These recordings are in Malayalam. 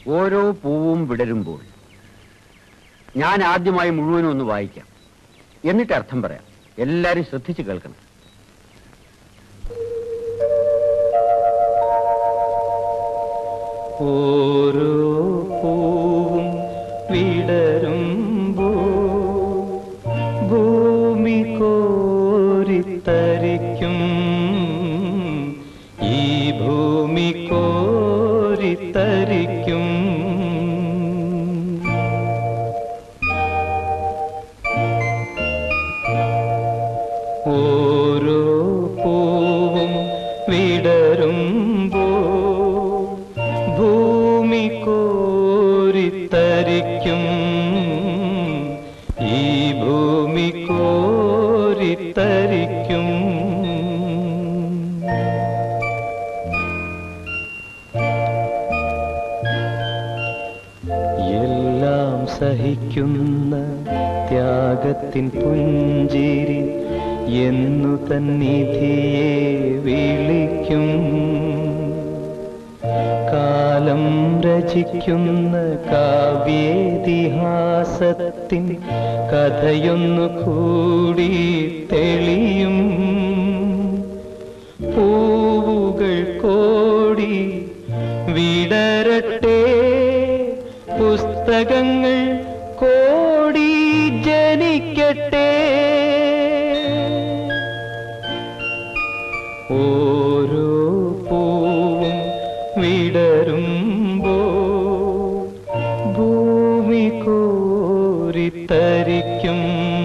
ഓരോ പൂവും വിടരുമ്പോൾ ഞാൻ ആദ്യമായി മുഴുവനും ഒന്ന് വായിക്കാം എന്നിട്ട് അർത്ഥം പറയാം എല്ലാരും ശ്രദ്ധിച്ചു കേൾക്കണം ഓരോ പൂവും വിടരുമ്പോ ഭൂമി കോരിത്തരിക്കും ഈ ഭൂമി കോരിത്തരിക്കും ഓരോ പൂവും വിടരുമ്പോ ഭൂമി കോരിത്തരിക്കും ഈ ഭൂമി കോരിത്തരിക്കും എല്ലാം സഹിക്കുന്ന ത്യാഗത്തിൻ പുഞ്ചിരി എന്നു തന്നിധിയെ വിളിക്കും കാലം രചിക്കുന്ന കാവ്യേതിഹാസത്തിൻ കഥയൊന്നു കൂടി തെളിയും പൂവുകൾ കോടി വിടരട്ടെ പുസ്തകങ്ങൾ കോടി ജനിക്കട്ടെ ഓരോ പൂവും വിടരുമ്പോ ഭൂമി കോരിത്തരിക്കും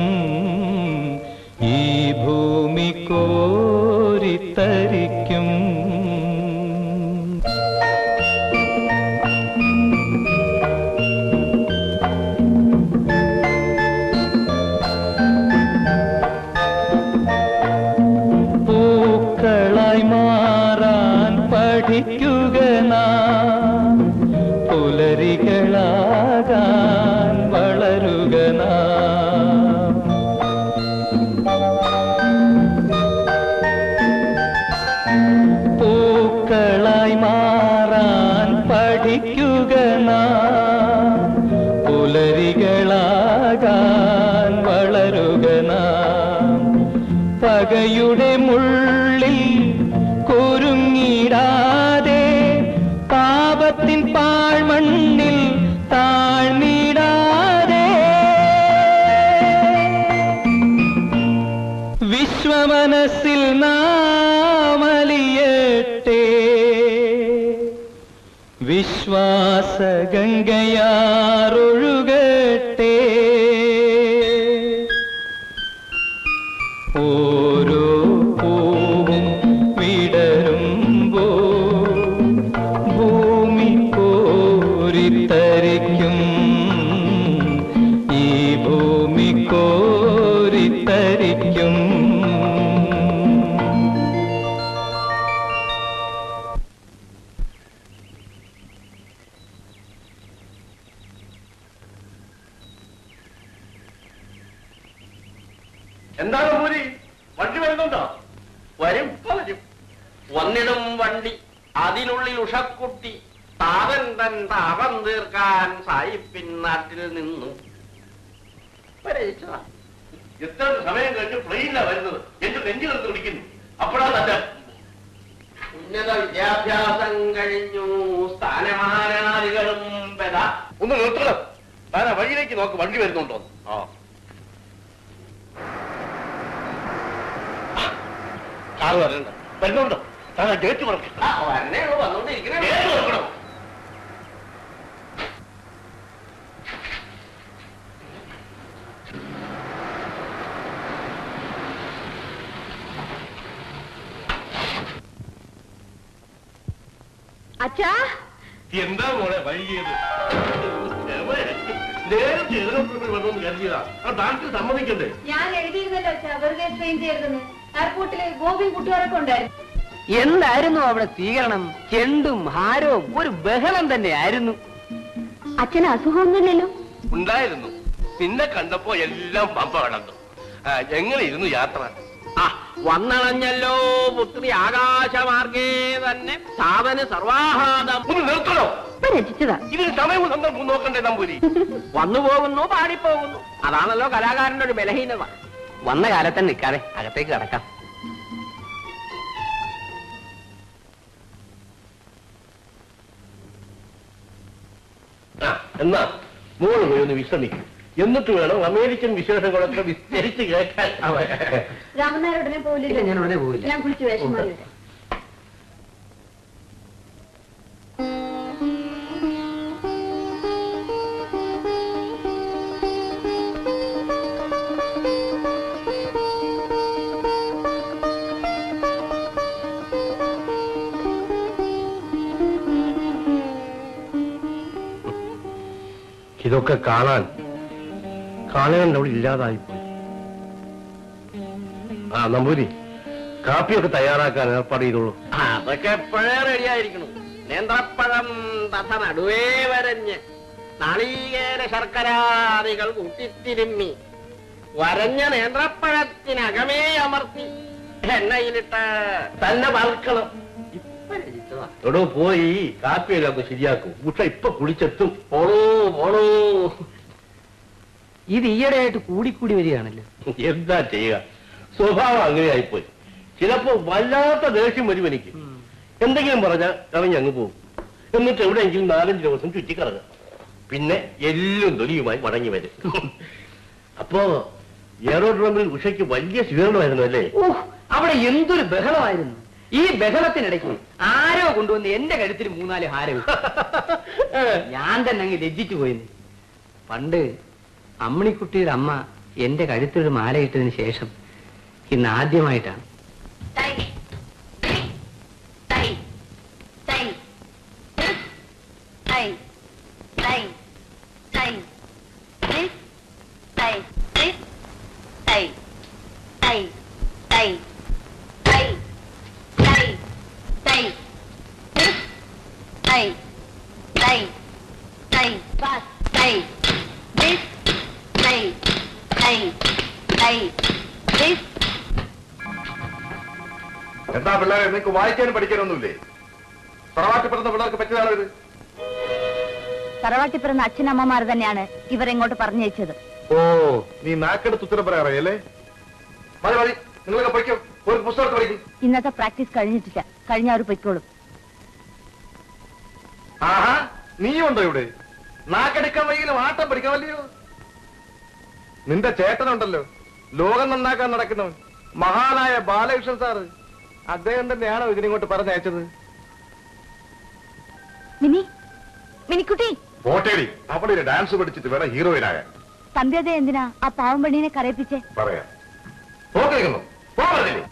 ഈ ഭൂമി കോരിത്തരിക്കും പൂക്കളായി മാറാൻ പഠിക്കുക നാം പുലരികളാകാൻ വളരുക നാം പൂക്കളായി മാറാൻ പഠിക്കുക നാം പുലരികളാകാൻ വളരുക നാം പകയുടെ മുള്ളിൽ കുരുങ്ങിടാതെ പാപത്തിൻ പാഴ്മണ്ണിൽ താഴ്ന്നിടാതെ വിശ്വമനസ്സിൽ നാമലിയട്ടെ വിശ്വാസ ഗംഗയാറൊഴുകട്ടെ ഓരോ പൂവും വിടരുമ്പോ ഭൂമി കോരിത്തരിക്കും ഈ ഭൂമി കോരിത്തരിക്കും എന്താണ് പൂരി വണ്ടി വരുന്നുണ്ടോ വരും ഇപ്പൊ വരും വന്നിടും വണ്ടി അതിനുള്ളിൽ ഉഷക്കുട്ടി താതൻ തൻ താപം തീർക്കാൻ സായിപ്പിൻ നാട്ടിൽ നിന്നു വരയിച്ചതാ. എത്ര സമയം കഴിഞ്ഞ് പ്ലെയിനിലാ വരുന്നത് എന്റെ നെഞ്ചു നിർത്തി വിളിക്കുന്നു അപ്പോഴാണ് തന്റെ ഉന്നത വിദ്യാഭ്യാസം കഴിഞ്ഞു സ്ഥാനമാനാദികളും പെട ഒന്ന് നിർത്തണം താൻ ആ വഴിയിലേക്ക് നോക്ക് വണ്ടി വരുന്നുണ്ടോ ആ കാറ് വരണ്ട വരുന്നുണ്ടോ താൻ ആ ഗേറ്റ് തുറക്ക് വരണേ വന്നോണ്ടിരിക്കണേ ഗേറ്റ് തുറക്കണം അച്ഛാ എന്താ മോളെ വൈകിയത് നേരത്തെ എതിർപ്പ് വന്നോന്ന് കരുതിയതാ ആ ഡാക്ടർ സമ്മതിക്കണ്ടേ ഞാൻ എഴുതിയിരുന്നല്ലോ അച്ഛാ വെറുതെ ട്രെയിൻ ചെയ്യരുതെന്ന് എയർപോർട്ടില് ഗോപിയും കുട്ടികളൊക്കെ ഉണ്ടായിരുന്നു എന്തായിരുന്നു അവിടെ സ്വീകരണം ചെണ്ടും ഹാരവും ഒരു ബഹളം തന്നെയായിരുന്നു അച്ഛന് അസുഖമൊന്നുമില്ലല്ലോ ഉണ്ടായിരുന്നു നിന്നെ കണ്ടപ്പോ എല്ലാം പമ്പ കടന്നു ആ, എങ്ങനെയിരുന്നു യാത്ര ആ വന്നണഞ്ഞല്ലോ പുത്രി ആകാശമാർഗേ തന്നെ സാവന് സർവാഹാദം ഒന്ന് നിർത്തണോ രചിച്ചതാ ഇതിന് സമയവും സന്ദർഭവും നോക്കണ്ടേ നമ്പൂരി വന്നു പോകുന്നു പാടിപ്പോകുന്നു അതാണല്ലോ കലാകാരന്റെ ഒരു ബലഹീനത വന്ന കാലത്ത് നിൽക്കാതെ അകത്തേക്ക് കടക്കാം ആ എന്നാ മോള് പോയി ഒന്ന് വിശ്രമിക്കും എന്നിട്ട് വേണം അമേരിക്കൻ വിശേഷങ്ങളൊക്കെ വിസ്തരിച്ച് കേൾക്കാൻ രാമനായർ ഉടനെ ഇല്ല പോവില്ലല്ലോ ഞാൻ ഉടനെ പോവില്ല ഞാൻ കുളിച്ച് വേഷം മാറി വരാം ഇതൊക്കെ കാണാൻ കാണാൻ അവിടെ ഇല്ലാതായിപ്പോയി ആ നമ്പൂരി കാപ്പിയൊക്കെ തയ്യാറാക്കാൻ ഏർപ്പാട് ചെയ്തോളൂ അതൊക്കെ എപ്പോഴേ റെഡിയായിരിക്കണം നേന്ത്രപ്പഴം തഥ നടുവേ വരഞ്ഞ് നാളീകേര ശർക്കരാദികൾ കൂട്ടിത്തിരുമ്മി വരഞ്ഞ നേന്ത്രപ്പഴത്തിനകമേ അമർത്തി എണ്ണയിലിട്ട് തന്നെ വറുക്കണം എടോ പോയി കാപ്പിയെല്ലാം ഒന്ന് ശരിയാക്കും ഉഷ ഇപ്പൊ കുളിച്ചെത്തും പോണൂ പോണൂ ഇത് ഈയിടെയായിട്ട് കൂടിക്കൂടി വരികയാണല്ലോ എന്താ ചെയ്യുക സ്വഭാവം അങ്ങനെയായിപ്പോയി ചിലപ്പോ വല്ലാത്ത ദേഷ്യം വരും എനിക്ക് എന്തെങ്കിലും പറഞ്ഞാൽ ഇറങ്ങി അങ്ങ് പോകും എന്നിട്ട് എവിടെയെങ്കിലും നാലഞ്ച് ദിവസം ചുറ്റിക്കറങ്ങും പിന്നെ എല്ലും തൊലിയുമായി മടങ്ങി വരും അപ്പോ എയറോഡ്രോമിൽ ഉഷയ്ക്ക് വലിയ സ്വീകരണമായിരുന്നു അല്ലേ ഓഹ് അവിടെ എന്തൊരു ബഹളമായിരുന്നു ഈ ബഹളത്തിനിടയ്ക്ക് ആരോ കൊണ്ടുവന്ന് എന്റെ കഴുത്തിൽ മൂന്നാല് ഹാരം ഇട്ടു. ഞാൻ തന്നെ അങ്ങ് ലജ്ജിച്ചു പോയിന്ന് പണ്ട് അമ്മണിക്കുട്ടിയുടെ അമ്മ എന്റെ കഴുത്തൊരു മാല ഇട്ടതിന് ശേഷം ഇന്ന് ആദ്യമായിട്ടാണ് എന്താ പിള്ളേരെ നിങ്ങൾക്ക് വായിക്കാനും പഠിക്കാനൊന്നുമില്ലേ തറവാട്ടി പിറന്ന പിള്ളേർക്ക് പറ്റിയതാണോ ഇത് തറവാട്ടി പിറന്ന അച്ഛനമ്മമാർ തന്നെയാണ് ഇവർ ഇങ്ങോട്ട് പറഞ്ഞയച്ചത് ഓ നീ നാക്കെടുത്ത് ഉത്തരം പറയാറയല്ലേ മതി മതി നിങ്ങളൊക്കെ പഠിക്കും ഒരു പുസ്തകത്ത് പഠിക്കും ഇന്നത്തെ പ്രാക്ടീസ് കഴിഞ്ഞിട്ടില്ല കഴിഞ്ഞ അവർ പൊയ്ക്കോളും ആഹാ നീയുണ്ടോ ഇവിടെ നാക്കെടുക്കാൻ വൈകിലും ആട്ടം പഠിക്കാമല്ലയോ നിന്റെ ചേട്ടനുണ്ടല്ലോ ലോകം നന്നാക്കാൻ നടക്കുന്നവൻ മഹാനായ ബാലകൃഷ്ണൻ സാറ് അദ്ദേഹം തന്നെയാണോ ഇതിനിങ്ങോട്ട് പറഞ്ഞയച്ചത് മിനി മിനിക്കുട്ടി പോട്ടേടി അവിടെ ഡാൻസ് പഠിച്ചിട്ട് വേണം ഹീറോയിനാകാൻ സന്ധ്യത എന്തിനാ ആ പാവം പെണ്ണിനെ കരയിപ്പിച്ചേ പറയാം പോകരുന്നു പോകരുതില്ലേ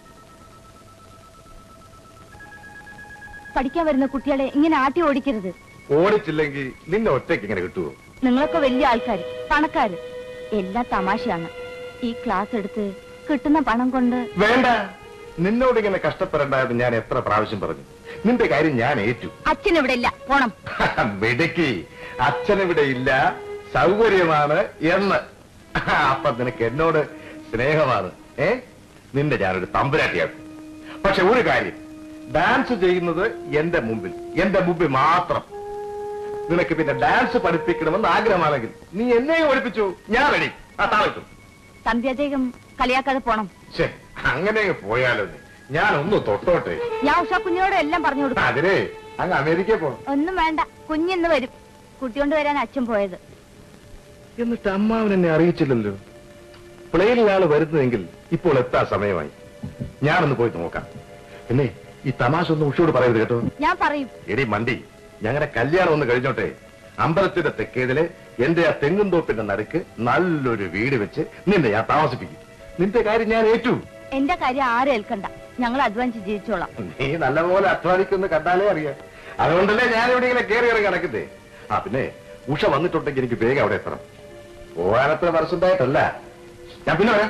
പഠിക്കാൻ വരുന്ന കുട്ടികളെ ഇങ്ങനെ ആട്ടി ഓടിക്കരുത് ഓടിച്ചില്ലെങ്കിൽ നിന്നെ ഒറ്റയ്ക്ക് ഇങ്ങനെ കിട്ടുമോ നിങ്ങളൊക്കെ വലിയ ആൾക്കാർ പണക്കാര് എല്ലാം തമാശയാണ് ഈ ക്ലാസ് എടുത്ത് കിട്ടുന്ന പണം കൊണ്ട് വേണ്ട നിന്നോട് ഇങ്ങനെ കഷ്ടപ്പെടേണ്ടതെന്ന് ഞാൻ എത്ര പ്രാവശ്യം പറഞ്ഞു നിന്റെ കാര്യം ഞാൻ ഏറ്റു അച്ഛൻ ഇവിടെ ഇല്ല പോണം മിടുക്കി അച്ഛനിവിടെ ഇല്ല സൗകര്യമാണ് എന്ന് അപ്പൊ നിനക്ക് എന്നോട് സ്നേഹമാണ് ഏ നിന്റെ ഞാനൊരു തമ്പുരാട്ടിയാക്കും പക്ഷെ ഒരു കാര്യം ഡാൻസ് ചെയ്യുന്നത് എന്റെ മുമ്പിൽ എന്റെ മുമ്പിൽ മാത്രം നിനക്ക് പിന്നെ ഡാൻസ് പഠിപ്പിക്കണമെന്ന് ആഗ്രഹമാണെങ്കിൽ നീ എന്നെയും പഠിപ്പിച്ചു ഞാൻ റെഡി ആ താഴ്ത്തും സന്ധ്യാദേഹം കളിയാക്കാതെ പോണം ശേ അങ്ങനെ പോയാലോ നീ ഞാൻ ഒന്ന് തൊട്ടോട്ടെ ഞാൻ ഉഷ കുഞ്ഞിനോട് എല്ലാം പറഞ്ഞു കൊടുക്കും അതിനെ അങ്ങ് അമേരിക്കയിൽ പോണം ഒന്നും വേണ്ട കുഞ്ഞിന്ന് വരും കുട്ടികൊണ്ട് വരാൻ അച്ഛൻ പോയത് എന്നിട്ട് അമ്മാവൻ എന്നെ അറിയിച്ചില്ലല്ലോ പ്ലെയിനിലാണ് വരുന്നതെങ്കിൽ ഇപ്പോൾ എത്താ സമയമായി ഞാനൊന്ന് പോയി നോക്കാം പിന്നെ ഈ തമാശ ഒന്നും ഉഷയോട് പറയരുത് കേട്ടോ ഞാൻ പറയും എടി മണ്ടി ഞങ്ങളുടെ കല്യാണം ഒന്ന് കഴിഞ്ഞോട്ടെ അമ്പലത്തിന്റെ തെക്കേതിലെ എന്റെ ആ തെങ്ങും തോപ്പിന്റെ നടുക്ക് നല്ലൊരു വീട് വെച്ച് നിന്നെ ഞാൻ താമസിപ്പിക്കും നിന്റെ കാര്യം ഞാൻ ഏറ്റു എന്റെ കാര്യം ആരും ഏൽക്കണ്ട ഞങ്ങൾ അധ്വാനിച്ച് ജീവിച്ചോളാം നീ നല്ലപോലെ അധ്വാനിക്കുന്ന കണ്ടാലേ അറിയാം അതുകൊണ്ടല്ലേ ഞാൻ ഇവിടെ ഇങ്ങനെ കയറി ഇറങ്ങി നടക്കുന്നേ ആ പിന്നെ ഉഷ വന്നിട്ടുണ്ടെങ്കിൽ എനിക്ക് വേഗം അവിടെ എത്തണം പോകാനത്ര മനസ്സുണ്ടായിട്ടല്ല ഞാൻ പിന്നെ വരാം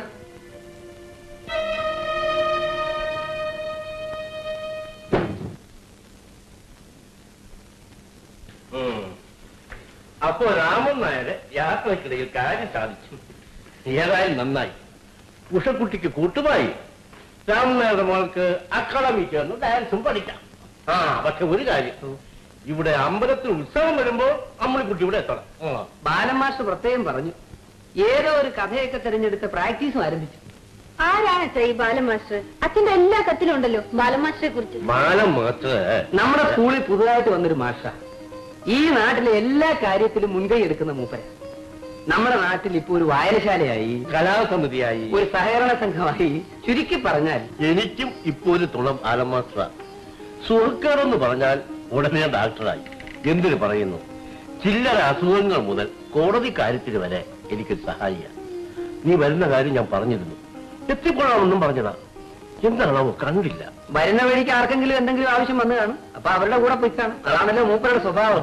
ഉം. അപ്പോ രാമൻ നായരെ യാത്രക്കിടയിൽ കാര്യം സാധിച്ചു ഏതായാലും നന്നായി ഉഷക്കുട്ടിക്ക് കൂട്ടുമായി രാമനാഥ മോൾക്ക് അക്കാഡമിക്ക് ഒന്ന് ഡാൻസും പഠിക്കാം ആ പക്ഷെ ഒരു കാര്യം ഇവിടെ അമ്പലത്തിൽ ഉത്സവം വരുമ്പോ അമ്മളിക്കുട്ടി ഇവിടെ എത്തണം ആ. ബാലൻ മാസ്റ്റർ പ്രത്യേകം പറഞ്ഞു ഏതോ ഒരു കഥയൊക്കെ തിരഞ്ഞെടുത്ത് പ്രാക്ടീസും ആരംഭിച്ചു ആരാണ് അച്ഛാ ഈ ബാലമാസ്റ്റർ അച്ഛന്റെ എല്ലാ കത്തിലും ഉണ്ടല്ലോ ബാലമാസ്റ്ററെ കുറിച്ച് മാനം മാത്രമേ നമ്മുടെ സ്കൂളിൽ പുതുതായിട്ട് വന്നൊരു മാഷ ഈ നാട്ടിലെ എല്ലാ കാര്യത്തിലും മുൻകൈ എടുക്കുന്ന മൂപ്പര നമ്മുടെ നാട്ടിൽ ഇപ്പൊ ഒരു വായനശാലയായി കലാസമിതിയായി ഒരു സഹകരണ സംഘമായി ചുരുക്കി പറഞ്ഞാൽ എനിക്കും ഇപ്പൊ ഒരു തുളം ആലമാത്ര സുഹൃക്കേടെന്ന് പറഞ്ഞാൽ ഉടനെ ഡാക്ടറായി എന്തിനു പറയുന്നു ചില്ലറ അസുഖങ്ങൾ മുതൽ കോടതി കാര്യത്തിന് വരെ എനിക്കൊരു സഹായിയാണ് നീ വരുന്ന കാര്യം ഞാൻ പറഞ്ഞിരുന്നു എത്തിക്കൊള്ളാമെന്നും പറഞ്ഞതാ എന്താണാവോ കണ്ടില്ല വരുന്ന വഴിക്ക് ആർക്കെങ്കിലും എന്തെങ്കിലും ആവശ്യം വന്നു കാണും അപ്പൊ അവരുടെ കൂടെ പോയി കാണും അതാണല്ലോ മൂപ്പരുടെ സ്വഭാവം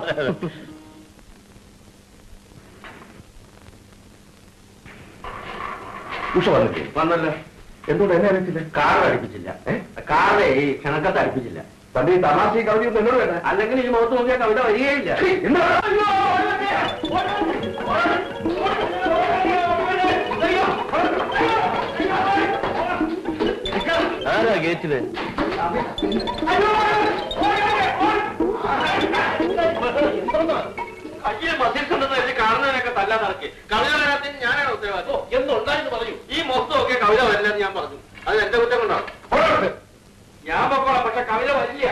ഉഷ വന്നില്ലേ വന്നല്ലോ എന്തുകൊണ്ട് എന്നെ അറിയിച്ചില്ല കാർ അടുപ്പിച്ചില്ല കാറേ ഈ ക്ഷണക്കത്ത് അടുപ്പിച്ചില്ല തന്റെ ഈ തമാശ കവിത ഒന്നും എന്നോട് വേണ്ട അല്ലെങ്കിൽ ഈ മുഖത്ത് നോക്കിയാൽ കവിത വരികയില്ല എന്താ ആരാ ഗേറ്റില് അയ്യേ മസിൽസുണ്ടെന്ന് എഴുതി കാണുന്നതിനൊക്കെ തല്ലാൻ നടക്കി കവിത വരാത്തിന് ഞാനാണ് ഉത്തരവാദിത്വം എന്തുണ്ടായെന്ന് പറഞ്ഞു ഈ മൊത്തമൊക്കെ കവിത വരില്ലെന്ന് ഞാൻ പറഞ്ഞു അത് എന്റെ കുറ്റം കൊണ്ടാണ് പോരാ. ഞാൻ പൊക്കോളാം പക്ഷെ കവിത വരില്ല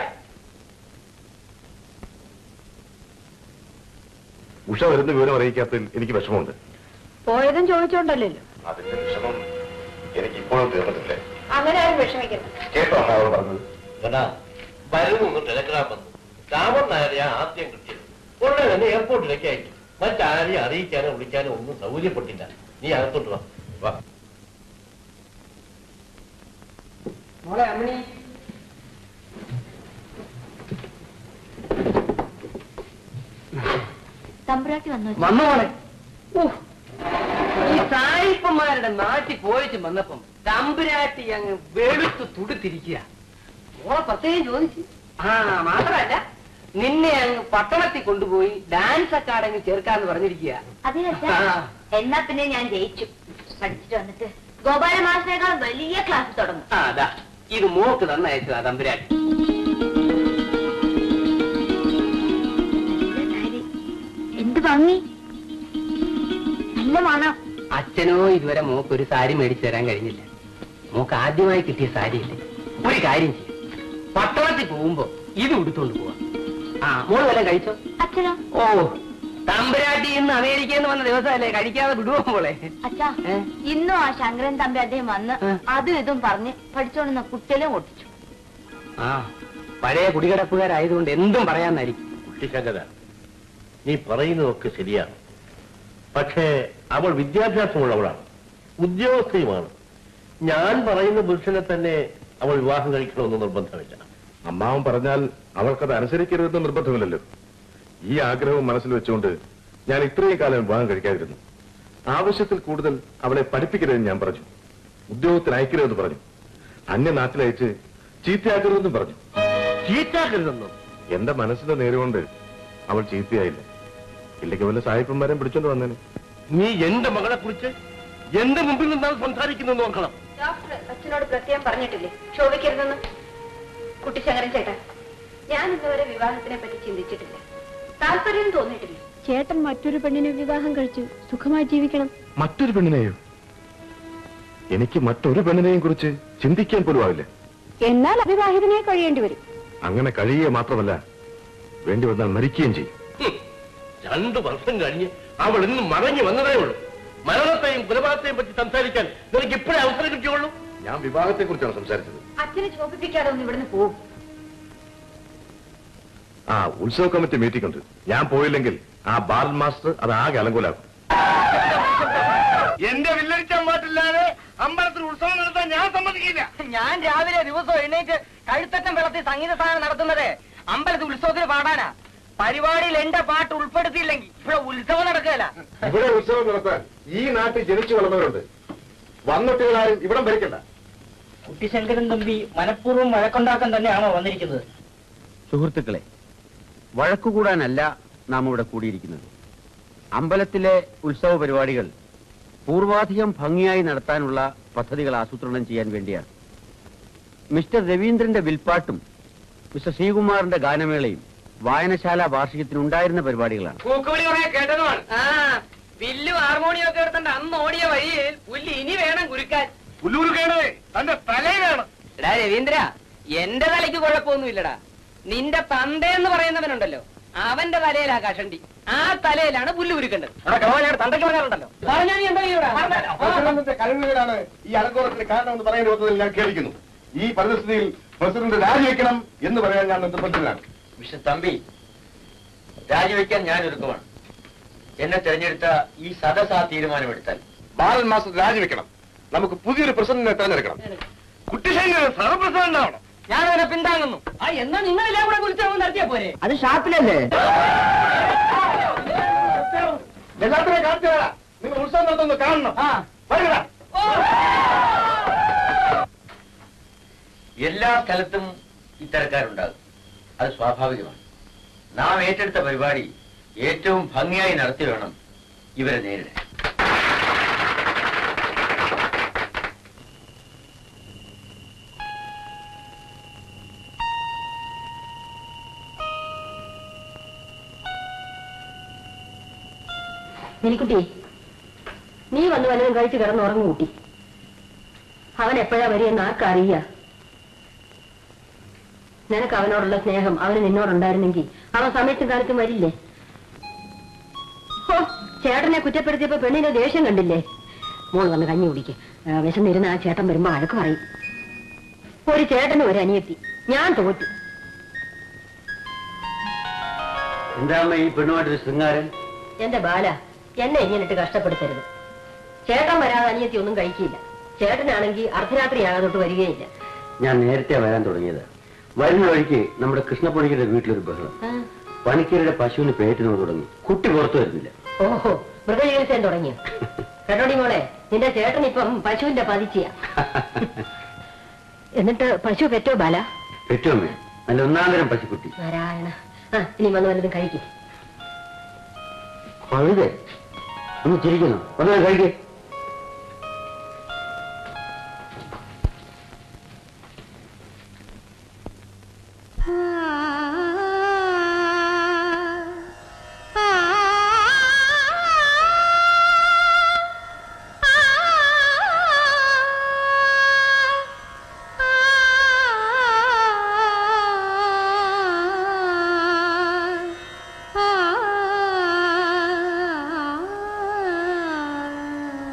ഉഷ വരുന്ന വിവരം അറിയിക്കാത്തതിൽ എനിക്ക് വിഷമമുണ്ട് പോയതും ചോദിച്ചോണ്ടല്ലോ അതിന്റെ വിഷമം എനിക്ക് ഇപ്പോഴും തീർന്നിട്ടില്ലേ അങ്ങനെ ആരും വിഷമിക്കുന്നു കേട്ടോ അവൾ പറഞ്ഞത് എടാ വരുന്നു ടെലഗ്രാം വന്നു രാമൻ നായരെയാ ആദ്യം കിട്ടിയത് ഉടനെ തന്നെ എയർപോർട്ടിലേക്ക് അയച്ചു മറ്റാരെയും അറിയിക്കാനോ വിളിക്കാനോ ഒന്നും സൗകര്യപ്പെട്ടില്ല നീ അകത്തോട്ട് വാ വാ മോളെ അമ്മണി തമ്പുരാട്ടി വന്നു വന്നു മോളെ ഊ, ഈ സായിപ്പന്മാരുടെ നാട്ടിൽ പോയിട്ട് വന്നപ്പം തമ്പുരാട്ടി അങ്ങ് വെളുത്ത് തുടുത്തിരിക്കുക മോളെ പ്രത്യേകം ചോദിച്ചു ആ മാത്രല്ല നിന്നെ അങ്ങ് പട്ടണത്തിൽ കൊണ്ടുപോയി ഡാൻസ് അക്കാഡമി ചേർക്കാന്ന് പറഞ്ഞിരിക്കുക അതെ അച്ഛാ എന്നാ പിന്നെ ഞാൻ ജയിച്ചു പഠിച്ചിട്ട് വന്നിട്ട് ഗോപാല മാസിനേക്കാൾ വലിയ ക്ലാസ് തുടങ്ങും ആ അതാ ഇത് മോക്ക് തന്നയച്ചു ആ തമ്പുരാട്ടി എന്ത് ഭംഗി നല്ല മണം അച്ഛനോ ഇതുവരെ മോക്ക് ഒരു സാരി മേടിച്ചു തരാൻ കഴിഞ്ഞില്ല മോക്ക് ആദ്യമായി കിട്ടിയ സാരിയില്ലേ ഒരു കാര്യം ചെയ്യും പട്ടണത്തിൽ പോകുമ്പോ ഇത് ഉടുത്തോണ്ട് പോവാ ആ മോള് വല്ലതും കഴിച്ചോ അച്ഛനോ ഓ തമ്പുരാട്ടി ഇന്ന് അമേരിക്കയിൽ നിന്ന് വന്ന ദിവസമല്ലേ കഴിക്കാതെ വിടുവോ മോളെ അച്ഛാ ഏ? ഇന്നും ആ ശങ്കരൻ തമ്പി അദ്ദേഹം വന്ന് ഏ? അതും ഇതും പറഞ്ഞ് പഠിച്ചോണ്ടുന്ന കുട്ടികളെ ഒട്ടിച്ചു ആ പഴയ കുടികിടപ്പുകാരായതുകൊണ്ട് എന്തും പറയാന്നായിരിക്കും കുട്ടിശങ്കര നീ പറയുന്നതൊക്കെ ശരിയാണ് പക്ഷേ അവൾ വിദ്യാഭ്യാസമുള്ളവളാണ് ഉദ്യോഗസ്ഥയുമാണ് ഞാൻ പറയുന്ന പുരുഷനെ തന്നെ അവൾ വിവാഹം കഴിക്കണമെന്ന് നിർബന്ധമില്ല അമ്മാവൻ പറഞ്ഞാൽ അവൾക്കത് അനുസരിക്കരുതെന്ന് നിർബന്ധമില്ലല്ലോ ഈ ആഗ്രഹവും മനസ്സിൽ വെച്ചുകൊണ്ട് ഞാൻ ഇത്രയും കാലം വിവാഹം കഴിക്കാതിരുന്നു ആവശ്യത്തിൽ കൂടുതൽ അവളെ പഠിപ്പിക്കരുതെന്ന് ഞാൻ പറഞ്ഞു ഉദ്യോഗത്തിന് അയക്കരുതെന്ന് പറഞ്ഞു അന്യ നാട്ടിലയച്ച് ചീത്തയാക്കരുതെന്നും പറഞ്ഞു ചീറ്റാക്കരുതെന്നോ എന്റെ മനസ്സിന്റെ നേരുകൊണ്ട് അവൾ ചീത്തയായില്ല ഇല്ലെങ്കിൽ വല്ല സാഹിബന്മാരെയും പിടിച്ചോണ്ട് വന്നേനെ നീ എന്റെ മകളെ കുറിച്ച് എന്റെ മുമ്പിൽ നിന്നാണ് സംസാരിക്കുന്നത് നോക്കണം ഡോക്ടർ അച്ഛനോട് പ്രത്യേകം പറഞ്ഞിട്ടില്ലേ ക്ഷോഭിക്കരുതെന്ന് കുട്ടിശങ്കരൻ ചേട്ടാ ഞാൻ ഇന്നുവരെ വിവാഹത്തിനെ പറ്റി ചിന്തിച്ചിട്ടില്ല താല്പര്യം തോന്നിയിട്ടില്ല ചേട്ടൻ മറ്റൊരു പെണ്ണിനെ വിവാഹം കഴിച്ചു സുഖമായി ജീവിക്കണം മറ്റൊരു പെണ്ണിനെയോ എനിക്ക് മറ്റൊരു പെണ്ണിനെയും കുറിച്ച് ചിന്തിക്കാൻ പോലും ആവില്ല എന്നാൽ അവിവാഹിതനെ കഴിയേണ്ടി വരും അങ്ങനെ കഴിയുക മാത്രമല്ല വേണ്ടി വന്നാൽ മരിക്കുകയും ചെയ്യും ഹും. രണ്ടു വർഷം കഴിഞ്ഞ് അവൾ ഇന്ന് മടങ്ങി വന്നതേ ഉള്ളൂ മരണത്തെയും കൊലപാതകത്തെയും പറ്റി സംസാരിക്കാൻ നിനക്ക് ഇപ്പോഴേ അവസരം കിട്ടിയുള്ളൂ ഞാൻ വിവാഹത്തെ കുറിച്ചാണ് സംസാരിച്ചത് അച്ഛനെ ചോദിപ്പിക്കാതെ ഒന്ന് ഇവിടുന്ന് പോകും ആ ഉത്സവ കമ്മിറ്റി മീറ്റിംഗ് ഉണ്ട് ഞാൻ പോയില്ലെങ്കിൽ ആ ബാർ മാസ്റ്റർ അത് ആകെ അലങ്കോലാക്കും എന്റെ വില്ലടിച്ചാൻ പാട്ടില്ലാതെ അമ്പലത്തിൽ ഉത്സവം നടത്താൻ ഞാൻ സമ്മതിക്കില്ല ഞാൻ രാവിലെ ദിവസം എഴുന്നേറ്റ് കഴുത്തറ്റം വെള്ളത്തിൽ സംഗീത സാധനം നടത്തുന്നത് അമ്പലത്തിൽ ഉത്സവത്തിന് പാടാനാ പരിപാടിയിൽ എന്റെ പാട്ട് ഉൾപ്പെടുത്തിയില്ലെങ്കിൽ ഇവിടെ ഉത്സവം നടക്കുകയല്ല ഇവിടെ ഉത്സവം നടത്താൻ ഈ നാട്ടിൽ ജനിച്ചു വളർന്നവരുണ്ട് വന്നിട്ടുകളാരും ഇവിടം ഭരിക്കണ്ട കുട്ടിശങ്കരൻ തമ്പി മനഃപൂർവ്വം വഴക്കുണ്ടാക്കാൻ തന്നെയാണോ വന്നിരിക്കുന്നത് സുഹൃത്തുക്കളെ വഴക്കുകൂടാനല്ല നാം ഇവിടെ കൂടിയിരിക്കുന്നത് അമ്പലത്തിലെ ഉത്സവ പരിപാടികൾ പൂർവാധികം ഭംഗിയായി നടത്താനുള്ള പദ്ധതികൾ ആസൂത്രണം ചെയ്യാൻ വേണ്ടിയാണ് മിസ്റ്റർ രവീന്ദ്രന്റെ വിൽപ്പാട്ടും മിസ്റ്റർ ശ്രീകുമാറിന്റെ ഗാനമേളയും വായനശാല വാർഷികത്തിനുണ്ടായിരുന്ന പരിപാടികളാണ് കൂക്കുവിളി കുറെ കേട്ടതുമാണ് ആ വില്ലും ഹാർമോണിയം ഒക്കെ എടുത്തണ്ട് അന്ന് ഓടിയ വഴിയിൽ പുല്ല് ഇനി വേണം കുരുക്കാൻ പുല്ലൂർക്കേട് തന്റെ തലയിലാണ് എടാ രവീന്ദ്ര എന്റെ തലയ്ക്ക് കുഴപ്പമൊന്നുമില്ലടാ നിന്റെ തന്തയെന്ന് പറയുന്നവനുണ്ടല്ലോ അവന്റെ തലയിലാ കഷണ്ടി ആ തലയിലാണ് പുല്ല് ഉരുക്കേണ്ടത് തന്തയ്ക്ക് പറഞ്ഞാലുണ്ടല്ലോ പറഞ്ഞാ നീ എന്താ ചെയ്യൂടാ? ആ. പ്രസിഡന്റിന്റെ കഴിവുകളാണ് ഈ അലങ്കോലത്തിന് കാരണമെന്ന് പറയുന്ന വിധത്തിൽ ഞാൻ കേൾക്കുന്നു ഈ പരിസ്ഥിതിയിൽ പ്രസിഡന്റ് രാജിവെക്കണം എന്ന് പറയാൻ ഞാൻ നിർബന്ധിതനാണ് മിസ്റ്റർ തമ്പി രാജിവെക്കാൻ ഞാൻ ഒരുക്കമാണ് എന്നെ തെരഞ്ഞെടുത്ത ഈ സദസ് ആ തീരുമാനമെടുത്താൽ ബാലൻ മാസ്റ്റർ രാജിവെക്കണം നമുക്ക് പുതിയൊരു പ്രസിഡന്റിനെ തെരഞ്ഞെടുക്കണം കുട്ടിശേഖരൻ സഹപ്രസിഡന്റ് ആവണം ഞാൻ അവനെ പിന്താങ്ങുന്നു ആ എന്നാ നിങ്ങളെല്ലാം കൂടെ കുളിച്ചു നടത്തിയാ പോരെ അത് ഷാപ്പിലല്ലേ എല്ലാത്തിനെ കാണിച്ചു തരാം നിങ്ങൾ ഉത്സവം നടത്തുന്നത് കാണണം ആ വരിക എല്ലാ സ്ഥലത്തും ഇത്തരക്കാരുണ്ടാകും അത് സ്വാഭാവികമാണ് നാം ഏറ്റെടുത്ത പരിപാടി ഏറ്റവും ഭംഗിയായി നടത്തി വേണം ഇവരെ നേരിടാൻ മിനിക്കുട്ടി നീ വന്ന് വല്ലതും കഴിച്ച് കിടന്നുറങ്ങും കൂട്ടി അവൻ എപ്പോഴാ വരികയെന്ന് ആർക്കറിയ നിനക്ക് അവനോടുള്ള സ്നേഹം അവന് നിന്നോടുണ്ടായിരുന്നെങ്കിൽ അവൻ സമയത്തും കാലത്തും വരില്ലേ ഹോ ചേട്ടനെ കുറ്റപ്പെടുത്തിയപ്പോ പെണ്ണിന്റെ ദേഷ്യം കണ്ടില്ലേ മോൾ വന്ന് കഞ്ഞി കുടിക്ക് ആ, വിശന്നിരുന്ന് ആ ചേട്ടൻ വരുമ്പോ അഴക്ക് പറയും ഒരു ചേട്ടനും ഒരു അനിയത്തി ഞാൻ തോറ്റു എന്താ ഈ പെണ്ണുമായിട്ടൊരു ശൃംഗാരൻ എന്റെ ബാല എന്നെ ഇങ്ങനിട്ട് കഷ്ടപ്പെടുത്തരുത് ചേട്ടൻ വരാതെ അനിയത്തി ഒന്നും കഴിക്കില്ല ചേട്ടനാണെങ്കിൽ അർദ്ധരാത്രിയാകാതൊട്ട് വരികയില്ല ഞാൻ നേരത്തെ വരാൻ തുടങ്ങിയത് വരുന്ന വഴിക്ക് നമ്മുടെ കൃഷ്ണപ്പണിക്കരുടെ വീട്ടിലൊരു ബഹളം ആ, പണിക്കരുടെ പശുവിന് പേറ്റുന്നത് തുടങ്ങി കുട്ടി പുറത്തു വരുന്നില്ല ഓഹോ മൃഗചികിത്സ തുടങ്ങിയോ കേട്ടോടി മോളെ നിന്റെ ചേട്ടൻ ഇപ്പം പശുവിന്റെ പതിച്ചിയ എന്നിട്ട് പശു പെറ്റോ ബാല പെറ്റുമേ നല്ല ഒന്നാന്തരം പശുക്കുട്ടി നാരായണ ആ ഇനി വന്ന് വല്ലതും കഴിക്കും കഴുതേ ഒന്ന് ചിരിക്കുന്നു ഒന്ന് കഴിക്കേ ആ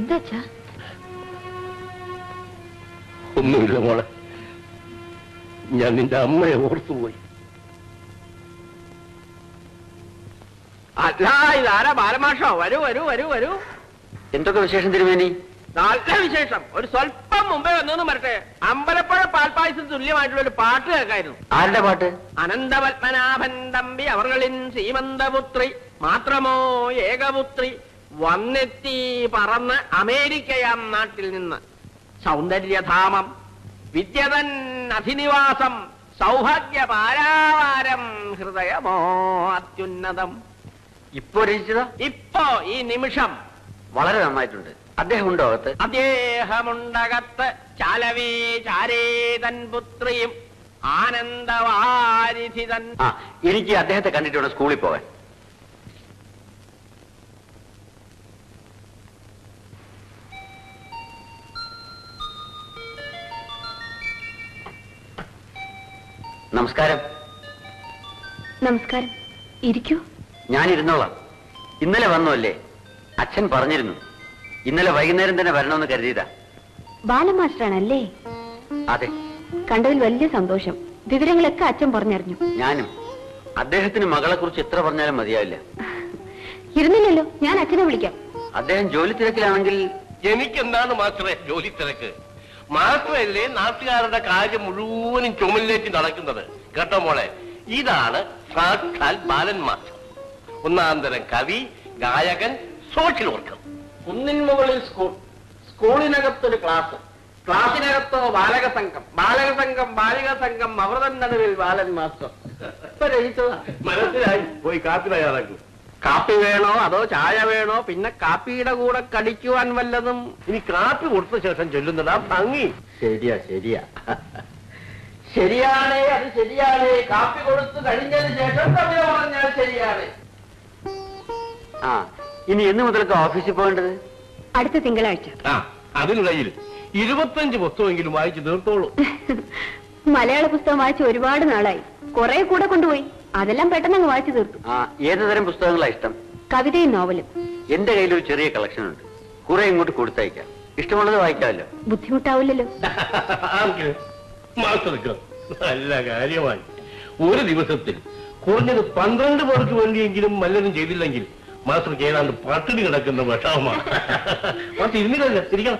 എന്താ അച്ഛാ ഒന്നുമില്ല മോളെ ഞാൻ നിന്റെ അമ്മയെ ഓർത്തുപോയി അല്ല ഇതാരാ ബാലമാഷോ വരൂ വരൂ വരൂ വരൂ എന്തൊക്കെ വിശേഷം തിരുമേനി നല്ല വിശേഷം ഒരു സ്വല്പം മുമ്പേ വന്നു വരട്ടെ അമ്പലപ്പുഴ പാൽപ്പായസം തുല്യമായിട്ടുള്ള ഒരു പാട്ട് കേൾക്കായിരുന്നു ആരുടെ പാട്ട് അനന്തപത്മനാഭൻ തമ്പി അവർകളിൻ സീമന്തപുത്രി മാത്രമോ ഏകപുത്രി വന്നെത്തി പറന്ന് അമേരിക്കയാം നാട്ടിൽ നിന്ന് സൗന്ദര്യധാമം വിദ്യതൻ അധിനിവാസം സൗഭാഗ്യ പാരാവാരം ഹൃദയമോ അത്യുന്നതം ഇപ്പൊ രചിച്ചതാ ഇപ്പോ ഈ നിമിഷം വളരെ നന്നായിട്ടുണ്ട് അദ്ദേഹം ഉണ്ടോ അകത്ത് അദ്ദേഹമുണ്ടകത്ത് ചാലവേ ചാരേതൻ പുത്രിയും ആനന്ദവാരിധിതൻ ആ എനിക്ക് അദ്ദേഹത്തെ കണ്ടിട്ട് വേണം സ്കൂളിൽ പോകാൻ നമസ്കാരം നമസ്കാരം ഇരിക്കൂ ഞാൻ ഇരുന്നോളാം ഇന്നലെ വന്നു അല്ലേ അച്ഛൻ പറഞ്ഞിരുന്നു ഇന്നലെ വൈകുന്നേരം തന്നെ വരണമെന്ന് കരുതിയതാ ബാലമാസ്റ്ററാണല്ലേ അതെ കണ്ടതിൽ വലിയ സന്തോഷം വിവരങ്ങളൊക്കെ അച്ഛൻ പറഞ്ഞറിഞ്ഞു ഞാനും അദ്ദേഹത്തിന് മകളെ കുറിച്ച് എത്ര പറഞ്ഞാലും മതിയാവില്ല ഇരുന്നില്ലല്ലോ ഞാൻ അച്ഛനെ വിളിക്കാം അദ്ദേഹം ജോലി തിരക്കിലാണെങ്കിൽ എനിക്കെന്താണ് മാസ്റ്ററെ ജോലി തിരക്ക് മാസ്റ്ററല്ലേ നാട്ടുകാരുടെ കാര്യം മുഴുവനും ചുമലിലേക്ക് നടക്കുന്നത് കേട്ടോ മോളെ ഇതാണ് സാക്ഷാൽ ബാലൻ മാസ്റ്റർ ഒന്നാം തരം കവി ഗായകൻ സോഷ്യൽ വർക്കർ കുന്നിൻ മുകളിൽ സ്കൂൾ സ്കൂളിനകത്തൊരു ക്ലാസ് ക്ലാസ്സിനകത്തോ ബാലക സംഘം ബാലക സംഘം ബാലിക സംഘം അമൃതൻ നടുവിൽ ബാലൻ മാസ്റ്റർ ഇപ്പൊ രചിച്ചതാ മനസ്സിലായി പോയി കാപ്പി തയ്യാറാക്കും കാപ്പി വേണോ അതോ ചായ വേണോ പിന്നെ കാപ്പിയുടെ കൂടെ കടിക്കുവാൻ വല്ലതും ഇനി കാപ്പി കൊടുത്ത ശേഷം ചൊല്ലുന്നതാ ഭംഗി ശരിയാ ശരിയാ ശരിയാണേ അത് ശരിയാണേ കാപ്പി കൊടുത്തു കഴിഞ്ഞതിന് ശേഷം കവിത പറഞ്ഞാൽ ശരിയാണ് ആ ഇനി എന്ന് മുതലൊക്കെ ഓഫീസിൽ പോകേണ്ടത് അടുത്ത തിങ്കളാഴ്ച ആ അതിനിടയിൽ ഇരുപത്തഞ്ച് പുസ്തകമെങ്കിലും വായിച്ചു തീർത്തോളൂ മലയാള പുസ്തകം വായിച്ച് ഒരുപാട് നാളായി കുറെ കൂടെ കൊണ്ടുപോയി അതെല്ലാം പെട്ടെന്ന് അങ്ങ് വായിച്ചു തീർത്തു ആ ഏത് തരം പുസ്തകങ്ങളാ ഇഷ്ടം കവിതയും നോവലും എന്റെ കയ്യിൽ ഒരു ചെറിയ കളക്ഷൻ ഉണ്ട് കുറെ ഇങ്ങോട്ട് കൊടുത്തയക്കാം ഇഷ്ടമുള്ളത് വായിക്കാമല്ലോ ബുദ്ധിമുട്ടാവില്ലല്ലോ ആർക്ക്? മാസ്റ്റർക്ക് നല്ല കാര്യമായി ഒരു ദിവസത്തിൽ കുറഞ്ഞത് പന്ത്രണ്ട് പേർക്ക് വേണ്ടിയെങ്കിലും വല്ലതും ചെയ്തില്ലെങ്കിൽ മാസ്റ്റർക്ക് ഏതാണ്ട് പട്ടിണി കിടക്കുന്ന വിഷമമാണ് മാസ്റ്റർ ഇരുന്നില്ല ഇരിക്കണം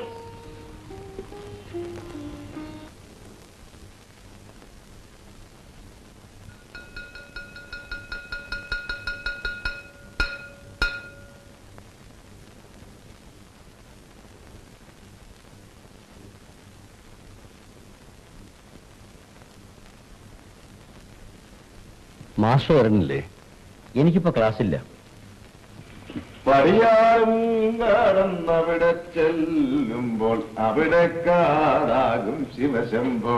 മാസ്റ്റർ വരണില്ലേ എനിക്കിപ്പോ ക്ലാസ് ഇല്ല പരിയാരം കടന്നവിടെ ചെല്ലുമ്പോൾ അവിടെ കാടാകും ശിവശംഭോ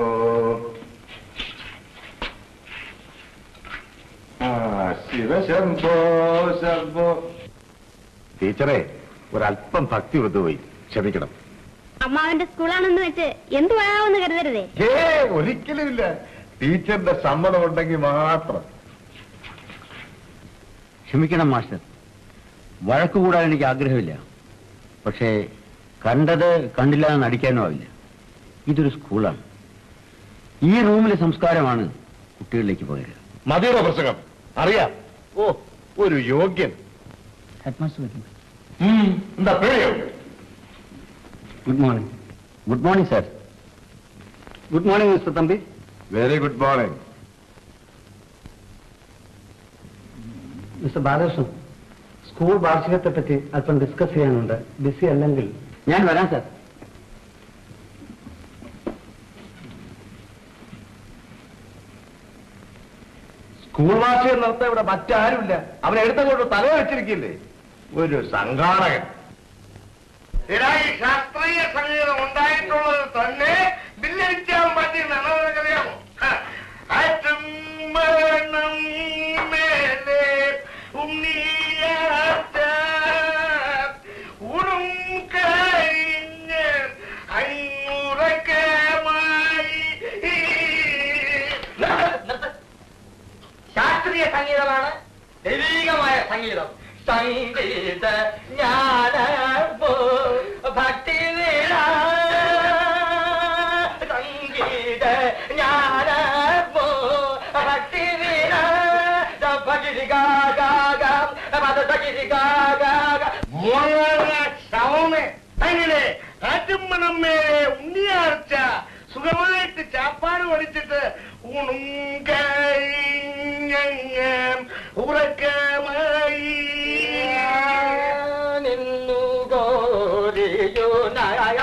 ആ ശിവശംഭോ ശംഭോ ടീച്ചറെ ഒരല്പം ഭക്തി വൃതുപോയി ക്ഷമിക്കണം അമ്മാവന്റെ സ്കൂളാണെന്ന് വെച്ച് എന്ത് വേണമെന്ന് കരുതരുതേ ഏ ഒരിക്കലുമില്ല ടീച്ചറിന്റെ സമ്മതം ഉണ്ടെങ്കിൽ മാത്രം ക്ഷമിക്കണം മാസ്റ്റർ വഴക്ക് കൂടാൻ എനിക്ക് ആഗ്രഹമില്ല പക്ഷേ കണ്ടത് കണ്ടില്ല എന്ന് നടിക്കാനും ആവില്ല ഇതൊരു സ്കൂളാണ് ഈ റൂമിലെ സംസ്കാരമാണ് കുട്ടികളിലേക്ക് പകരുക മതിയുടെ പ്രസംഗം അറിയാം ഓ ഒരു യോഗ്യൻ ഹെഡ് മാസ്റ്റർ ഉം, എന്താ പേടിയോ good morning good morning sir good morning mister Thampi very good morning mister Balakrishnan school വാർഷികത്തെ പറ്റി അല്പം ഡിസ്കസ് ചെയ്യാനുണ്ട് ബിസി അല്ലെങ്കിൽ ഞാൻ വരാം സാർ സ്കൂൾ വാർഷികം നടത്താൻ ഇവിടെ മറ്റാരുമില്ല അവൻ എടുത്തങ്ങോട്ട് തല വെച്ചിരിക്കില്ലേ ഒരു സംഘാടകൻ ഈ ശാസ്ത്രീയ സംഗീതം ഉണ്ടായിട്ടുള്ളത് തന്നെ ഭിന്നിക്കാൻ പറ്റി അറിയാമോ മരണം മേലെ ഉണ്ണിയാറ്റ ഉറും കഴിഞ്ഞ് അഞ്ഞുറക്കമായി ശാസ്ത്രീയ സംഗീതമാണ് ദൈവികമായ സംഗീതം സംഗീത ജ്ഞാന ശവമേ അങ്ങനെ ആറ്റുമ്മണമ്മേ ഉണ്ണിയാർച്ച സുഖമായിട്ട് ചാപ്പാട് പഠിച്ചിട്ട് ഊണും കഴിഞ്ഞങ്ങ് ഉറക്കമായി നിന്നു ഗോരിയുനായ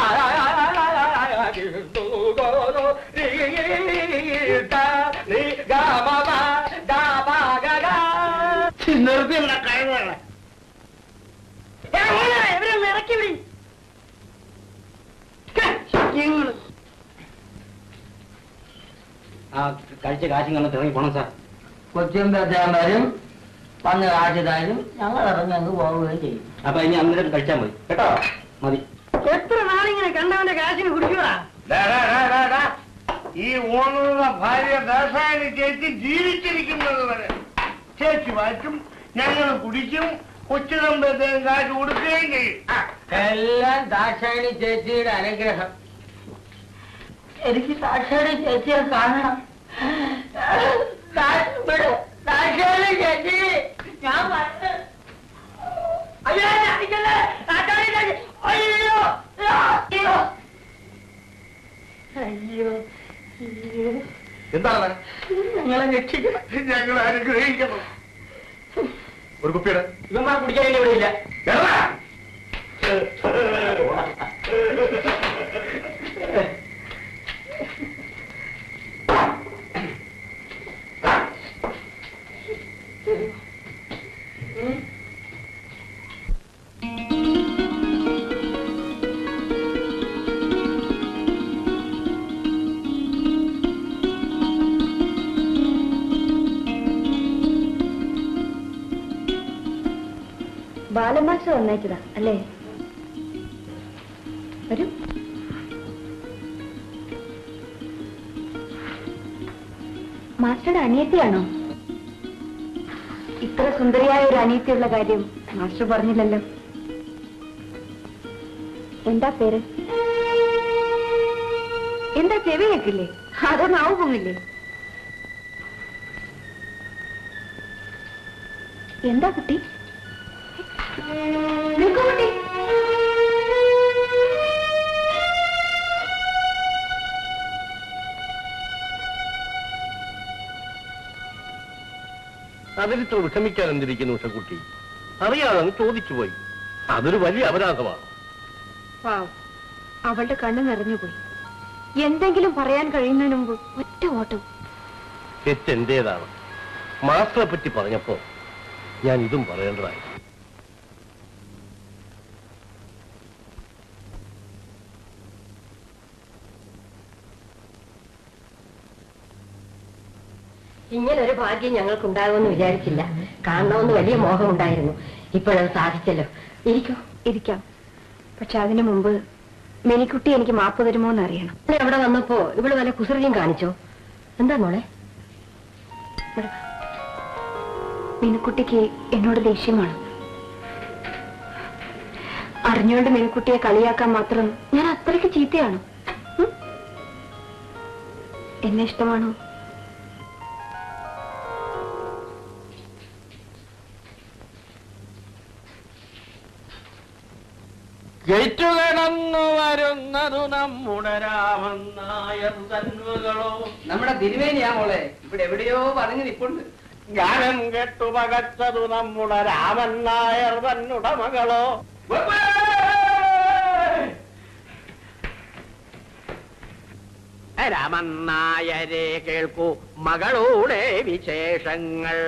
നിർത്തിയുള്ള കഴിവാണ് ഇവരൊന്ന് ഇറക്കി വിടി ആ കഴിച്ച കാശിങ്ങനെ തിറങ്ങി പോണം സാർ കൊച്ചിയും പേച്ചാൻ വന്ന് കാശിതായാലും ഞങ്ങൾ ഇറങ്ങി അങ്ങ് പോവുകയും ചെയ്യും അപ്പൊ ഇനി അന്നേരം കഴിച്ചാൽ മതി കേട്ടോ മതി എത്ര നാളിങ്ങനെ കണ്ടവന്റെ കാശിന് കുടിക്കൂടാ ഡാ, ഡാ, ഡാ, ഡാ, ഡാ. ഈ ഓണുള്ള ഭാര്യ ദാസായനി ചേച്ചി ജീവിച്ചിരിക്കുന്നത് വരെ ചേച്ചി വാറ്റും ഞങ്ങൾ കുടിക്കും കൊച്ചുതമ്പത്തേക്കും കാശ് കൊടുക്കുകയും ചെയ്യും ആ. എല്ലാം ദാക്ഷായണി ചേച്ചിയുടെ അനുഗ്രഹം എനിക്ക് ദാക്ഷായണി ചേച്ചിയെ കാണണം ദാ- ഇവിടെ ദാക്ഷായണി ചേച്ചി ഞാൻ വന്ന് അയ്യോ എന്നെ അടിക്കല്ലേ ദാക്ഷായണി ചേച്ചി അയ്യോ അയ്യോ അയ്യോ അയ്യോ എന്താണ് ഞങ്ങളെ രക്ഷിക്കണം ഞങ്ങൾ അനുഗ്രഹിക്കണം ഒരു കുപ്പിയുടെ ഇവന്മാർ കുടിക്കാൻ വേണ്ടി ഇവിടെ ഇല്ല ബാലമാഷ് വന്നേച്ചതാ അല്ലേ വരൂ മാസ്റ്ററുടെ അനിയത്തിയാണോ ഇത്ര സുന്ദരിയായ ഒരു അനിയത്തിയുള്ള കാര്യം മാസ്റ്റർ പറഞ്ഞില്ലല്ലോ എന്താ പേര് എന്താ ചെവി കേക്കില്ലേ അതോ നാവ് പൊങ്ങില്ലേ എന്താ കുട്ടി നിൽക്കൂ കുട്ടി അതിലിത്ര വിഷമിക്കാൻ എന്തിരിക്കുന്നു ഉഷക്കുട്ടി അറിയാതെ അങ്ങ് ചോദിച്ചു പോയി അതൊരു വലിയ അപരാധമാണ് വാവ് അവളുടെ കണ്ണ് നിറഞ്ഞുപോയി എന്തെങ്കിലും പറയാൻ കഴിയുന്നതിന് മുമ്പ് ഒറ്റ ഓട്ടം തെറ്റ് എന്റേതാണ് മാസ്റ്ററെ പറ്റി പറഞ്ഞപ്പോ ഞാൻ ഇതും പറയേണ്ടതായി ഇങ്ങനൊരു ഭാഗ്യം ഞങ്ങൾക്കുണ്ടാകുമെന്ന് വിചാരിച്ചില്ല കാണണമെന്ന് വലിയ മോഹമുണ്ടായിരുന്നു ഇപ്പോഴത് സാധിച്ചല്ലോ ഇരിക്കൂ ഇരിക്കാം പക്ഷെ അതിനു മുമ്പ് മെനിക്കുട്ടി എനിക്ക് മാപ്പ് തരുമോ എന്ന് അറിയണം ഇവിടെ അവിടെ വന്നപ്പോ ഇവള് വല്ല കുസൃതിയും കാണിച്ചോ എന്താ മോളെ ഇവിടെ വാ. മിനുക്കുട്ടിക്ക് എന്നോട് ദേഷ്യമാണ് അറിഞ്ഞുകൊണ്ട് മിനുക്കുട്ടിയെ കളിയാക്കാൻ മാത്രം ഞാൻ അത്രയ്ക്ക് ചീത്തയാണ് ഉം? എന്നെ ഇഷ്ടമാണോ ജയിച്ചുകിടന്നു വരുന്നതു നമ്മുടെ രാമൻ നായർ തന്മകളോ നമ്മുടെ തിരുവേനിയാ മോളെ ഇവിടെ എവിടെയോ പറഞ്ഞു നിപ്പുണ്ട് ഗാനം കെട്ടു പകച്ചതു നമ്മുടെ രാമൻ നായർ തന്നുടമകളോ രാമൻ നായരെ കേൾക്കൂ മകളുടെ വിശേഷങ്ങൾ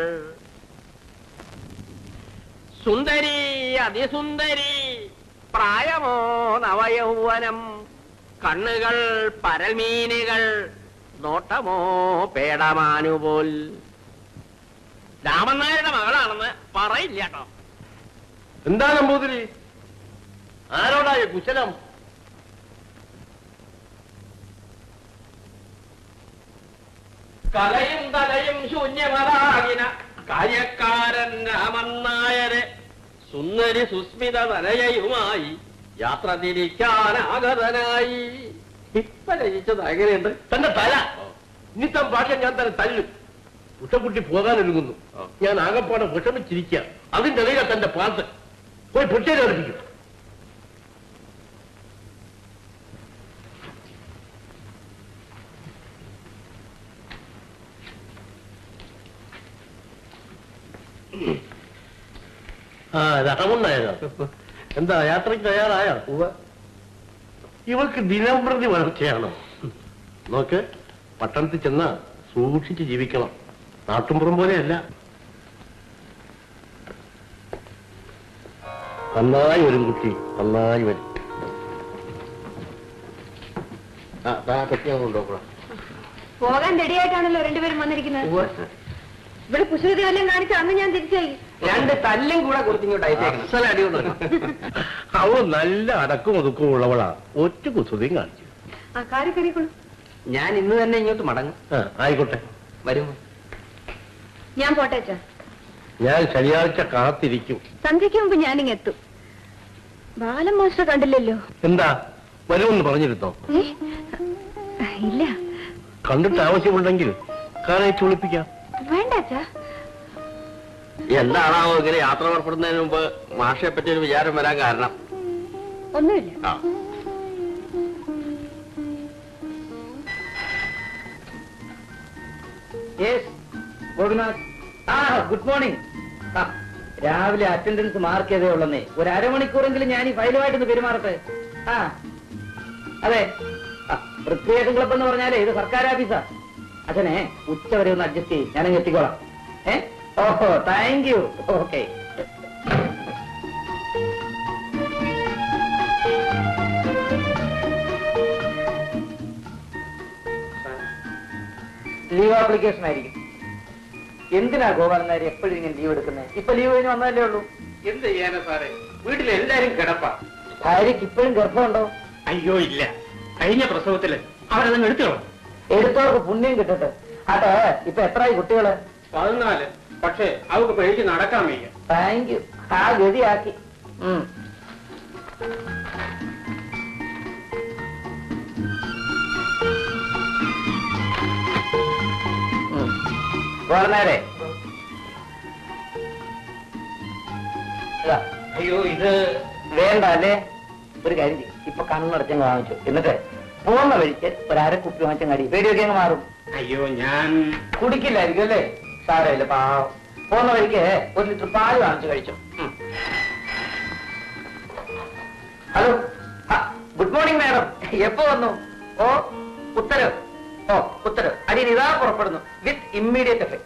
സുന്ദരി അതിസുന്ദരി പ്രായമോ നവയൗവനം കണ്ണുകൾ പരൽമീനുകൾ നോട്ടമോ പേടമാനുപോൽ രാമനായരുടെ മകളാണെന്ന് പറയില്ല കേട്ടോ എന്താ നമ്പൂതിരി ആരോടായ കുശലം കലയും തലയും ശൂന്യമതാകിന കാര്യക്കാരൻ രാമൻ നായരെ സുന്ദരി സുസ്മിത തനയയുമായി യാത്ര തിരിക്കാനാഗതനായി ഇപ്പൊ രചിച്ചത് എങ്ങനെയുണ്ട് തന്റെ തല ഇനിത്തം ഭാഷ ഞാൻ തന്നെ തല്ലും ഉഷക്കുട്ടി പോകാനൊരുങ്ങുന്നു ഞാൻ ആകപ്പാടെ വിഷമിച്ചിരിക്കുക അതിന്റെ ഇടയിലെ തന്റെ പാട്ട് പോയി പൊട്ടിയിലർപ്പിക്കും ആ രാമണ്ണായതാ എന്താ യാത്രയ്ക്ക് തയ്യാറായോ ഇവൾക്ക് ദിനംപ്രതി വളർച്ചയാണോ നോക്ക് പട്ടണത്തിൽ ചെന്ന സൂക്ഷിച്ച് ജീവിക്കണം നാട്ടുമ്പുറം പോലെയല്ല നന്നായി വരും കുട്ടി നന്നായി വരും ആ താ പറ്റിയാ കൊണ്ടുപോകണം പോകാൻ റെഡിയായിട്ടാണല്ലോ രണ്ടുപേരും വന്നിരിക്കുന്നത് ഇവിടെ കുസൃതി വല്ലതും കാണിച്ച അന്ന് ഞാൻ തിരിച്ചായി രണ്ട് തല്ലും കൂടെ കൊടുത്തിങ്ങോട്ട് അയച്ചേക്കണം അസല അടിയുണ്ട് അവൾ നല്ല അടക്കും ഒതുക്കും ഉള്ളവളാ ഒറ്റ കുസൃതിയും കാണിച്ചു ആ കാറി കയറിക്കോളൂ ഞാൻ ഇന്ന് തന്നെ ഇങ്ങോട്ട് മടങ്ങും ആ ആയിക്കോട്ടെ വരുമോ ഞാൻ പോട്ടേച്ചാ ഞാൻ ശനിയാഴ്ച കാത്തിരിക്കും സന്ധ്യയ്ക്ക് മുമ്പ് ഞാനിങ് എത്തും ബാലൻ മാസ്റ്റർ കണ്ടില്ലല്ലോ എന്താ വരുമെന്ന് പറഞ്ഞിരുന്നോ ഏ? ഇല്ല കണ്ടിട്ട് ആവശ്യമുണ്ടെങ്കിൽ കാറേച്ച് വിളിപ്പിക്കാം വേണ്ട അച്ഛാ എന്താണാവോ ഇങ്ങനെ യാത്ര പുറപ്പെടുന്നതിന് മുമ്പ് മാഷയെ പറ്റി ഒരു വിചാരം വരാൻ കാരണം ഒന്നുമില്ല ആ യെസ് ഗോപിനാഥ് ആ ഗുഡ് മോർണിംഗ് ആ രാവിലെ അറ്റൻഡൻസ് മാർക്ക് ചെയ്തേ ഉള്ളന്നേ ഒരു അരമണിക്കൂറെങ്കിലും ഞാൻ ഈ ഫയലുമായിട്ടൊന്ന് പെരുമാറട്ടെ ആ അതെ ആ, പ്രത്യേകം ക്ലബ് എന്ന് പറഞ്ഞാലേ ഇത് സർക്കാർ ഓഫീസാ അച്ഛനെ ഉച്ച വരെ ഒന്ന് അഡ്ജസ്റ്റ് ചെയ്യും ഞാനങ്ങ് എത്തിക്കോളാം ഏ ഓഹോ thank you okay leave application ആയിരിക്കും എന്തിനാ ഗോപാലൻ നായർ എപ്പോഴും ഇങ്ങനെ ലീവ് എടുക്കുന്നത് ഇപ്പൊ ലീവ് കഴിഞ്ഞ് വന്നതല്ലേ ഉള്ളൂ എന്ത് ചെയ്യാനാ സാറേ വീട്ടിലെല്ലാരും കിടപ്പാ ഭാര്യക്ക് ഇപ്പോഴും ഗർഭമുണ്ടോ അയ്യോ ഇല്ല കഴിഞ്ഞ പ്രസവത്തില് അവരതങ്ങ് എടുത്തോളാം എടുത്തവർക്ക് പുണ്യം കിട്ടട്ടെ അതെ ഇപ്പൊ എത്രയായി കുട്ടികള് പതിനാല് പക്ഷേ അവർക്ക് പേടിച്ച് നടക്കാൻ വയ്യ താങ്ക് യു ആ ഗതിയാക്കി ഉം. ഉം. ഗവർണറെ ഇതാ. അയ്യോ ഇത് വേണ്ട അല്ലേ ഒരു കാര്യം ചെയ്യ്. ഇപ്പൊ കണ്ണടച്ചങ്ങ് വാങ്ങിച്ചു എന്നിട്ട് പോകുന്ന വഴിക്ക് ഒരു അരക്കുപ്പി വാങ്ങിച്ചങ്ങ് അടി പേടിയൊക്കെ അങ്ങ് മാറും അയ്യോ ഞാൻ കുടിക്കില്ലായിരിക്കും അല്ലേ സാരമില്ല പാവം പോകുന്ന വഴിക്ക് ഒരു ലിറ്റർ പാല് വാങ്ങിച്ചു കഴിച്ചു ഉം. ഹലോ ഗുഡ് മോർണിംഗ് മാഡം എപ്പോ വന്നു ഓ ഉത്തരവ് ഓ ഉത്തരവ് അടിയൻ ഇതാ പുറപ്പെടുന്നു with immediate effect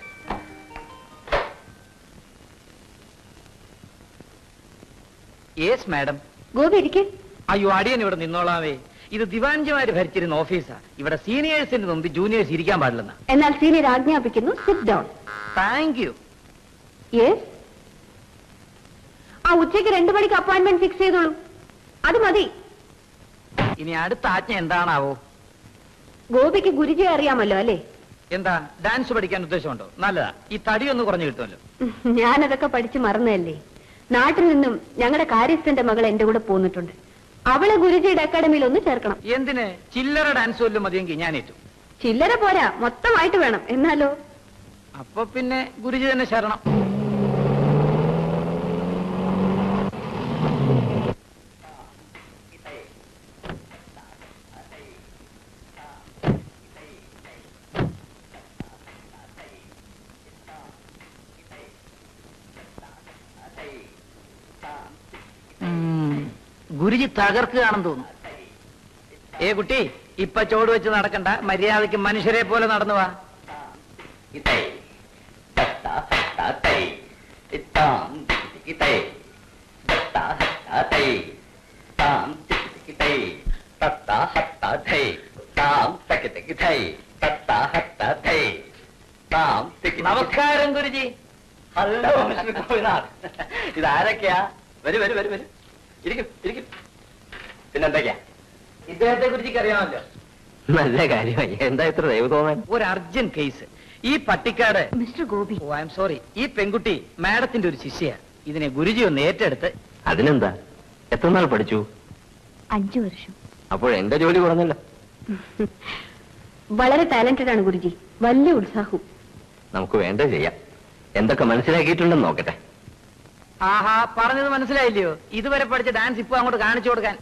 yes madam Gopi ഇരിക്കേ അയ്യോ അടിയൻ ഇവിടെ നിന്നോളാവേ ഇത് ദിവാൻജിമാര് ഭരിച്ചിരുന്ന ഓഫീസാ ഇവിടെ സീനിയേഴ്സിന്റെ മുമ്പ് ജൂനിയേഴ്സ് ഇരിക്കാൻ പാടില്ലെന്ന എന്നാൽ സീനിയർ ആജ്ഞാപിക്കുന്നു sit down thank you yes ആ ഉച്ചയ്ക്ക് രണ്ടു മണിക്ക് അപ്പോയിന്റ്മെന്റ് ഫിക്സ് ചെയ്തോളൂ അത് മതി ഇനി അടുത്ത ആജ്ഞ എന്താണാവോ ഗോപിക്ക് ഗുരുജി അറിയാമല്ലോ അല്ലേ എന്താ ഡാൻസ് പഠിക്കാൻ ഉദ്ദേശമുണ്ടോ നല്ലതാ ഈ തടി ഒന്ന് കുറഞ്ഞു കിട്ടുമല്ലോ ഞാനതൊക്കെ പഠിച്ചു മറന്നതല്ലേ നാട്ടിൽ നിന്നും ഞങ്ങളുടെ കാര്യസ്ഥന്റെ മകൾ എന്റെ കൂടെ പോന്നിട്ടുണ്ട് അവളെ ഗുരുജിയുടെ അക്കാഡമിയിൽ ഒന്ന് ചേർക്കണം എന്തിന് ചില്ലറ ഡാൻസ് വല്ലതും മതിയെങ്കിൽ ഞാൻ ഏറ്റു ചില്ലറ പോരാ മൊത്തമായിട്ട് വേണം എന്നാലോ അപ്പൊ പിന്നെ ഗുരുജി തന്നെ ശരണം ഉം, ഗുരുജി തകർക്കുകയാണെന്ന് തോന്നുന്നു ഏ കുട്ടി ഇപ്പൊ ചോട് വെച്ച് നടക്കണ്ട മര്യാദയ്ക്ക് മനുഷ്യരെ പോലെ നടന്നു വാ നമസ്കാരം ഗുരുജി ഹലോ മിസ്റ്റർ ഗോപിനാഥ് ഇതാരൊക്കെയാ വരൂ വരൂ വരൂ വരൂ ഇരിക്കും ഇരിക്കും പിന്നെന്തൊക്കെയാ ഇദ്ദേഹത്തെ കുറിച്ച് അറിയാമല്ലോ നല്ല കാര്യമായി എന്താ ഇത്ര ദൈവ തോന്നാൻ ഒരു അർജന്റ് കേസ് ഈ പട്ടിക്കാട് mister Gopi oh I'm sorry ഈ പെൺകുട്ടി മാഡത്തിന്റെ ഒരു ശിഷ്യ ഇതിനെ ഗുരുജി ഒന്ന് ഏറ്റെടുത്ത് അതിനെന്താ എത്ര നാൾ പഠിച്ചു അഞ്ചു വർഷം അപ്പോൾ എന്റെ ജോലി കുറഞ്ഞല്ലോ വളരെ ടാലന്റഡ് ആണ് ഗുരുജി വലിയ ഉത്സാഹവും നമുക്ക് വേണ്ട ചെയ്യാം എന്തൊക്കെ മനസ്സിലാക്കിയിട്ടുണ്ടെന്ന് നോക്കട്ടെ ആഹാ പറഞ്ഞത് മനസ്സിലായില്ലയോ ഇതുവരെ പഠിച്ച ഡാൻസ് ഇപ്പൊ അങ്ങോട്ട് കാണിച്ചു കൊടുക്കാൻ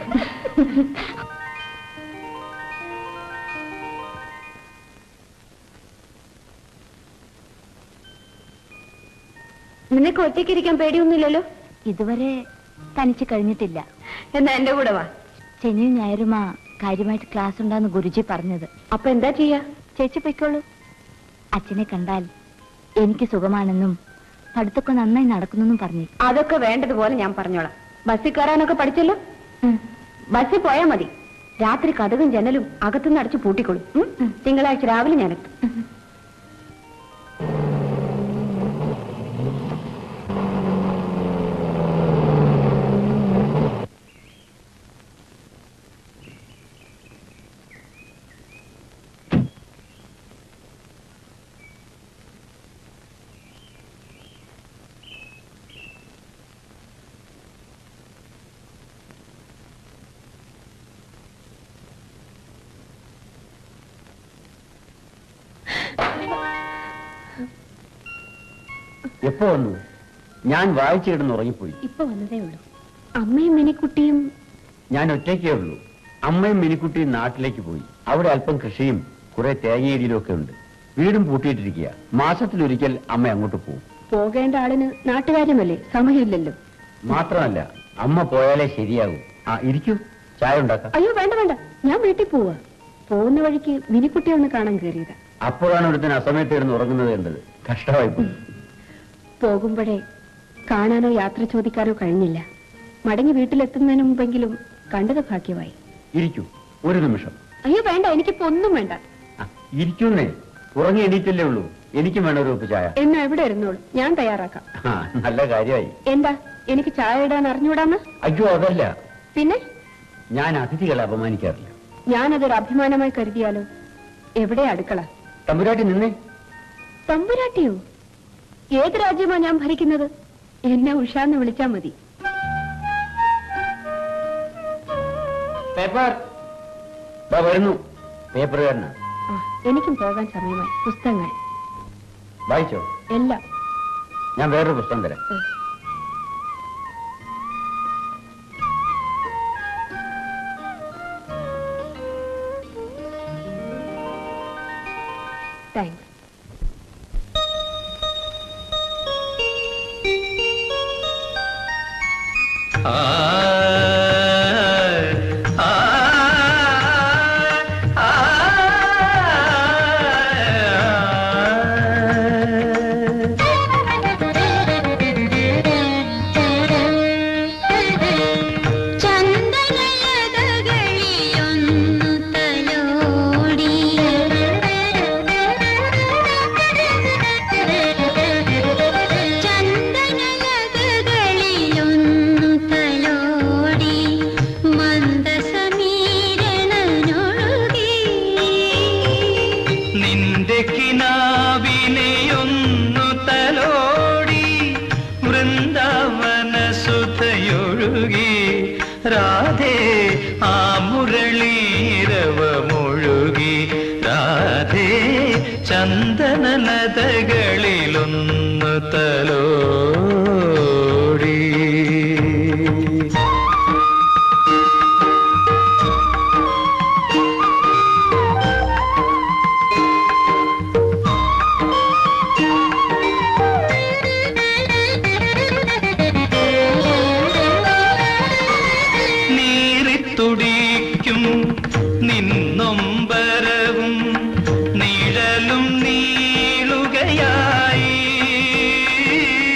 നിനക്ക് ഒറ്റയ്ക്കിരിക്കാൻ പേടിയൊന്നുമില്ലല്ലോ ഇതുവരെ തനിച്ച് കഴിഞ്ഞിട്ടില്ല എന്നാ എന്റെ കൂടെ വാ ശനിയും ഞായറുമാ കാര്യമായിട്ട് ക്ലാസ് ഉണ്ടാന്ന് ഗുരുജി പറഞ്ഞത് അപ്പൊ എന്താ ചെയ്യാ ചേച്ചി പൊയ്ക്കോളൂ അച്ഛനെ കണ്ടാൽ എനിക്ക് സുഖമാണെന്നും പഠിത്തമൊക്കെ നന്നായി നടക്കുന്നെന്നും പറഞ്ഞു അതൊക്കെ വേണ്ടതുപോലെ ഞാൻ പറഞ്ഞോളാം ബസ്സിൽ കയറാനൊക്കെ പഠിച്ചല്ലോ ബസ്സിൽ പോയാ മതി രാത്രി കഥകും ജനലും അകത്തുനിന്ന് അടച്ചു പൂട്ടിക്കൊള്ളും ഉം? തിങ്കളാഴ്ച രാവിലെ ഞാനെത്തും എപ്പോ വന്നു ഞാൻ വായിച്ചു കിടന്ന് ഉറങ്ങിപ്പോയി ഇപ്പൊ വന്നതേ ഉള്ളൂ അമ്മയും മിനിക്കുട്ടിയും ഞാൻ ഒറ്റയ്ക്കേ ഉള്ളൂ അമ്മയും മിനിക്കുട്ടിയും നാട്ടിലേക്ക് പോയി അവിടെ അല്പം കൃഷിയും കുറെ തേങ്ങയേരിയിലും ഒക്കെ ഉണ്ട് വീടും പൂട്ടിയിട്ടിരിക്കുക മാസത്തിലൊരിക്കൽ അമ്മ അങ്ങോട്ട് പോകും പോകേണ്ട ആളിന് നാട്ടുകാര്യമല്ലേ സമയമില്ലല്ലോ മാത്രമല്ല അമ്മ പോയാലേ ശരിയാകൂ ആ ഇരിക്കൂ ചായ ഉണ്ടാക്കാം അയ്യോ വേണ്ട വേണ്ട ഞാൻ വീട്ടിൽ പോവാ പോകുന്ന വഴിക്ക് മിനിക്കുട്ടി ഒന്ന് കാണാൻ കയറിയതാ അപ്പോഴാണ് ഒരുത്തിന് അസമയത്ത് കിടന്ന് ഉറങ്ങുന്നത് കണ്ടത് കഷ്ടമായി പോയി പോകുമ്പോഴേ കാണാനോ യാത്ര ചോദിക്കാനോ കഴിഞ്ഞില്ല മടങ്ങി വീട്ടിലെത്തുന്നതിന് മുമ്പെങ്കിലും കണ്ടത് ഭാഗ്യമായി ഇരിക്കൂ ഒരു നിമിഷം അയ്യോ വേണ്ട എനിക്കിപ്പോ ഒന്നും വേണ്ട ആ, ഇരിക്കുന്നേ ഉറങ്ങി എണീറ്റല്ലേ ഉള്ളൂ എനിക്കും വേണം ഒരു ഉപ്പ് ചായ എന്നാ എവിടെ ഇരുന്നോളൂ ഞാൻ തയ്യാറാക്കാം ആ നല്ല കാര്യമായി എന്താ എനിക്ക് ചായ ഇടാൻ അറിഞ്ഞൂടാന്ന് അയ്യോ അതല്ല പിന്നെ ഞാൻ അതിഥികളെ അപമാനിക്കാറില്ല ഞാനതൊരു അഭിമാനമായി കരുതിയാലോ എവിടെ അടുക്കള തമ്പുരാട്ടി നിന്നേ തമ്പുരാട്ടിയോ ഏത് രാജ്യമാ ഞാൻ ഭരിക്കുന്നത് എന്നെ ഉഷാന്ന് വിളിച്ചാ മതി പേപ്പർ ദാ വരുന്നു പേപ്പറുകാരനാ ആ, എനിക്കും പോകാൻ സമയമായി പുസ്തകങ്ങൾ വായിച്ചോ എല്ലാം ഞാൻ വേറൊരു പുസ്തകം തരാം താങ്ക്സ് ചന്ദനലതകളിയൊന്നു തലോടി ചന്ദനലതകളിലൊന്നു തലോടി മന്ദസമീരണനൊഴുകി നിന്റെ കിനാവിനെയൊന്നു തലോടി വൃന്ദാവന സുധയൊഴുകി രാധേ ആ മുരളീരവമൊഴുകി രാധേ ചന്ദനലതകളിലൊന്നു തലോടി നീറിത്തുടിക്കും നിന്നൊമ്പരവും നിഴലും നീളുകയായി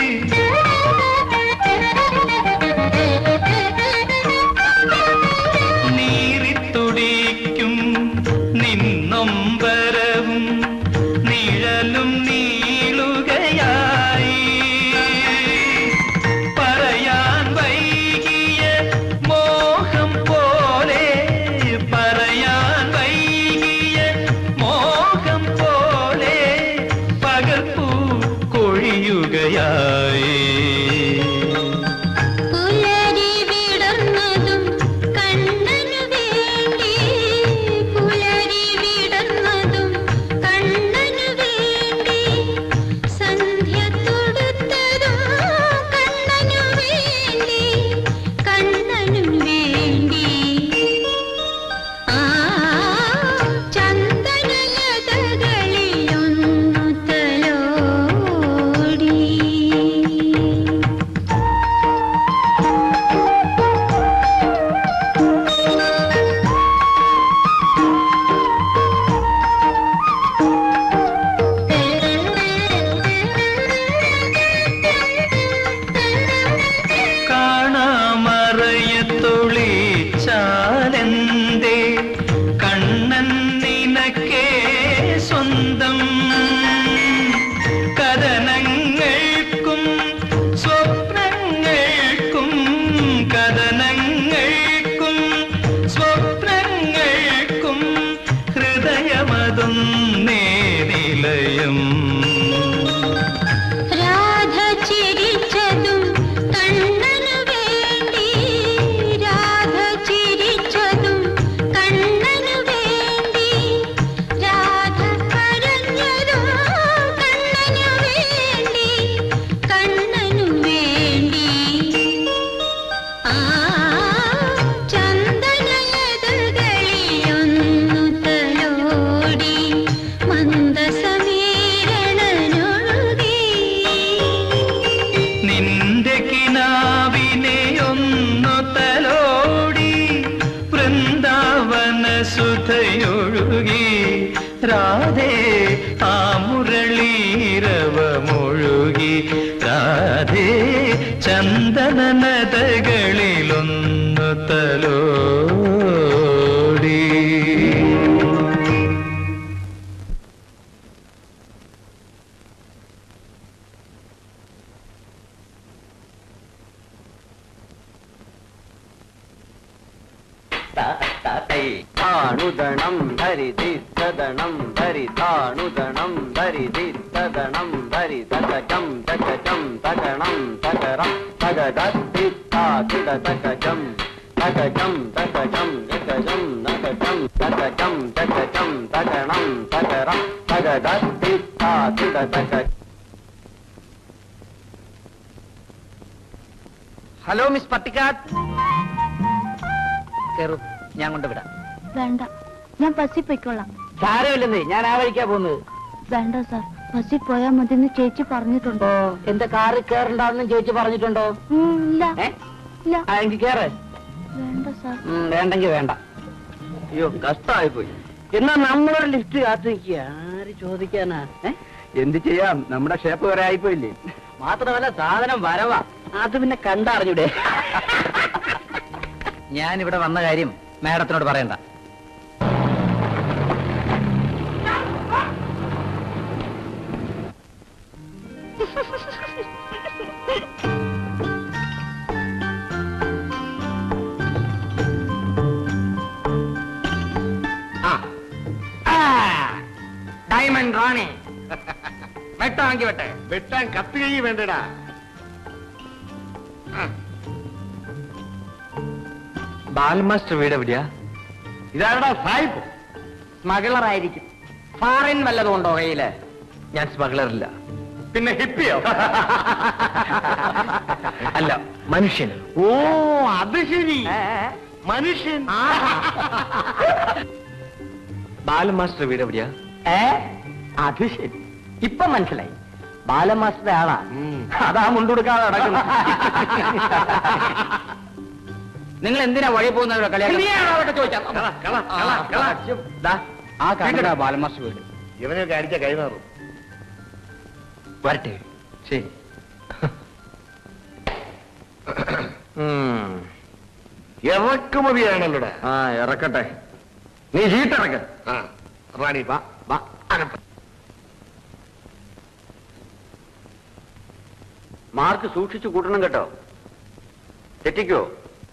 നിന്റെ കിനാവിനെ ഒന്നു തലോടി വൃന്ദാവന സുധയൊഴുകി രാധേ ആ മുരളീരവമൊഴുകി രാധേ ചന്ദന നദകളിലൊന്നു തലോടി താണുദണം ധരിതി സദണം ധരി താണുദണം ധരിതി സദണം ധരി തകജം തകജം തകണം തകരം തകദി താകിട തകജം തകജം തകജം തകജം നകജം തകജം തകജം തകണം തകരം തകദി താകിട തക ഹലോ മിസ് പട്ടിക്കാട് കേറൂ ഞാൻ കൊണ്ടുവിടാം വേണ്ട ഞാൻ ബസ്സിൽ പോയിക്കോളാം സാരമില്ലെന്നേ ഞാൻ ആ വഴിക്കാ പോകുന്നത് വേണ്ട സാർ ബസ്സിൽ പോയാൽ മതി എന്ന് ചേച്ചി പറഞ്ഞിട്ടുണ്ടോ എന്റെ കാറിൽ കയറണ്ടെന്നും ചേച്ചി പറഞ്ഞിട്ടുണ്ടോ ഉം, ഇല്ല ഏ ഇല്ല ആ എനിക്ക് കയറേ വേണ്ട സാർ വേണ്ടെങ്കി വേണ്ട അയ്യോ കഷ്ടമായി പോയി എന്നാ നമ്മളൊരു ലിഫ്റ്റ് കാത്തു നിൽക്കുക ആര് ചോദിക്കാനാ ഏ? എന്ത് ചെയ്യാം നമ്മുടെ ഷേപ്പ് വരെ ആയിപ്പോയില്ലേ മാത്രമല്ല സാധനം വരവാ അത് പിന്നെ കണ്ടറിഞ്ഞൂടെ ഞാൻ ഇവിടെ വന്ന കാര്യം മാഡത്തിനോട് പറയണ്ട ഡയമണ്ട് റാണി വെട്ടാങ്കി വെട്ടെ വെട്ടാൻ കത്ത് കൈ വേണ്ടടാ ബാലമാസ്റ്റർ വീട് എവിടെയാ ഇതാരടാ സായിപ്പ് സ്മഗ്ലർ ആയിരിക്കും ഫാറിൻ വല്ലതും ഉണ്ടോ കയ്യില് ഞാൻ സ്മഗ്ലറില്ല പിന്നെ ഹിപ്പിയോ അല്ല മനുഷ്യൻ ഓ അത് ശരി മനുഷ്യൻ ബാലമാസ്റ്റർ വീട് എവിടെയാ ഏ അത് ശരി ഇപ്പൊ മനസ്സിലായി ബാലമാസ്റ്ററുടെ ആളാ അതാ മുണ്ടുകൊടുക്കാതെ നടക്കുന്നു നിങ്ങൾ എന്തിനാ വഴി പോകുന്നവരോ ആ കാണുന്ന ബാലമാസ്റ്റർ വീട് ഇവനെയൊക്കെ അടിച്ച കൈമാറും വരട്ടെ ശരി ഇറക്കുമതിയാണല്ലോടാ ആ ഇറക്കട്ടെ നീ ചീട്ടിറക്ക ആ റാണി വാ വാ അകത്ത്. മാർക്ക് സൂക്ഷിച്ചു കൂട്ടണം കേട്ടോ തെറ്റിക്കോ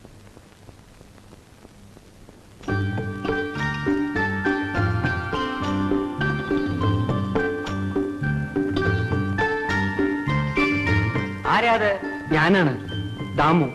ആരാത് ഞാനാണ് ദാമു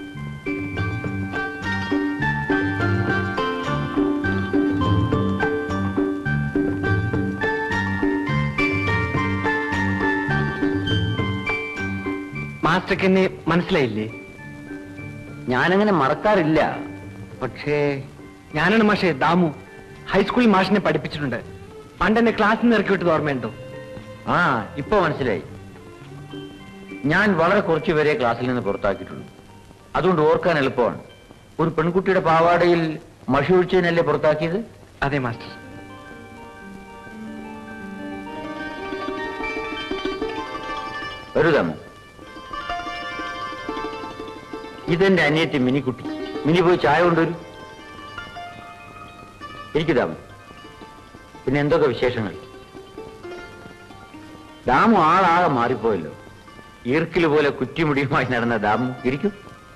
മാസ്റ്റർക്ക് എന്നെ മനസ്സിലായില്ലേ ഞാനങ്ങനെ മറക്കാറില്ല പക്ഷേ ഞാനാണ് മാഷെ ദാമു ഹൈസ്കൂളിൽ മാഷിനെ പഠിപ്പിച്ചിട്ടുണ്ട് പണ്ട് എന്നെ ക്ലാസ്സിൽ നിന്ന് ഇറക്കി വിട്ടത് ഓർമ്മയുണ്ടോ ആ ഇപ്പൊ മനസ്സിലായി ഞാൻ വളരെ കുറച്ചു പേരെ ക്ലാസ്സിൽ നിന്ന് പുറത്താക്കിയിട്ടുണ്ട് അതുകൊണ്ട് ഓർക്കാൻ എളുപ്പമാണ് ഒരു പെൺകുട്ടിയുടെ പാവാടയിൽ മഷി ഒഴിച്ചതിനല്ലേ പുറത്താക്കിയത് അതെ മാസ്റ്റർ വരുതാമോ ഇതെന്റെ അനിയത്തി മിനിക്കുട്ടി മിനി പോയി ചായ കൊണ്ടുവരും ഇരിക്കുതാമോ പിന്നെ എന്തൊക്കെ വിശേഷങ്ങൾ ദാമു ആളാകെ മാറിപ്പോയല്ലോ ഈർക്കില് പോലെ കുറ്റിമുടിയുമായി നടന്ന ദാമു ഇരിക്കും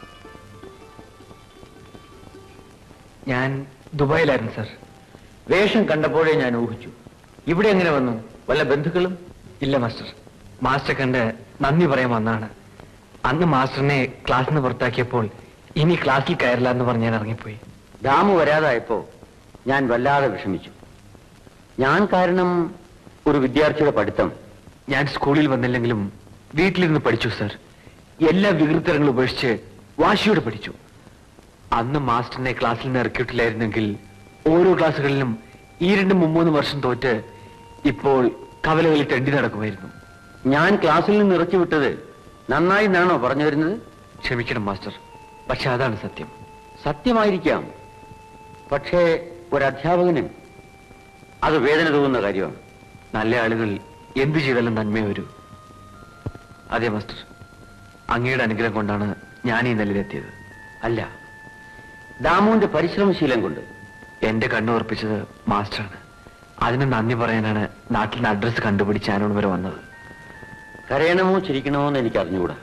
ഞാൻ ദുബായിലായിരുന്നു സർ വേഷം കണ്ടപ്പോഴേ ഞാൻ ഊഹിച്ചു ഇവിടെ എങ്ങനെ വന്നു വല്ല ബന്ധുക്കളും ഇല്ല മാസ്റ്റർ മാസ്റ്റർ കണ്ട് നന്ദി പറയാൻ വന്നാണ് അന്ന് മാസ്റ്ററിനെ ക്ലാസ്സിൽ നിന്ന് പുറത്താക്കിയപ്പോൾ ഇനി ക്ലാസ്സിൽ കയറില്ല എന്ന് പറഞ്ഞ് ഞാൻ ഇറങ്ങിപ്പോയി ദാമു വരാതായപ്പോ ഞാൻ വല്ലാതെ വിഷമിച്ചു ഞാൻ കാരണം ഒരു വിദ്യാർത്ഥിയുടെ പഠിത്തം ഞാൻ സ്കൂളിൽ വന്നില്ലെങ്കിലും വീട്ടിലിരുന്ന് പഠിച്ചു സർ എല്ലാ വികൃതരങ്ങളും ഉപേക്ഷിച്ച് വാശിയോടെ പഠിച്ചു അന്ന് മാസ്റ്ററിനെ ക്ലാസ്സിൽ നിന്ന് ഇറക്കിയിട്ടില്ലായിരുന്നെങ്കിൽ ഓരോ ക്ലാസ്സുകളിലും ഈ രണ്ട് മുമ്മൂന്ന് വർഷം തോറ്റ് ഇപ്പോൾ കവലകളിൽ തെണ്ടി നടക്കുമായിരുന്നു ഞാൻ ക്ലാസ്സിൽ നിന്ന് ഇറക്കി വിട്ടത് നന്നായി എന്നാണോ പറഞ്ഞു വരുന്നത് ക്ഷമിക്കണം മാസ്റ്റർ പക്ഷെ അതാണ് സത്യം സത്യമായിരിക്കാം പക്ഷേ ഒരു അധ്യാപകന് അത് വേദന തോന്നുന്ന കാര്യമാണ് നല്ല ആളുകൾ എന്തു ചെയ്താലും നന്മ വരൂ അതെ മാസ്റ്റർ അങ്ങയുടെ അനുഗ്രഹം കൊണ്ടാണ് ഞാൻ ഈ നിലയിലെത്തിയത് അല്ല ദാമുവിന്റെ പരിശ്രമശീലം കൊണ്ട് എന്റെ കണ്ണുറപ്പിച്ചത് മാസ്റ്ററാണ് അതിന് നന്ദി പറയാനാണ് നാട്ടിൽ നിന്ന് അഡ്രസ്സ് കണ്ടുപിടിച്ച് ഞാനോട് വരെ വന്നത് കരയണമോ ചിരിക്കണമോ എന്ന് എനിക്ക് അറിഞ്ഞുകൂടാ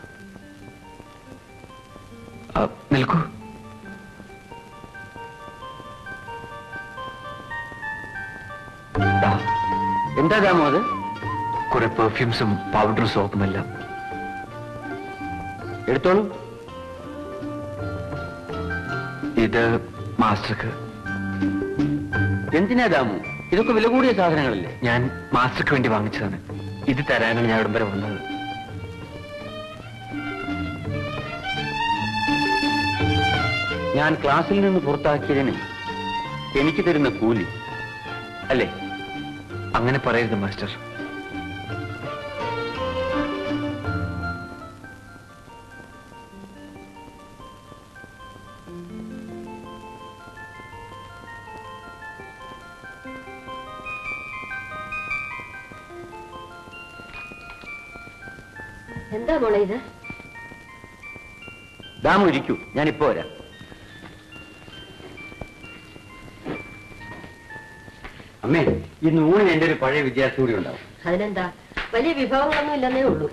ആ, നിൽക്കൂ ദാ, എന്താ ദാമു അത് കുറെ പെർഫ്യൂംസും പൗഡറും സോപ്പും എല്ലാം എടുത്തോളൂ ഇത് മാസ്റ്റർക്ക് എന്തിനാ ദാമു ഇതൊക്കെ വില കൂടിയ സാധനങ്ങളല്ലേ ഞാൻ മാസ്റ്റർക്ക് വേണ്ടി വാങ്ങിച്ചതാണ് ഇത് തരാനാണ് ഞാൻ ഇവിടം വരെ വന്നത് ഞാൻ ക്ലാസ്സിൽ നിന്ന് പുറത്താക്കിയതിന് എനിക്ക് തരുന്ന കൂലി അല്ലേ അങ്ങനെ പറയരുത് മാസ്റ്റർ എന്താ മോളെ ഇത് ദാമു ഇരിക്കൂ ഞാൻ ഇപ്പോ വരാം അമ്മേ ഇന്ന് ഊണിന് എന്റെ ഒരു പഴയ വിദ്യാർത്ഥി കൂടി ഉണ്ടാവും അതിനെന്താ വലിയ വിഭവങ്ങളൊന്നും ഇല്ലെന്നേ ഉള്ളൂ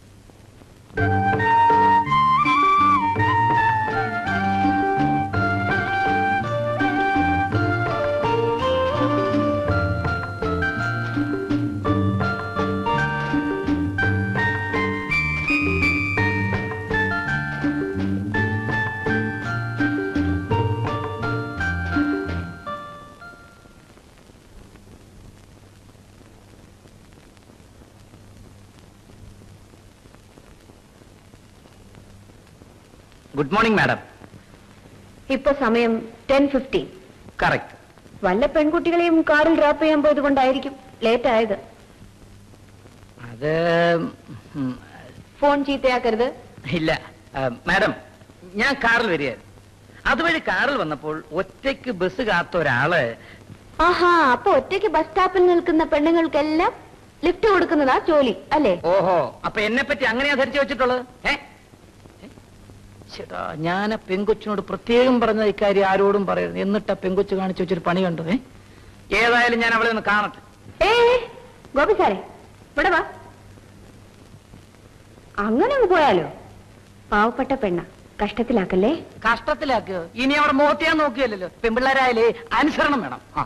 ഗുഡ് മോർണിംഗ് മാഡം ഇപ്പൊ സമയം ടെൻ ഫിഫ്റ്റീൻ കറക്റ്റ് വല്ല പെൺകുട്ടികളെയും കാറിൽ ഡ്രോപ്പ് ചെയ്യാൻ പോയത് കൊണ്ടായിരിക്കും ലേറ്റ് ആയത് അത് ഉം, ഫോൺ ചീത്തയാക്കരുത് ഇല്ല ആ, മാഡം ഞാൻ കാറിൽ വരികയായിരുന്നു അതുവഴി കാറിൽ വന്നപ്പോൾ ഒറ്റയ്ക്ക് ബസ് കാത്ത ഒരാള് ആഹാ അപ്പൊ ഒറ്റയ്ക്ക് ബസ് സ്റ്റോപ്പിൽ നിൽക്കുന്ന പെണ്ണുങ്ങൾക്കെല്ലാം ലിഫ്റ്റ് കൊടുക്കുന്നതാ ജോലി അല്ലേ ഓഹോ അപ്പൊ എന്നെ പറ്റി അങ്ങനെയാ ധരിച്ചു വെച്ചിട്ടുള്ളത് ഏ ഏ? ചേട്ടാ ഞാൻ ആ പെങ്കൊച്ചിനോട് പ്രത്യേകം പറഞ്ഞ ഇക്കാര്യം ആരോടും പറയരുത് എന്നിട്ട് ആ പെങ്കൊച്ച് കാണിച്ചു വെച്ചൊരു പണി കണ്ടു ഏ ഏതായാലും ഞാൻ അവളെ ഒന്ന് കാണട്ടെ ഏ ഗോപി സാറേ ഇവിടെ വാ അങ്ങനെ അങ്ങ് പോയാലോ പാവപ്പെട്ട പെണ്ണ കഷ്ടത്തിലാക്കല്ലേ കഷ്ടത്തിലാക്കിയോ ഇനി അവിടെ മുഖത്ത് ഞാൻ നോക്കിയല്ലോ പെൺപിള്ളേരായാലേ അനുസരണം വേണം ആ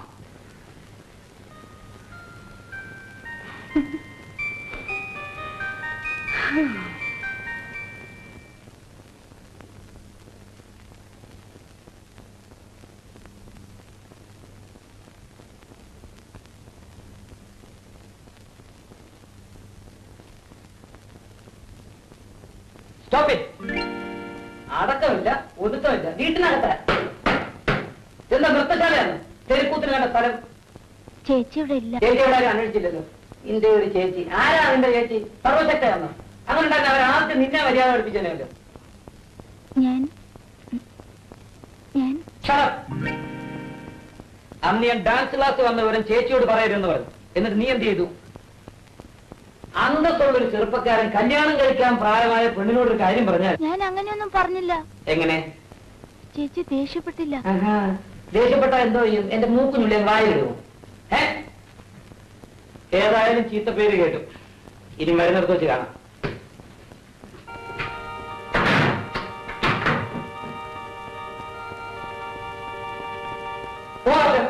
സ്റ്റോപ്പ് അടക്കമില്ല ഒതുക്കമില്ല വീട്ടിനകത്ത് എന്താ നൃത്തശാലയാണ് തെരുക്കൂത്തിന് കണ്ട സ്ഥലം ചേച്ചി ഇവിടെ ഇല്ല ചേച്ചി ഇവിടെ ആരും അന്വേഷിച്ചില്ലല്ലോ ഇന്റെ ഒരു ചേച്ചി ആരാ നിന്റെ ചേച്ചി സർവശക്തയാണോ അങ്ങനെ ഉണ്ടാക്കാൻ അവർ ആദ്യം നിന്നെ മര്യാദ പഠിപ്പിച്ചല്ലോ ഞാൻ ഞാൻ അന്ന് ഞാൻ ഡാൻസ് ക്ലാസ് വന്ന വിവരം ചേച്ചിയോട് പറയരുതെന്ന് പറഞ്ഞു എന്നിട്ട് നീ എന്ത് ചെയ്തു അന്നത്തുള്ള ഒരു ചെറുപ്പക്കാരൻ കല്യാണം കഴിക്കാൻ പ്രായമായ പെണ്ണിനോട് ഒരു കാര്യം പറഞ്ഞാൽ ഞാൻ അങ്ങനെയൊന്നും പറഞ്ഞില്ല എങ്ങനെ ചേച്ചി ദേഷ്യപ്പെട്ടില്ല ആഹാ. ദേഷ്യപ്പെട്ട എന്തോ ചെയ്യും എന്റെ മൂക്കുന്നുള്ളിൽ വായിലിടുമോ ഏ ഏതായാലും ചീത്ത പേര് കേട്ടു ഇനി മരുന്നെടുത്ത് വെച്ച് കാണാം പോവാ.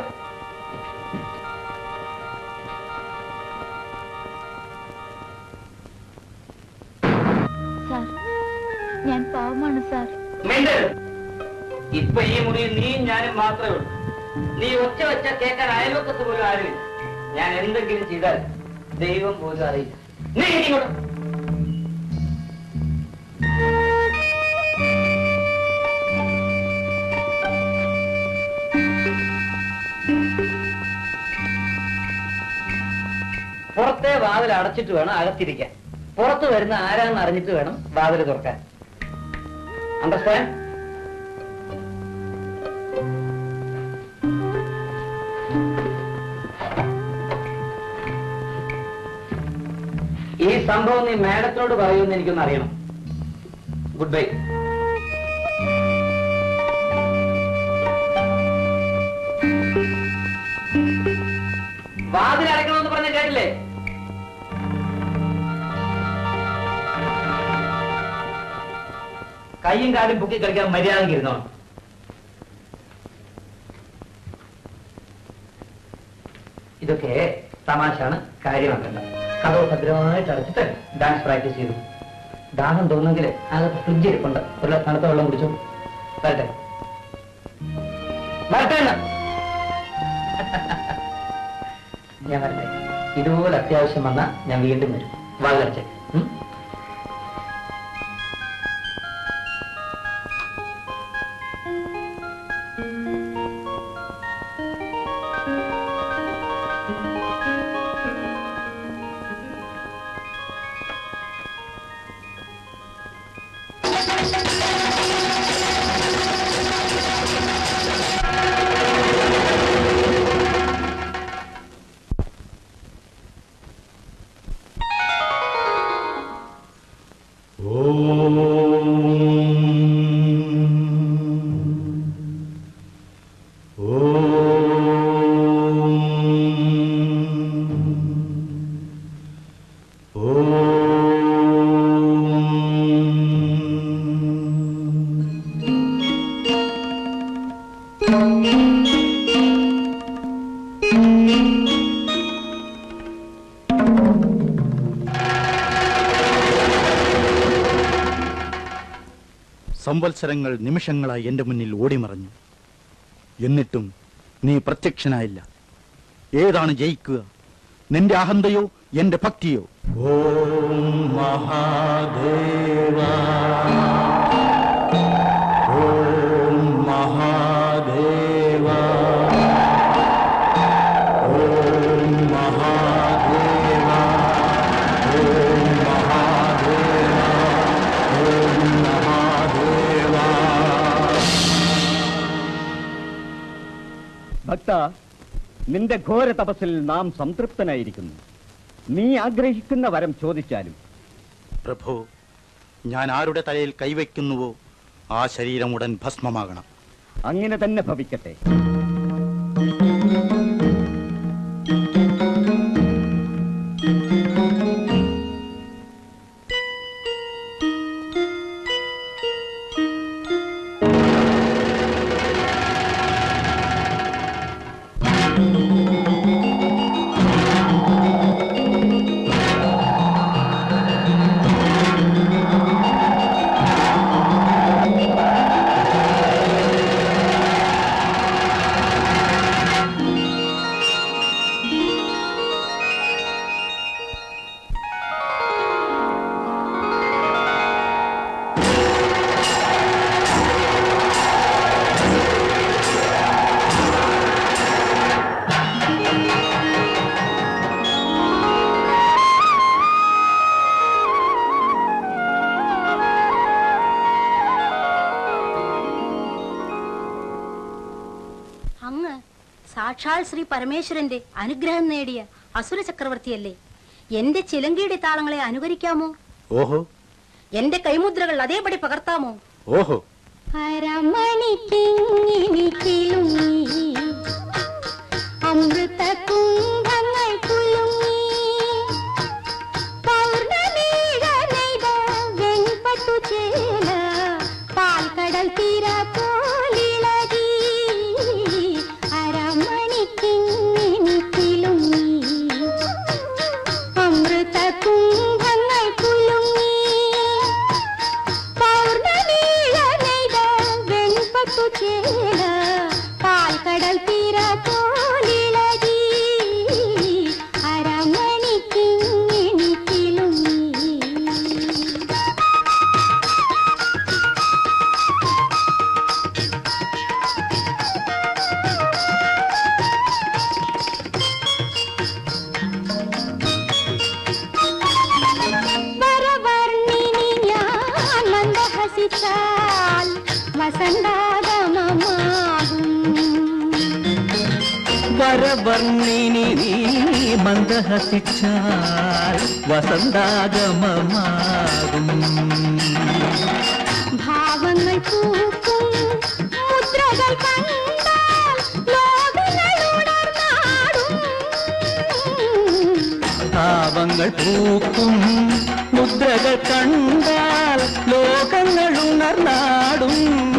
സാർ ഞാൻ പാവമാണ് സാർ മിണ്ടരുത്. ഇപ്പൊ ഈ മുറിയിൽ നീയും ഞാനും മാത്രമേ ഉള്ളൂ നീ ഒച്ച വെച്ച കേൾക്കാൻ അയൽവക്കത്ത് പോലും ആരുമില്ല ഞാൻ എന്തെങ്കിലും ചെയ്താൽ ദൈവം പോലും അറിയില്ല നീ ഇങ്ങോട്ട് പുറത്തെ വാതിൽ അടച്ചിട്ട് വേണം അകത്തിരിക്കാൻ പുറത്ത് വരുന്ന ആരാന്ന് അറിഞ്ഞിട്ട് വേണം വാതിൽ തുറക്കാൻ അണ്ടർസ്റ്റാൻഡ് ഈ സംഭവം നീ മാഡത്തിനോട് പറയുമെന്ന് എനിക്കൊന്ന് അറിയണം ഗുഡ് ബൈ വാതിൽ അടയ്ക്കണമെന്ന് പറഞ്ഞ കേട്ടില്ലേ കൈയും കാലും പൊക്കി കളിക്കാൻ മര്യാദ ഇരുന്നോണം ഇതൊക്കെ തമാശാണ് കാര്യമാക്കണ്ട കഥവ് ഭദ്രമായിട്ട് അടച്ചിട്ട് ഡാൻസ് പ്രാക്ടീസ് ചെയ്തു ദാഹം തോന്നുമെങ്കിൽ അകത്ത് ഫ്രിഡ്ജ് ഇരിപ്പുണ്ട് ഒരു തണുത്ത വെള്ളം കുടിച്ചു വരട്ടെ വരട്ടെ എന്ന്. ഞാൻ വരട്ടെ ഇതുപോലെ അത്യാവശ്യം വന്നാൽ ഞാൻ വീണ്ടും വരും വാതിലടച്ചേ ഉം? സംവത്സരങ്ങൾ നിമിഷങ്ങളായി എന്റെ മുന്നിൽ ഓടിമറഞ്ഞു എന്നിട്ടും നീ പ്രത്യക്ഷനായില്ല ഏതാണ് ജയിക്കുക നിന്റെ അഹന്തയോ എന്റെ ഭക്തിയോ ഓം മഹാദേവ ഓം മഹാദേവ ഓം മഹാദേവ ഓം മഹാദേവ ഓം മഹാദേവ ഭക്ത നിന്റെ ഘോര തപസ്സിൽ നാം സംതൃപ്തനായിരിക്കുന്നു നീ ആഗ്രഹിക്കുന്ന വരം ചോദിച്ചാലും പ്രഭു ഞാൻ ആരുടെ തലയിൽ കൈവയ്ക്കുന്നുവോ ആ ശരീരം ഉടൻ ഭസ്മമാകണം അങ്ങനെ തന്നെ ഭവിക്കട്ടെ അങ്ങ് സാക്ഷാൽ ശ്രീ പരമേശ്വരന്റെ അനുഗ്രഹം നേടിയ അസുര ചക്രവർത്തിയല്ലേ എന്റെ ചിലങ്കയുടെ താളങ്ങളെ അനുകരിക്കാമോ ഓഹോ എന്റെ കൈമുദ്രകൾ അതേപടി പകർത്താമോ ഓഹോ അരമണിക്കിങ്ങിനി കിലുങ്ങി അമൃത കുംഭങ്ങൾ കുലുങ്ങി പൗർണമീഴ നെയ്ത വെൺപട്ടു ചേല പാൽക്കടൽ തീര പോലിളകി അരമണിക്കിങ്ങിനി കിലുങ്ങി അമൃത കുംഭങ്ങൾ കുലുങ്ങി പൗർണമീഴ നെയ്ത വെൺപട്ടു ചേല പാൽക്കടൽ തീര പോലിളകി അരമണിക്കിങ്ങിണി കിലുങ്ങി മന്ദഹസിച്ചാൽ വസന്താഗമമാകും വരവർണ്ണിനി നീ മന്ദഹസിച്ചാൽ വസന്താഗമമാകും ഭാവങ്ങൾ പൂക്കും മുദ്രകൾ കണ്ടാൽ ലോകങ്ങൾ ഉണർന്നാടും ഭാവങ്ങൾ പൂക്കും മുദ്രകൾ കണ്ടാൽ ലോകങ്ങൾ ഉണർന്നാടും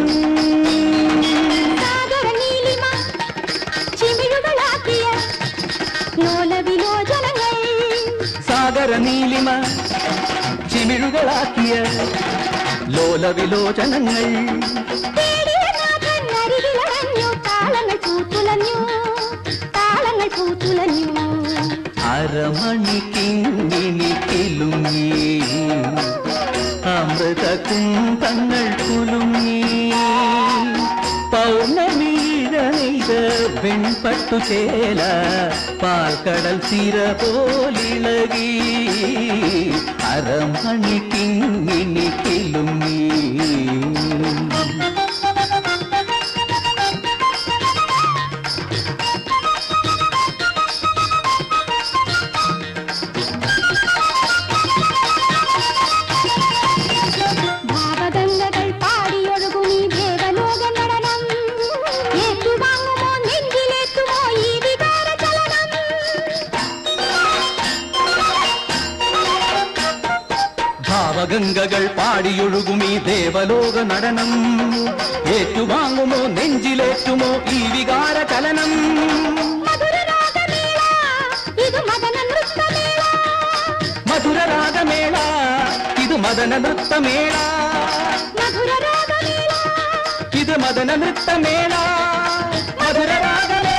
സാഗര നീലിമ ചിമിഴുകളാക്കിയ ലോലവിലോചനങ്ങൾ സാഗര നീലിമ ചിമിഴുകളാക്കിയ ലോലവിലോചനങ്ങൾ തേടിയ നാഥൻ അരികിലണഞ്ഞു താളങ്ങൾ പൂത്തുലഞ്ഞു താളങ്ങൾ പൂത്തുലഞ്ഞു അരമണി കിങ്ങിനി കിലുങ്ങി അമൃത കുന്തങ്ങൾ കുലുങ്ങി പൗർണമീഴ നെയ്ത വെൺപട്ടു ചേല പാൽക്കടൽ തിര പോലിളകി അരമണി കിങ്ങിനി കിലുങ്ങി ഭാവഗംഗകൾ പാടിയൊഴുകും ഈ ദേവലോക നടനം ഏറ്റുവാങ്ങുമോ നെഞ്ചിലേറ്റുമോ ഈ വികാര ചലനം ഭാവഗംഗകൾ പാടിയൊഴുകും ഈ ദേവലോക നടനം ഏറ്റുവാങ്ങുമോ നെഞ്ചിലേറ്റുമോ ഈ വികാര ചലനം മധുരരാഗമേള ഇത് മദന നൃത്തമേള മധുരരാഗമേള ഇത് മദന നൃത്തമേള മധുരരാഗമേള ഇത് മദന നൃത്തമേള മധുരരാഗമേള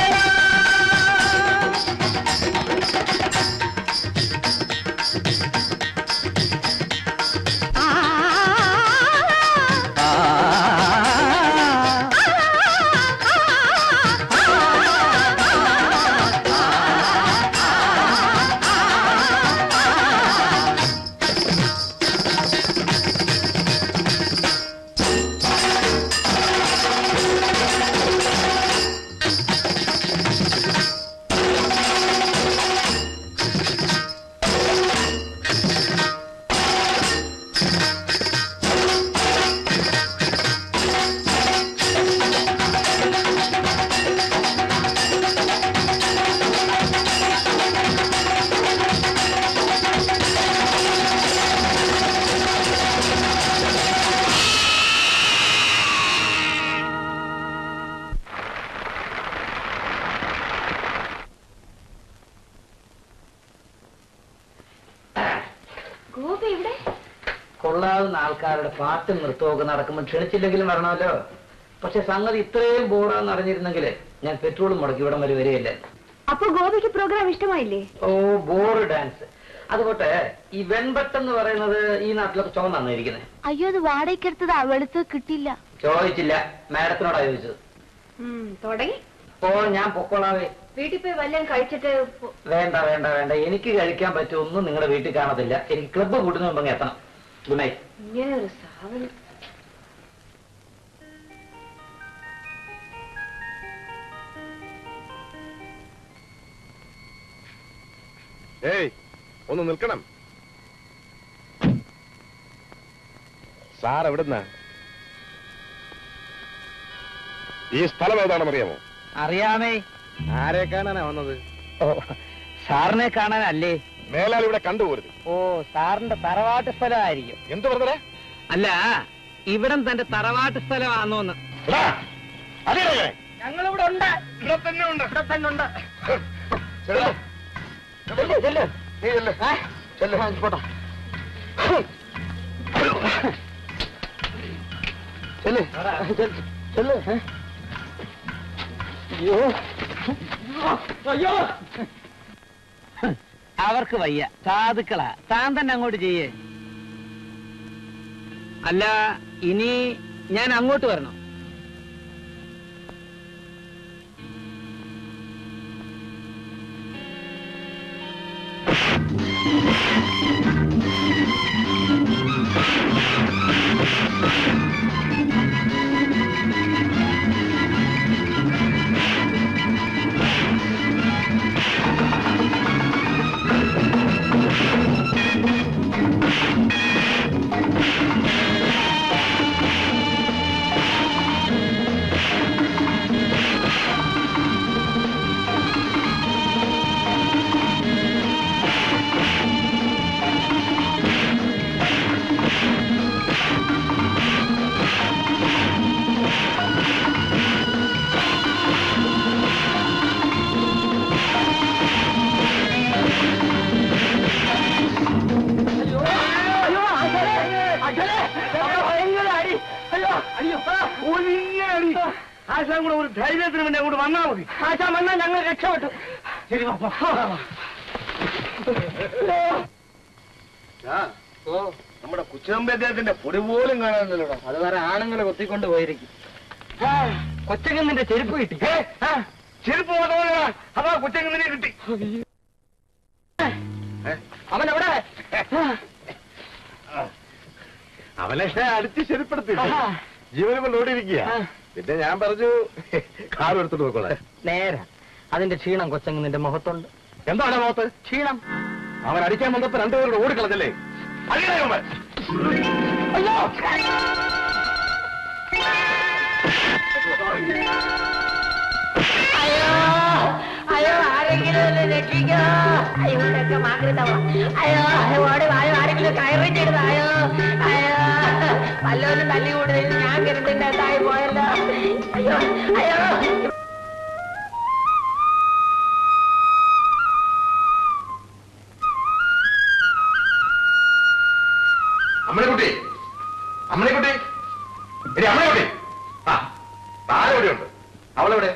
ഗോപി ഇവിടെ കൊള്ളാവുന്ന ആൾക്കാരുടെ പാട്ടും നൃത്തമൊക്കെ നടക്കുമ്പോൾ ക്ഷണിച്ചില്ലെങ്കിലും വരണമല്ലോ പക്ഷെ സംഗതി ഇത്രയും ബോറാന്ന് അറിഞ്ഞിരുന്നെങ്കിൽ ഞാൻ പെട്രോൾ മുടക്കി ഇവിടം വരെ വരികയില്ല അപ്പൊ ഗോപിക്ക് പ്രോഗ്രാം ഇഷ്ടമായില്ലേ ഓ ബോറ് ഡാൻസ് അതുപോട്ടെ ഈ വെൺപട്ട് എന്ന് പറയുന്നത് ഈ നാട്ടിലൊക്കെ ചുവന്നാണ് ഇരിക്കുന്നത് അയ്യോ അത് വാടകയ്ക്കെടുത്തതാ വെളുത്ത് കിട്ടില്ല ചോദിച്ചില്ല മാഡത്തിനോടാ ചോദിച്ചത് തുടങ്ങി ഓ ഞാൻ പൊക്കോളാവേ വീട്ടിൽ പോയി വല്ലതും കഴിച്ചിട്ട് പോ- വേണ്ട വേണ്ട വേണ്ട എനിക്ക് കഴിക്കാൻ പറ്റുമൊന്നും നിങ്ങളുടെ വീട്ടിൽ കാണത്തില്ല എനിക്ക് ക്ലബ്ബ് കൂട്ടുന്ന മുമ്പ് എത്തണം ഗുഡ് നൈറ്റ് ഇങ്ങനെ ഒരു സാധനം ഏയ് ഒന്ന് നിൽക്കണം സാർ എവിടുന്ന ഈ സ്ഥലം ഏതാണെന്ന് അറിയാമോ അറിയാമേ ആരെ കാണാനാ വന്നത് ഓ സാറിനെ കാണാനല്ലേ മേലാൽ ഇവിടെ കണ്ടുപോരുത് ഓ സാറിന്റെ തറവാട്ട് സ്ഥലമായിരിക്കും എന്ത് പറഞ്ഞേ അല്ല ഇവിടം തന്റെ തറവാട്ട് സ്ഥലമാണോന്ന് ഞങ്ങളിവിടെ ഉണ്ട് ഇവിടെ തന്നെ ഉണ്ട് ഇവിടെ തന്നെ ഉണ്ട് ചെല്ലു. ചെല്ല്, ചെല്ല്. നീ ചെല്ല്. ചെല്ല്, ആ, പോട്ടെ. ചെല്ല്. ചെല്ല്. ചെല്ല്. ഏ? അയ്യോ അയ്യോ അവർക്ക് വയ്യ സാധുക്കളാ താൻ തന്നെ അങ്ങോട്ട് ചെയ്യേ അല്ല ഇനി ഞാൻ അങ്ങോട്ട് വരണം ആ ഭയങ്കര അടി അയ്യോ അയ്യോ ഒഴിഞ്ഞ അടി ആശാൻ കൂടെ ഒരു ധൈര്യത്തിന് വേണ്ടി അങ്ങോട്ട് വന്നാൽ മതി ആശാൻ വന്നാൽ ഞങ്ങൾ രക്ഷപ്പെട്ടു ശരി വാ, വാ, വാ, വാ. ഓ നമ്മുടെ കുച്ചമ്പി അദ്ദേഹത്തിന്റെ പൊടി പോലും കാണാനില്ലല്ലോ അത് വേറെ ആണുങ്ങളെ കൊത്തിക്കൊണ്ട് പോയിരിക്കും കൊച്ചങ്ങന്റെ ചെരുപ്പ് കിട്ടി ചെരുപ്പ് മാത്രമല്ല അതാ കുച്ചങ്ങനെ കിട്ടി അവൻ എവിടെ അവനെ അടിച്ച് ശരിപ്പെടുത്തി ജീവനിപ്പോ ലോടിയിരിക്കുക പിന്നെ ഞാൻ പറഞ്ഞു കാർ എടുത്തിട്ട് നോക്കോളാം നേരെ അതിന്റെ ക്ഷീണം കൊച്ചങ്ങന്റെ മുഖത്തുണ്ട് എന്താണ് മുഖത്ത് ക്ഷീണം അവൻ അടിക്കാൻ വന്നപ്പോ രണ്ടുപേരുടെ ഓടിക്കളഞ്ഞല്ലേ അടിയണേ അവൻ അയ്യോ അയ്യോ അയ്യോ ആരെങ്കിലും ഒന്ന് രക്ഷിക്കോ അയ്യോ ഇതൊക്കെ മാതൃതമാ അയ്യോ ഓടി വായോ ആരെങ്കിലും കയറിച്ചിടുന്ന അയ്യോ അയ്യോ വല്ലവരും തല്ലി കൂടുതൽ ഞാൻ കിരട്ടിന്റെ തായി പോയല്ലോ അയ്യോ അയ്യോ അമ്മണിക്കുട്ടി അമ്മണിക്കുട്ടി എടി അമ്മണിക്കുട്ടി ആ താരെവിടെയുണ്ട് അവളെവിടെ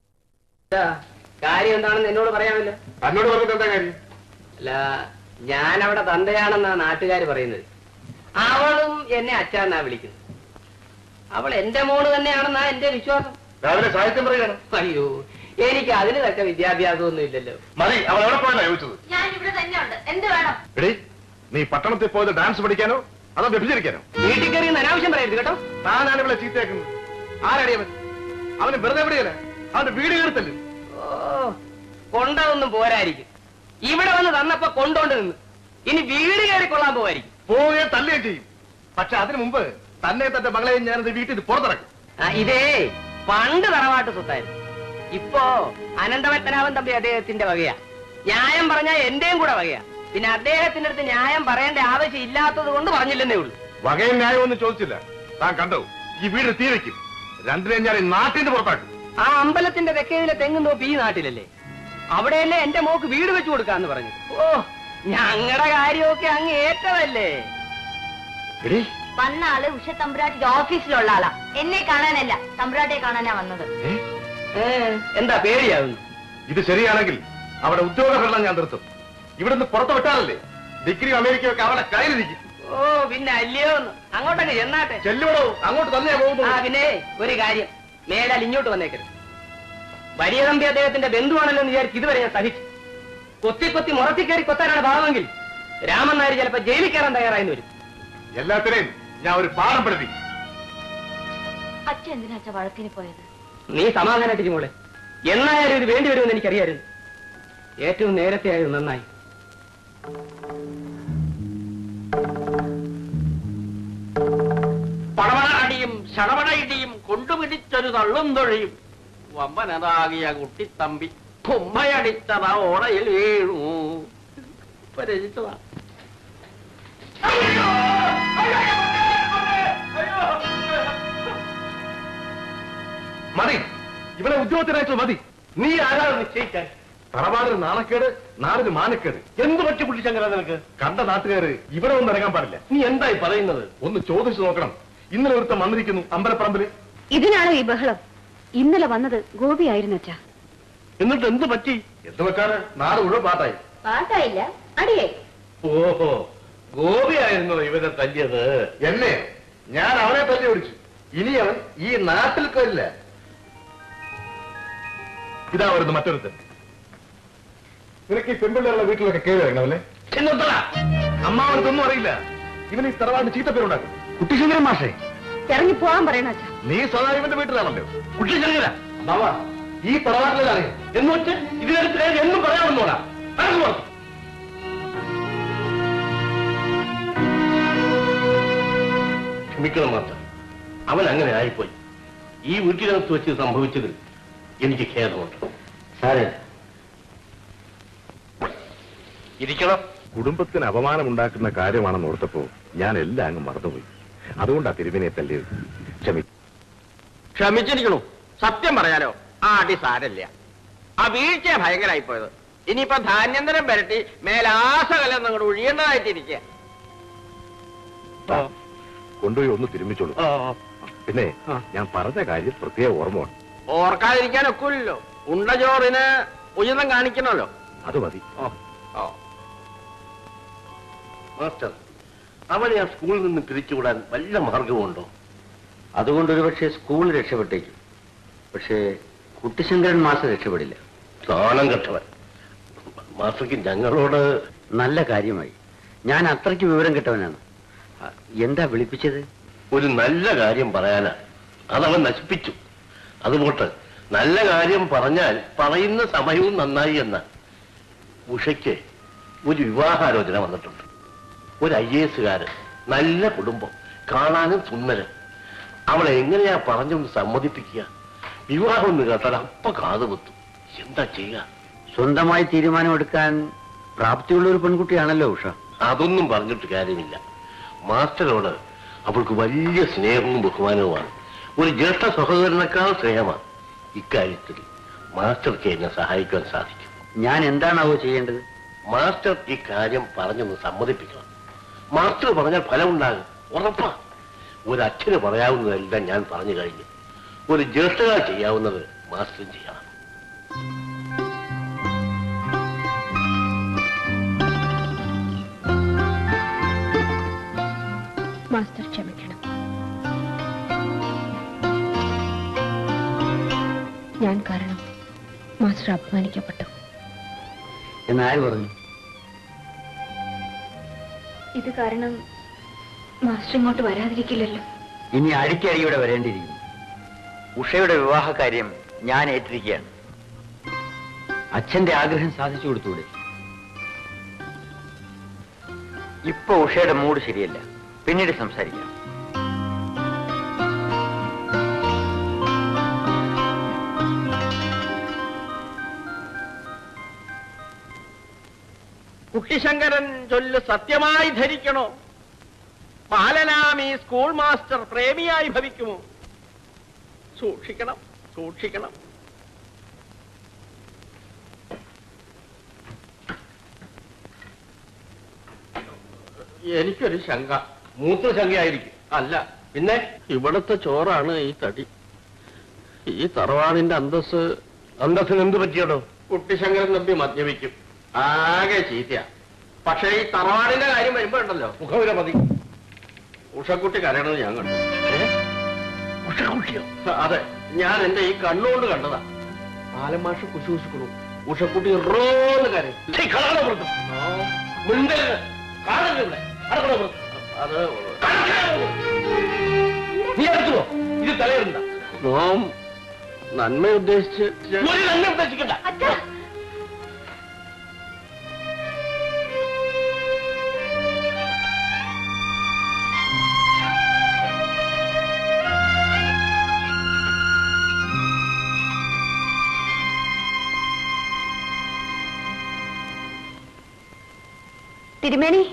കാര്യം എന്താണെന്ന് എന്നോട് പറയാമല്ലോ തന്നോട് പറഞ്ഞിട്ട് എന്താ കാര്യം അല്ല ഞാൻ അവിടെ തന്തയാണെന്നാ നാട്ടുകാർ പറയുന്നത് അവളും എന്നെ അച്ഛന്നാ വിളിക്കുന്നത് അവൾ എന്റെ മോള് തന്നെയാണെന്നാ എന്റെ വിശ്വാസം രാവിലെ സാഹിത്യം പറയാണ് അയ്യോ എനിക്ക് അതിന് തക്ക വിദ്യാഭ്യാസമൊന്നും ഇല്ലല്ലോ മതി അവൾ എവിടെ പോയെന്നാ ചോദിച്ചത് ഞാൻ ഇവിടെ തന്നെയുണ്ട് എന്ത് വേണം എടി നീ പട്ടണത്തിൽ പോയത് ഡാൻസ് പഠിക്കാനോ അതോ വ്യഭിചരിക്കാനോ വീട്ടിൽ കയറി അനാവശ്യം പറയരുത് കേട്ടോ താനാണ് ഇവിടെ ചീത്തയാക്കുന്നത് ആരടി അവൻ അവന് വെറുതെ എവിടെയല്ല അവന്റെ വീട് കയറത്തല്ലേ ഓ കൊണ്ടതൊന്നും പോരായിരിക്കും ഇവിടെ വന്ന് തന്നപ്പോ കൊണ്ടോണ്ട് നിന്ന് ഇനി വീട് കയറി കൊള്ളാൻ പോവായിരിക്കും പോവുകയും തല്ലുകയും ചെയ്യും പക്ഷെ അതിനു മുമ്പ് തന്നെ തന്റെ മകളെയും ഞാനത് വീട്ടിൽ നിന്ന് പുറത്തിറക്കും ആ, ഇതേ പണ്ട് തറവാട്ട് സ്വത്തായിരുന്നു ഇപ്പോ അനന്തപത്മനാഭൻ തമ്പി അദ്ദേഹത്തിന്റെ വകയാ ന്യായം പറഞ്ഞാൽ എന്റെയും കൂടെ വകയാ പിന്നെ അദ്ദേഹത്തിന്റെ അടുത്ത് ന്യായം പറയേണ്ട ആവശ്യം ഇല്ലാത്തത് കൊണ്ട് പറഞ്ഞില്ലെന്നേ ഉള്ളൂ വകയും ന്യായമൊന്നും ചോദിച്ചില്ല താൻ കണ്ടോ ഈ വീട് തീ വെക്കും രണ്ടിനെയും ഞാൻ ഈ നാട്ടിൽ നിന്ന് പുറത്താക്കും ആ അമ്പലത്തിന്റെ തെക്കേതിലെ തെങ്ങും തോപ്പ് ഈ നാട്ടിലല്ലേ അവിടെയല്ലേ എന്റെ മോക്ക് വീട് വെച്ചു കൊടുക്കാന്ന് പറഞ്ഞു ഓ ഞങ്ങളുടെ കാര്യമൊക്കെ അങ്ങ് ഏറ്റതല്ലേ എടി വന്ന ആള് ഉഷ തമ്പുരാട്ടിയുടെ ഓഫീസിലുള്ള ആളാ എന്നെ കാണാനല്ല തമ്പുരാട്ടിയെ കാണാനാ വന്നത് ഏ, എന്താ പേടിയാവുന്നു ഇത് ശരിയാണെങ്കിൽ അവിടെ ഉദ്യോഗഭരണം ഞാൻ നിർത്തും ഇവിടുന്ന് പുറത്തു വിട്ടാലല്ലേ ഡിഗ്രി അമേരിക്കയൊക്കെ അവിടെ കയ്യിലിരിക്കും ഓ പിന്നെ അല്ലയോ എന്ന്. അങ്ങോട്ടൊക്കെ ചെന്നാട്ടെ ചെല്ലുവിടോ അങ്ങോട്ട് തന്നെയാ പോകുന്നു ആ പിന്നെ ഒരു കാര്യം മേലാൽ ഇങ്ങോട്ട് വന്നേക്കരുത് വലിയ തമ്പി അദ്ദേഹത്തിന്റെ ബന്ധുവാണല്ലോ എന്ന് വിചാരിച്ച് ഇതുവരെ ഞാൻ സഹിച്ചു കൊത്തി കൊത്തി മുറത്തി കയറി കൊത്താനാണ് ഭാവമെങ്കിൽ രാമൻ നായർ ചിലപ്പോ ജയിലിൽ കയറാൻ തയ്യാറായെന്ന് വരും എല്ലാത്തിനെയും ഞാൻ ഒരു പാഠം പഠിപ്പിക്കും അച്ഛൻ എന്തിനാ അച്ഛ വഴക്കിന് പോയത് നീ സമാധാനായിട്ട് മോളെ എന്നായാലും ഇത് വേണ്ടി വരുമെന്ന് എനിക്കറിയായിരുന്നു ഏറ്റവും നേരത്തെ ആയത് നന്നായി പടവണ അടിയും ശടവണ ഇടിയും കൊണ്ടുപിടിച്ചൊരു തള്ളും തൊഴിയും വമ്പനതാകിയ കുട്ടിത്തമ്പി കുമ്മയടിച്ചതാ ഓടയിൽ വീണു ഇപ്പൊ രചിച്ചതാ മതി ഇവനെ ഉദ്യോഗത്തിനായിട്ട് മതി നീ ആരാണ് നിശ്ചയിക്കാൻ തറവാടിന് നാണക്കേട് നാടിന് മാനക്കേട് എന്ത് പറ്റി പുള്ളിച്ചങ്കര നിനക്ക് കണ്ട നാട്ടുകാര് ഇവിടെ ഒന്നും ഇറങ്ങാൻ പാടില്ല നീ എന്തായി പറയുന്നത് ഒന്ന് ചോദിച്ചു നോക്കണം ഇന്നലെ ഒരുത്തം വന്നിരിക്കുന്നു അമ്പലപ്പറമ്പില് ഇതിനാണോ ഈ ബഹളം ഇന്നലെ വന്നത് ഗോപിയായിരുന്നു അച്ഛാ എന്നിട്ട് എന്ത് പറ്റി എന്ത് വെക്കാറ് നാട് മുഴുവൻ പാട്ടായി പാട്ടായില്ല അടിയേ ഓഹോ ഗോപിയായിരുന്നോ ഇവരെ തല്ലിയത് എന്നെ ഞാൻ അവനെ തല്ലി ഓടിച്ചു ഇനി അവൻ ഈ നാട്ടിൽ കൊല്ല ഇതാ വരുന്നു മറ്റൊരുത്തൻ നിനക്ക് ഈ പെൺപിള്ളേരുടെ വീട്ടിലൊക്കെ കയറി ഇറങ്ങണമല്ലേ ചെന്നോട്ടടാ അമ്മാവനക്കൊന്നും അറിയില്ല ഇവൻ ഈ തറവാടിന് ചീത്തപ്പേരുണ്ടാക്കും കുട്ടിശങ്കരൻ മാഷേ ഇറങ്ങി പോവാൻ പറയണ അച്ഛാ നീ സദാ ഇവന്റെ വീട്ടിലാണല്ലോ കുട്ടിച്ചങ്കര ബാബാ ഈ തറവാട്ടിലാണ് എന്ന് വെച്ച് ഇതിനടുത്ത് എന്നും പറയാമെന്നോടാ നടന്നു പുറത്ത്. ക്ഷമിക്കണം മാത്ര അവൻ അങ്ങനെ ആയിപ്പോയി ഈ വീട്ടിനകത്ത് വെച്ച് സംഭവിച്ചതിൽ എനിക്ക് ഖേദമുണ്ട് സാറേ ഇരിക്കണം കുടുംബത്തിന് അപമാനമുണ്ടാക്കുന്ന കാര്യമാണെന്ന് ഓർത്തപ്പോ ഞാൻ എല്ലാം അങ്ങ് മറന്നുപോയി അതുകൊണ്ടാ തിരുവിനെ തല്ലിയത് ക്ഷമി ക്ഷമിച്ചിരിക്കണു സത്യം പറയാലോ ആ അടി സാരല്ല ആ വീഴ്ച ഭയങ്കരമായി പോയത് ഇനിയിപ്പോ ധാന്യന്തരം പുരട്ടി മേലാസകലം അങ്ങോട്ട് ഒഴിയേണ്ടതായിട്ടിരിക്കുക കൊണ്ടുപോയി ഒന്ന് തിരുമിച്ചോളൂ പിന്നെ ഞാൻ പറഞ്ഞ കാര്യം പ്രത്യേക ഓർമ്മ വേണം. ഓർക്കാതിരിക്കാൻ ഒക്കില്ലല്ലോ ഉണ്ട ചോറിന് ഉചിതം കാണിക്കണമല്ലോ അത് മതി മാസ്റ്റർ അവനെ ആ സ്കൂളിൽ നിന്ന് പിരിച്ചുവിടാൻ വല്ല മാർഗമുണ്ടോ അതുകൊണ്ടൊരു പക്ഷേ സ്കൂൾ രക്ഷപ്പെട്ടേക്കും പക്ഷേ കുട്ടിശങ്കരൻ മാസ്റ്റർ രക്ഷപ്പെടില്ല താളം കെട്ടവൻ മാസ്റ്റർക്ക് ഞങ്ങളോട് നല്ല കാര്യമായി ഞാൻ അത്രയ്ക്ക് വിവരം കിട്ടവനാണ് ആ, എന്താ വിളിപ്പിച്ചത് ഒരു നല്ല കാര്യം പറയാനാ അതവൻ നശിപ്പിച്ചു അതുപോട്ട് നല്ല കാര്യം പറഞ്ഞാൽ പറയുന്ന സമയവും നന്നായി എന്ന ഉഷയ്ക്ക് ഒരു വിവാഹാലോചന വന്നിട്ടുണ്ട് ഒരു ഐ എസുകാരൻ നല്ല കുടുംബം കാണാനും സുന്ദരൻ അവളെ എങ്ങനെയാ പറഞ്ഞൊന്ന് സമ്മതിപ്പിക്കുക വിവാഹം എന്ന് കേട്ടാൽ അപ്പ കാതുകുത്തും എന്താ ചെയ്യുക സ്വന്തമായി തീരുമാനമെടുക്കാൻ പ്രാപ്തിയുള്ള ഒരു പെൺകുട്ടിയാണല്ലോ ഉഷ അതൊന്നും പറഞ്ഞിട്ട് കാര്യമില്ല മാസ്റ്ററോട് അവൾക്ക് വലിയ സ്നേഹവും ബഹുമാനവുമാണ് ഒരു ജ്യേഷ്ഠ സഹോദരനേക്കാൾ സ്നേഹമാണ് ഇക്കാര്യത്തിൽ മാസ്റ്റർക്ക് എന്നെ സഹായിക്കാൻ സാധിക്കും ഞാൻ എന്താണാവോ ചെയ്യേണ്ടത് മാസ്റ്റർ ഈ കാര്യം പറഞ്ഞൊന്ന് സമ്മതിപ്പിക്കണം മാസ്റ്റർ പറഞ്ഞാൽ ഫലമുണ്ടാകും ഉറപ്പാ ഒരു അച്ഛന് പറയാവുന്നതെല്ലാം ഞാൻ പറഞ്ഞു കഴിഞ്ഞു ഒരു ജ്യേഷ്ഠകാൽ ചെയ്യാവുന്നത് മാസ്റ്ററും ചെയ്യണം മാസ്റ്റർ ക്ഷമിക്കണം ഞാൻ കാരണം മാസ്റ്റർ അപമാനിക്കപ്പെട്ടു എന്നാര് പറഞ്ഞു ഇത് കാരണം മാസ്റ്റർ ഇങ്ങോട്ട് വരാതിരിക്കില്ലല്ലോ ഇനി അടിക്കടിയോടെ വരേണ്ടിയിരിക്കുന്നു ഉഷയുടെ വിവാഹ കാര്യം ഞാൻ ഏറ്റിരിക്കുകയാണ് അച്ഛന്റെ ആഗ്രഹം സാധിച്ചു കൊടുത്തൂടെ ഇപ്പൊ ഉഷയുടെ മൂഡ് ശരിയല്ല പിന്നീട് സംസാരിക്കാം കുട്ടിശങ്കരൻ ചൊല്ല് സത്യമായി ധരിക്കണോ ബാലനാം ഈ സ്കൂൾ മാസ്റ്റർ പ്രേമിയായി ഭവിക്കുമോ സൂക്ഷിക്കണം സൂക്ഷിക്കണം എനിക്കൊരു ശങ്ക മൂത്ര ശങ്കയായിരിക്കും അല്ല പിന്നെ ഇവിടുത്തെ ചോറാണ് ഈ തടി ഈ തറവാടിന്റെ അന്തസ് അന്തസ്സിന് എന്ത് പറ്റിയടോ കുട്ടിശങ്കരൻ തമ്പി മദ്യപിക്കും ആകെ ചീത്തയാ പക്ഷേ ഈ തറവാടിന്റെ കാര്യം വരുമ്പോ ഉണ്ടല്ലോ മുഖവില മതി ഉഷക്കുട്ടി കരയണത് ഞാൻ കണ്ടു ഉഷക്കുട്ടിയോ അതെ ഞാൻ എന്റെ ഈ കണ്ണുകൊണ്ട് കണ്ടതാ ആലമാഷ കുശുകുശുക്കണു ഉഷക്കുട്ടി റോന്ന് കരയും ഛീ, കളകള പുറത്ത്. മിണ്ടരുത്. കാണരുത് ഇവിടെ. അടക്കട പുറത്ത്. അത് നീ അടുത്തുവോ ഇത് തലയിടണ്ട നോം നന്മ ഉദ്ദേശിച്ച് ഒരു നന്മ ഉദ്ദേശിക്കണ്ട തിരുമേനി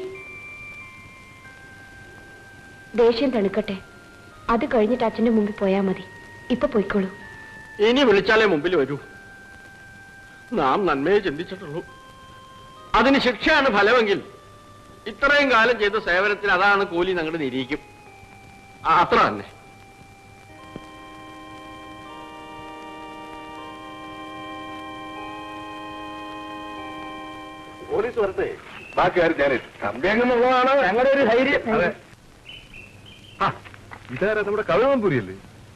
ദേഷ്യം തണുക്കട്ടെ അത് കഴിഞ്ഞിട്ട് അച്ഛന്റെ മുമ്പിൽ പോയാ മതി ഇപ്പൊ പോയിക്കോളൂ ഇനി വിളിച്ചാലേ മുമ്പിൽ വരൂ നാം നന്മയെ ചിന്തിച്ചിട്ടുള്ളൂ അതിന് ശിക്ഷയാണ് ഫലമെങ്കിൽ ഇത്രയും കാലം ചെയ്ത സേവനത്തിന് അതാണ് കൂലി ഞങ്ങളുടെ നിരീക്കും ആ, അത്ര തന്നെ പോലീസ് വരട്ടെ ബാക്കി കാര്യം ഞാൻ തമ്പിയങ്ങെന്നുള്ളതാണ് ഞങ്ങളുടെ ഒരു ധൈര്യം അതെ ആ ഇതാരാ നമ്മുടെ കവിളമമ്പൂരിയല്ലേ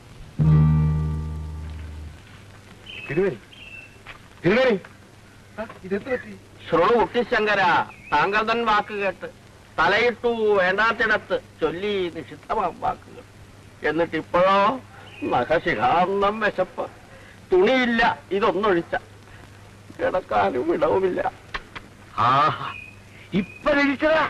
തിരുവേനി തിരുവേനി ആ, ഇതെന്ത് പറ്റി ശ്രോണു കുട്ടിശങ്കര താങ്കൾ തൻ വാക്ക് കേട്ട് തലയിട്ടു വേണ്ടാത്തിടത്ത് ചൊല്ലി നിഷിദ്ധമാം വാക്കുകൾ എന്നിട്ട് ഇപ്പോഴോ നഖശിഖാന്തം വിശപ്പ് തുണിയില്ല ഇതൊന്നൊഴിച്ച കിടക്കാനും ഇടവുമില്ല ആഹാ ഇപ്പൊ രജിച്ചതാ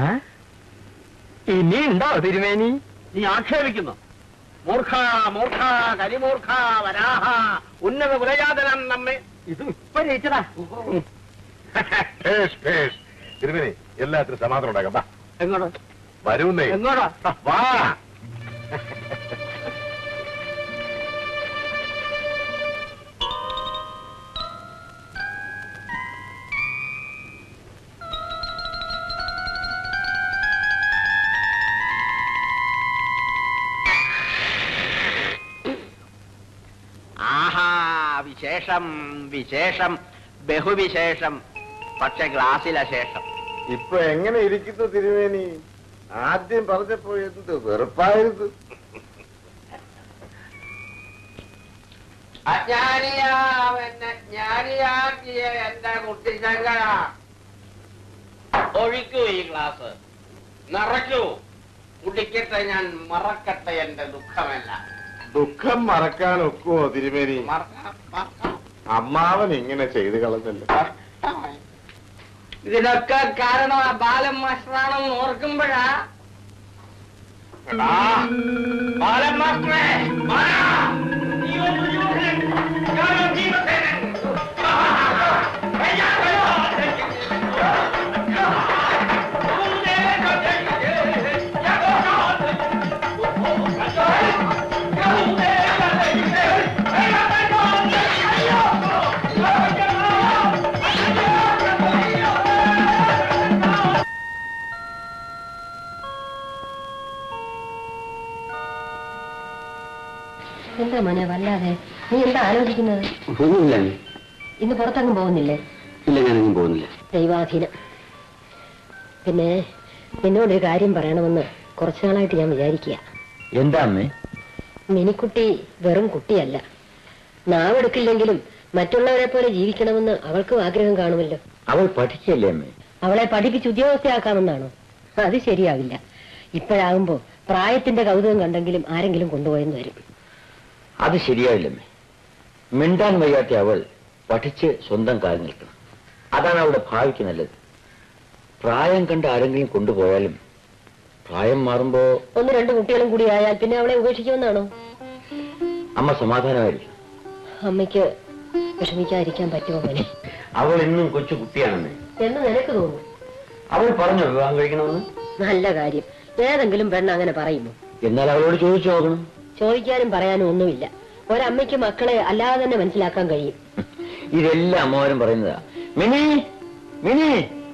ഇനി ഉണ്ടോ തിരുമേനി നീ ആക്ഷേപിക്കുന്നു മൂർഖ മൂർഖ കരിമൂർഖ വരാഹ ഉന്നത കുലജാതനം നമ്മെ ഇത് ഇപ്പൊ രചിച്ചതാ ഭേഷ്, ഭേഷ്. തിരുവേനി എല്ലാത്തിനും സമാധാനം ഉണ്ടാക്കാം വാ എങ്ങോട്ട് വരുന്നേ എങ്ങോട്ടാ വാ ശേഷം വിശേഷം ബഹുവിശേഷം പക്ഷെ ഗ്ലാസ്സിലെ ശേഷം ഇപ്പൊ എങ്ങനെ ഇരിക്കുന്നു തിരുമേനി ആദ്യം പറഞ്ഞപ്പോ എന്ത് വെറുപ്പായിരുന്നു അജ്ഞാനിയാവെന്നെ ജ്ഞാനിയാക്കിയ എന്റെ കുട്ടി ശങ്കര ഒഴിക്കൂ ഈ ഗ്ലാസ് നിറയ്ക്കൂ കുടിക്കട്ടെ ഞാൻ മറക്കട്ടെ എന്റെ ദുഃഖമല്ല ദുഃഖം മറക്കാൻ ഒക്കുമോ തിരുമേനി മറക്കാം, മറക്കാം. അമ്മാവൻ ഇങ്ങനെ ചെയ്തു കളഞ്ഞല്ലോ ഇതിനൊക്കെ കാരണം ആ ബാലൻ മാസ്റ്ററാണെന്ന് ഓർക്കുമ്പോഴാ എടാ, ബാലൻ മാസ്റ്ററേ, ബാലാ, നീയോ ദുര്യോധനൻ, ഞാനോ ഭീമസേനൻ. എന്താ മോനെ വല്ലാതെ നീ എന്താ ആലോചിക്കുന്നത് ഒന്നുമില്ല ഇന്ന് പുറത്തങ്ങും പോകുന്നില്ലേ ഇല്ല ഞാനെങ്ങും പോകുന്നില്ല ദൈവാധീനം പിന്നെ നിന്നോടൊരു കാര്യം പറയണമെന്ന് കുറച്ചു നാളായിട്ട് ഞാൻ വിചാരിക്കുക എന്താ അമ്മേ മിനിക്കുട്ടി വെറും കുട്ടിയല്ല നാവെടുക്കില്ലെങ്കിലും മറ്റുള്ളവരെ പോലെ ജീവിക്കണമെന്ന് അവൾക്കും ആഗ്രഹം കാണുമല്ലോ അവൾ പഠിക്കല്ലേ അമ്മേ അവളെ പഠിപ്പിച്ച് ഉദ്യോഗസ്ഥയാക്കാമെന്നാണോ അത് ശരിയാവില്ല ഇപ്പോഴാകുമ്പോ പ്രായത്തിന്റെ കൗതുകം കണ്ടെങ്കിലും ആരെങ്കിലും കൊണ്ടുപോയെന്ന് വരും അത് ശരിയാവില്ലമ്മേ മിണ്ടാൻ വയ്യാത്ത അവൾ പഠിച്ച് സ്വന്തം കാൽ നിൽക്കണം അതാണ് അവളുടെ ഭാവിക്ക് നല്ലത് പ്രായം കണ്ട് ആരെങ്കിലും കൊണ്ടുപോയാലും പ്രായം മാറുമ്പോ ഒന്ന് രണ്ട് കുട്ടികളും കൂടി ആയാൽ പിന്നെ അവളെ ഉപേക്ഷിക്കുമെന്നാണോ അമ്മ സമാധാനമായിരിക്കും അമ്മയ്ക്ക് വിഷമിക്കാതിരിക്കാൻ പറ്റുമോ മോനെ അവൾ ഇന്നും കൊച്ചു കുട്ടിയാണെന്ന് എന്ന് നിനക്ക് തോന്നുന്നു അവൾ പറഞ്ഞോ വിവാഹം കഴിക്കണമെന്ന് നല്ല കാര്യം ഏതെങ്കിലും പെണ്ണ് അങ്ങനെ പറയുമോ എന്നാൽ അവളോട് ചോദിച്ചു നോക്കണം ചോദിക്കാനും പറയാനും ഒന്നുമില്ല ഒരമ്മയ്ക്ക് മക്കളെ അല്ലാതെ തന്നെ മനസ്സിലാക്കാൻ കഴിയും ഇതെല്ലാം അമ്മമാരും പറയുന്നതാ മിനി മിനി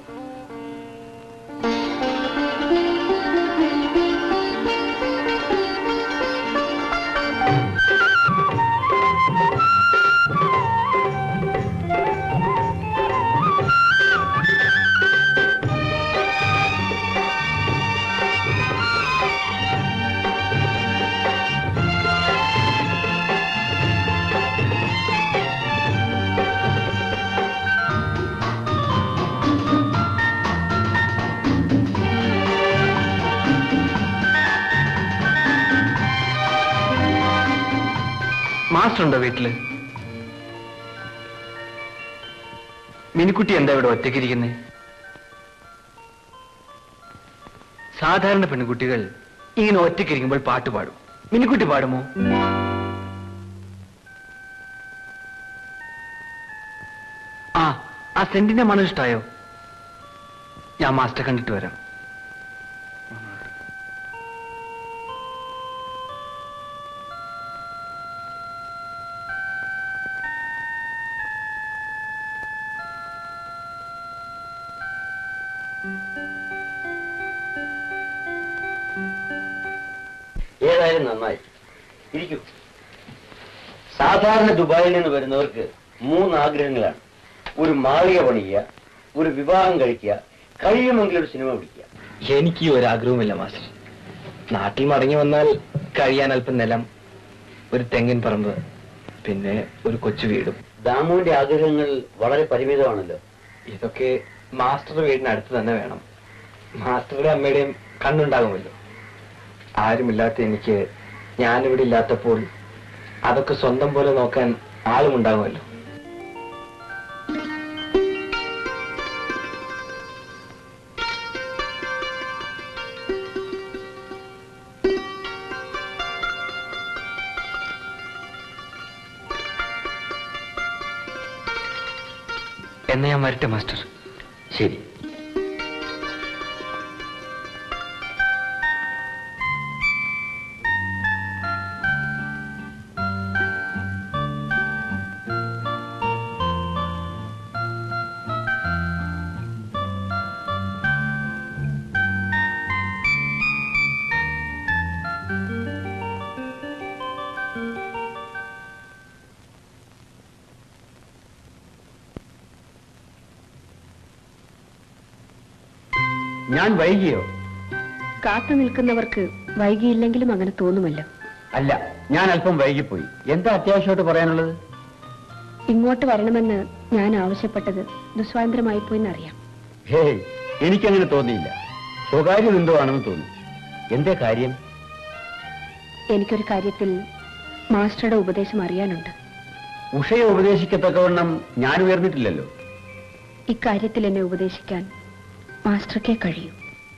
മാസ്റ്റർ ഉണ്ടോ വീട്ടില് മിനിക്കുട്ടി എന്താ ഇവിടെ ഒറ്റയ്ക്കിരിക്കുന്നേ സാധാരണ പെൺകുട്ടികൾ ഇങ്ങനെ ഒറ്റയ്ക്കിരിക്കുമ്പോൾ പാട്ട് പാടും മിനിക്കുട്ടി പാടുമോ ആ ആ സെന്റിന്റെ മണം ഇഷ്ടായോ ഞാൻ മാസ്റ്റർ കണ്ടിട്ട് വരാം ഏതായാലും നന്നായി ഇരിക്കൂ സാധാരണ ദുബായിൽ നിന്ന് വരുന്നവർക്ക് മൂന്ന് ആഗ്രഹങ്ങളാണ് ഒരു മാളിക പണിയുക ഒരു വിവാഹം കഴിക്കുക കഴിയുമെങ്കിൽ ഒരു സിനിമ പിടിക്കുക എനിക്ക് ഈ ഒരാഗ്രഹവുമില്ല മാസ്റ്റർ നാട്ടിൽ മടങ്ങി വന്നാൽ കഴിയാൻ അല്പം നിലം ഒരു തെങ്ങിൻ പറമ്പ് പിന്നെ ഒരു കൊച്ചു വീടും ദാമുവിന്റെ ആഗ്രഹങ്ങൾ വളരെ പരിമിതമാണല്ലോ ഇതൊക്കെ മാസ്റ്ററുടെ വീടിനടുത്ത് തന്നെ വേണം മാസ്റ്ററുടെ അമ്മയുടെയും കണ്ണുണ്ടാകുമല്ലോ ആരുമില്ലാത്ത എനിക്ക് ഞാനിവിടെ ഇല്ലാത്തപ്പോൾ അതൊക്കെ സ്വന്തം പോലെ നോക്കാൻ ആളുമുണ്ടാകുമല്ലോ എന്നാ ഞാൻ വരട്ടെ മാസ്റ്റർ ശരി ഞാൻ വൈകിയോ കാത്തു നിൽക്കുന്നവർക്ക് വൈകിയില്ലെങ്കിലും അങ്ങനെ തോന്നുമല്ലോ അല്ല ഞാൻ അല്പം വൈകിപ്പോയി എന്താ അത്യാവശ്യമായിട്ട് പറയാനുള്ളത് ഇങ്ങോട്ട് വരണമെന്ന് ഞാൻ ആവശ്യപ്പെട്ടത് ദുസ്വാതന്ത്ര്യമായി പോയെന്നറിയാം ഹേയ് എനിക്കങ്ങനെ തോന്നിയില്ല സ്വകാര്യം എന്തോ ആണെന്ന് തോന്നി എന്തേ കാര്യം എനിക്കൊരു കാര്യത്തിൽ മാസ്റ്ററുടെ ഉപദേശം അറിയാനുണ്ട് ഉഷയെ ഉപദേശിക്കത്തക്കവണ്ണം ഞാൻ ഉയർന്നിട്ടില്ലല്ലോ ഇക്കാര്യത്തിൽ എന്നെ ഉപദേശിക്കാൻ മാസ്റ്റർക്കേ കഴിയൂ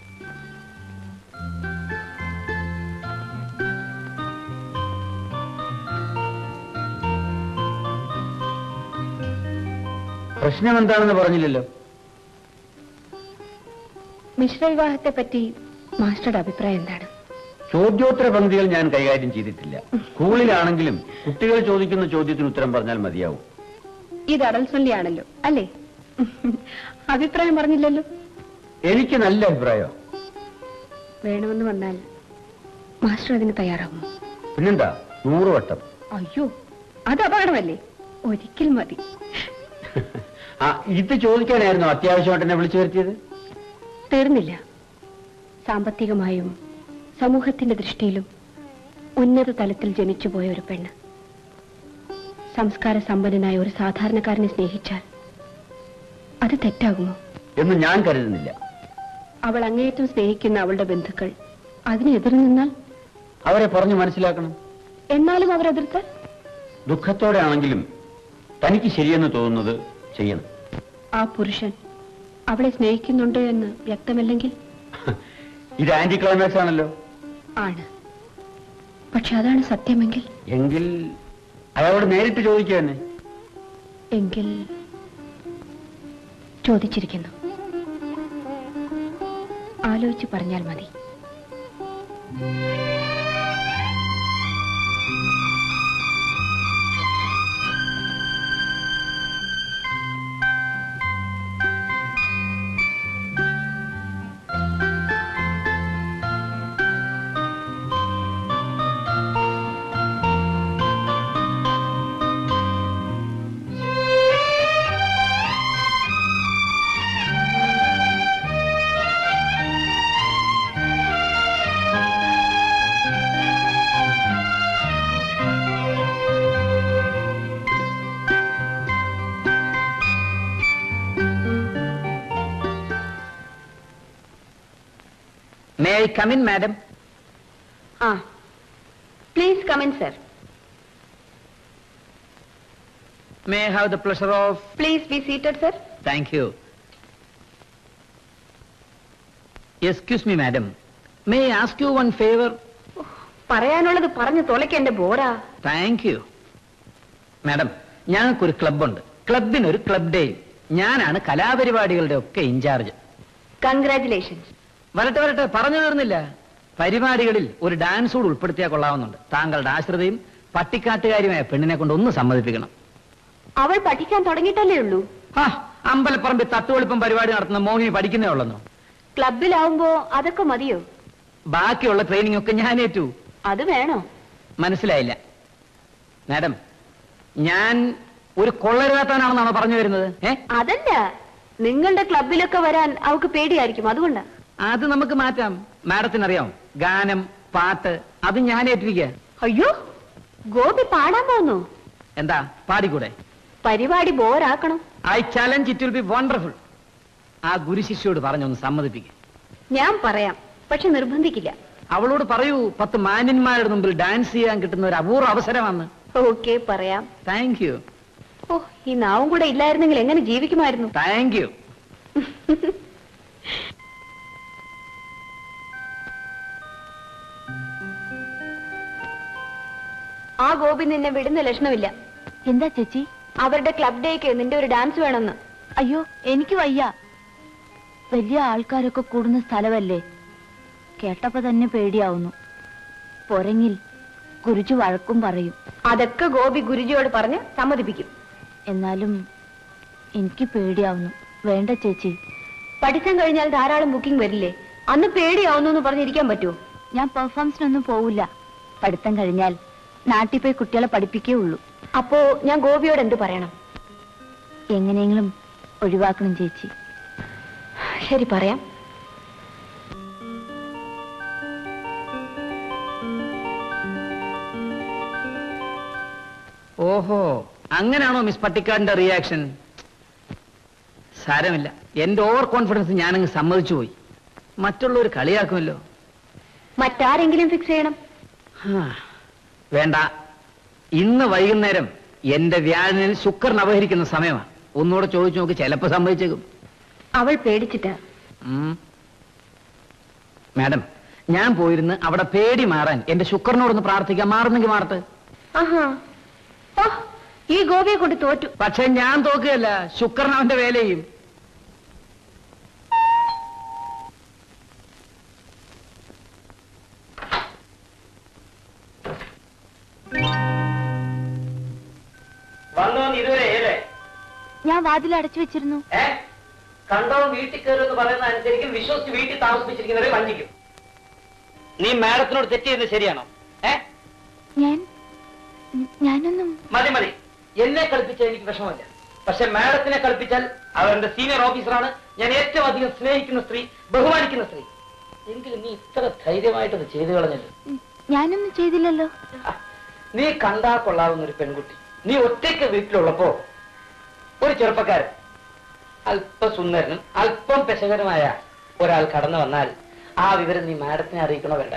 പ്രശ്നം എന്താണെന്ന് പറഞ്ഞില്ലല്ലോ മിശ്രവിവാഹത്തെ പറ്റി മാസ്റ്ററുടെ അഭിപ്രായം എന്താണ് ചോദ്യോത്തര പങ്ക്തികൾ ഞാൻ കൈകാര്യം ചെയ്തിട്ടില്ല സ്കൂളിലാണെങ്കിലും കുട്ടികൾ ചോദിക്കുന്ന ചോദ്യത്തിന് ഉത്തരം പറഞ്ഞാൽ മതിയാവും ഇത് അടൽസൊല്ലിയാണല്ലോ അല്ലേ അഭിപ്രായം പറഞ്ഞില്ലല്ലോ എനിക്ക് നല്ല അഭിപ്രായം വേണമെന്ന് വന്നാൽ മാസ്റ്റർ അതിന് തയ്യാറാകുമോ പിന്നെന്താ നൂറ് വട്ടം അയ്യോ അത് അപകടമല്ലേ ഒരിക്കൽ മതി ആ ഇത് ചോദിക്കാനായിരുന്നു അത്യാവശ്യമായിട്ട് എന്നെ വിളിച്ചു വരുത്തിയത് തീർന്നില്ല സാമ്പത്തികമായും സമൂഹത്തിന്റെ ദൃഷ്ടിയിലും ഉന്നത തലത്തിൽ ജനിച്ചുപോയ ഒരു പെണ്ണ് സംസ്കാര സമ്പന്നനായ ഒരു സാധാരണക്കാരനെ സ്നേഹിച്ചാൽ അത് തെറ്റാകുമോ എന്ന് ഞാൻ കരുതുന്നില്ല അവൾ അങ്ങേയറ്റം സ്നേഹിക്കുന്ന അവളുടെ ബന്ധുക്കൾ അതിന് എതിർ നിന്നാൽ അവരെ പറഞ്ഞു മനസ്സിലാക്കണം എന്നാലും അവർ എതിർത്താൽ ദുഃഖത്തോടെ ആണെങ്കിലും തനിക്ക് ശരിയെന്ന് തോന്നുന്നത് ചെയ്യണം ആ പുരുഷൻ അവളെ സ്നേഹിക്കുന്നുണ്ട് എന്ന് വ്യക്തമല്ലെങ്കിൽ ഇത് ആന്റി ക്ലൈമാക്സ് ആണല്ലോ ആണ് പക്ഷെ അതാണ് സത്യമെങ്കിൽ എങ്കിൽ അയാളോട് നേരിട്ട് ചോദിക്കുക തന്നെ എങ്കിൽ ചോദിച്ചിരിക്കുന്നു ആലോചിച്ച് പറഞ്ഞാൽ മതി മേ ഐ കമിൻ മാഡം ആ please come in sir may I have the pleasure of please be seated sir thank you excuse me madam may I ask you one favour പറയാനുള്ളത് പറഞ്ഞു തുലയ്ക്കെന്റെ ബോറാ താങ്ക് യു മാഡം ഞങ്ങൾക്കൊരു ക്ലബുണ്ട് ക്ലബിനൊരു ക്ലബ് ഡേ ഞാനാണ് കലാപരിപാടികളുടെ ഒക്കെ ഇൻചാർജ് കൺഗ്രാറ്റുലേഷൻസ് വരട്ടെ വരട്ടെ പറഞ്ഞു തീർന്നില്ല പരിപാടികളിൽ ഒരു ഡാൻസ് കൂടി ഉൾപ്പെടുത്തിയാൽ കൊള്ളാവുന്നുണ്ട് താങ്കളുടെ ആശ്രിതയും പട്ടിക്കാട്ടുകാരുമായ പെണ്ണിനെ കൊണ്ട് ഒന്ന് സമ്മതിപ്പിക്കണം അവൾ പഠിക്കാൻ തുടങ്ങിയിട്ടല്ലേ ഉള്ളൂ ആ അമ്പലപ്പറമ്പിൽ തട്ടുവെളുപ്പം പരിപാടി നടത്തുന്ന മോഹിനി പഠിക്കുന്നേ ഉള്ളെന്നോ ക്ലബിലാവുമ്പോ അതൊക്കെ മതിയോ ബാക്കിയുള്ള ട്രെയിനിങ് ഒക്കെ ഞാൻ ഏറ്റു അത് വേണോ മനസ്സിലായില്ല മാഡം ഞാൻ ഒരു കൊള്ളരുതാത്തവനാണെന്നാണോ പറഞ്ഞു വരുന്നത് ഏ അതല്ല നിങ്ങളുടെ ക്ലബിലൊക്കെ വരാൻ അവൾക്ക് പേടിയായിരിക്കും അതുകൊണ്ടാ അത് നമുക്ക് മാറ്റാം മാഡത്തിനറിയാം ഗാനം പാട്ട് അത് ഞാൻ ഏറ്റിരിക്കുക അയ്യോ ഗോപി പാടാൻ പോന്നു എന്താ പാടിക്കൂടെ പരിപാടി ബോറാക്കണം I challenge it will be wonderful ആ ഗുരുശിഷ്യോട് പറഞ്ഞൊന്ന് സമ്മതിപ്പിക്കുക ഞാൻ പറയാം പക്ഷെ നിർബന്ധിക്കില്ല അവളോട് പറയൂ പത്ത് മാന്യന്മാരുടെ മുമ്പിൽ ഡാൻസ് ചെയ്യാൻ കിട്ടുന്ന ഒരു അപൂർവ അവസരമാണ് ഓക്കെ പറയാം താങ്ക് യു ഓ ഈ നാവും കൂടെ ഇല്ലായിരുന്നെങ്കിൽ എങ്ങനെ ജീവിക്കുമായിരുന്നു താങ്ക് യു ആ ഗോപി നിന്നെ വിടുന്ന ലക്ഷണമില്ല എന്താ ചേച്ചി അവരുടെ ക്ലബ് ഡേക്ക് നിന്റെ ഒരു ഡാൻസ് വേണമെന്ന് അയ്യോ എനിക്ക് വയ്യ വലിയ ആൾക്കാരൊക്കെ കൂടുന്ന സ്ഥലമല്ലേ കേട്ടപ്പോ തന്നെ പേടിയാവുന്നു പൊരങ്ങിൽ ഗുരുജി വഴക്കും പറയും അതൊക്കെ ഗോപി ഗുരുജിയോട് പറഞ്ഞ് സമ്മതിപ്പിക്കും എന്നാലും എനിക്ക് പേടിയാവുന്നു വേണ്ട ചേച്ചി പഠിത്തം കഴിഞ്ഞാൽ ധാരാളം ബുക്കിംഗ് വരില്ലേ അന്ന് പേടിയാവുന്നു എന്ന് പറഞ്ഞിരിക്കാൻ പറ്റുമോ ഞാൻ പെർഫോമൻസിനൊന്നും പോവില്ല പഠിത്തം കഴിഞ്ഞാൽ നാട്ടിൽ പോയി കുട്ടികളെ പഠിപ്പിക്കേ ഉള്ളൂ അപ്പോ ഞാൻ ഗോപിയോട് എന്ത് പറയണം എങ്ങനെയെങ്കിലും ഒഴിവാക്കണം ചേച്ചി ശരി പറയാം ഓഹോ അങ്ങനെയാണോ മിസ് പട്ടിക്കാടിന്റെ റിയാക്ഷൻ സാരമില്ല എന്റെ ഓവർ കോൺഫിഡൻസ് ഞാനങ്ങ് സമ്മതിച്ചു പോയി മറ്റുള്ളവർ കളിയാക്കുമല്ലോ മറ്റാരെങ്കിലും ഫിക്സ് ചെയ്യണം ഹാ, വേണ്ട ഇന്ന് വൈകുന്നേരം എന്റെ വ്യാഴനിൽ ശുക്രൻ അപഹരിക്കുന്ന സമയമാണ് ഒന്നുകൂടെ ചോദിച്ചു നോക്ക് ചിലപ്പോ സമ്മതിച്ചേക്കും അവൾ പേടിച്ചിട്ടാ ഉം. മാഡം ഞാൻ പോയിരുന്ന് അവിടെ പേടി മാറാൻ എന്റെ ശുക്രനോടൊന്ന് പ്രാർത്ഥിക്കാൻ മാറുന്നെങ്കിൽ മാറട്ടെ ആഹാ ഓ ഈ ഗോപിയെ കൊണ്ട് തോറ്റു പക്ഷെ ഞാൻ തോക്കുകയല്ല ശുക്രൻ അവന്റെ വേല ചെയ്യും വന്നോന്ന് ഇതുവരെ ഏലേ ഞാൻ വാതിൽ അടച്ചു വെച്ചിരുന്നു ഏ കണ്ടവൻ വീട്ടിൽ കയറുമെന്ന് പറയുന്ന അനുസരിക്കും വിശ്വസിച്ച് വീട്ടിൽ താമസിപ്പിച്ചിരിക്കുന്നവരെ വഞ്ചിക്കും നീ മാഡത്തിനോട് തെറ്റ് ചെയ്യുന്നത് ശരിയാണോ ഏ ഞാൻ ഞാനൊന്നും മതി മതി എന്നെ കളിപ്പിച്ചാൽ എനിക്ക് വിഷമമില്ല പക്ഷെ മാഡത്തിനെ കളിപ്പിച്ചാൽ അവരുടെ സീനിയർ ഓഫീസറാണ് ഞാൻ ഏറ്റവും അധികം സ്നേഹിക്കുന്ന സ്ത്രീ ബഹുമാനിക്കുന്ന സ്ത്രീ എങ്കിലും നീ ഇത്ര ധൈര്യമായിട്ടത് ചെയ്തു കളഞ്ഞല്ലോ ഞാനൊന്നും ചെയ്തില്ലല്ലോ നീ കണ്ടാ കൊള്ളാവുന്ന ഒരു പെൺകുട്ടി നീ ഒറ്റയ്ക്ക് വീട്ടിലുള്ളപ്പോ ഒരു ചെറുപ്പക്കാരൻ അല്പസുന്ദരനും അല്പം പെശകരമായ ഒരാൾ കടന്നു വന്നാൽ ആ വിവരം നീ മാഡത്തിനെ അറിയിക്കണോ വേണ്ട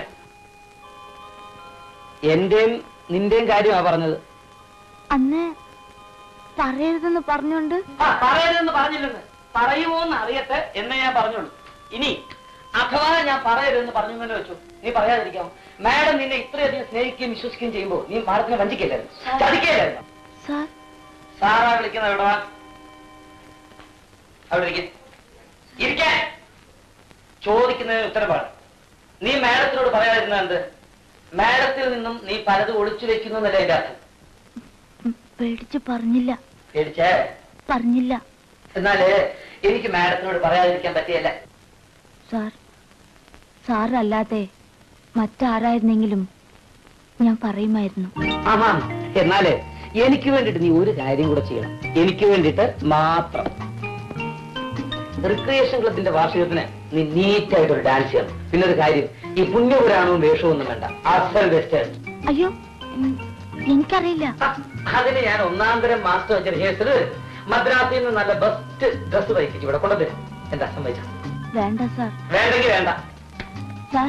എന്റെയും നിന്റെയും കാര്യമാ പറഞ്ഞത് അന്ന് പറയരുതെന്ന് പറഞ്ഞുകൊണ്ട് ആ, പറയരുതെന്ന് പറഞ്ഞില്ലെന്ന് പറയുമോ എന്ന് അറിയട്ടെ എന്നേ ഞാൻ പറഞ്ഞുള്ളൂ ഇനി അഥവാ ഞാൻ പറയരുതെന്ന് പറഞ്ഞു തന്നെ വെച്ചു നീ പറയാതിരിക്കാമോ മാഡം നിന്നെ ഇത്രയധികം സ്നേഹിക്കുകയും വിശ്വസിക്കുകയും ചെയ്യുമ്പോൾ നീ മാഡത്തിനെ വഞ്ചിക്കില്ലായിരുന്നു ചതിക്കില്ലായിരുന്നു സാർ സാറാ വിളിക്കുന്നത് എവിടെ വാ അവിടെ ഇരിക്ക ഇരിക്കാൻ ചോദിക്കുന്നതിന് ഉത്തരവാണ് നീ മാഡത്തിനോട് പറയാതിരുന്ന എന്ത് മാഡത്തിൽ നിന്നും നീ പലതും ഒളിച്ചു വെക്കുന്നു എന്നല്ലേ എന്റെ അർത്ഥം പേടിച്ച് പറഞ്ഞില്ല പേടിച്ചേ പറഞ്ഞില്ല എന്നാല് എനിക്ക് മാഡത്തിനോട് പറയാതിരിക്കാൻ പറ്റിയല്ല സാർ സാറല്ലാതെ മറ്റാരായിരുന്നെങ്കിലും ഞാൻ പറയുമായിരുന്നു ആഹാ എന്നാല് എനിക്ക് വേണ്ടിട്ട് നീ ഒരു കാര്യം കൂടെ ചെയ്യണം എനിക്ക് വേണ്ടിട്ട് മാത്രം റിക്രിയേഷൻ ക്ലബിന്റെ വാർഷികത്തിന് നീ നീറ്റായിട്ട് ഒരു ഡാൻസ് ചെയ്യണം പിന്നെ ഒരു കാര്യം ഈ പുണ്യപുരാണവും വേഷവും ഒന്നും വേണ്ട അസൽ വെസ്റ്റേൺ അയ്യോ ഉം, എനിക്കറിയില്ല അതിന് ഞാൻ ഒന്നാം തരം മാസ്റ്റർ വെച്ച റിഹേഴ്സൽ മദ്രാസിൽ നിന്ന് നല്ല ബെസ്റ്റ് ഡ്രസ് തയ്പ്പിച്ച് ഇവിടെ കൊണ്ടുതരും എന്താ സമ്മതിച്ച വേണ്ട സാർ വേണ്ടെങ്കിൽ വേണ്ട സാർ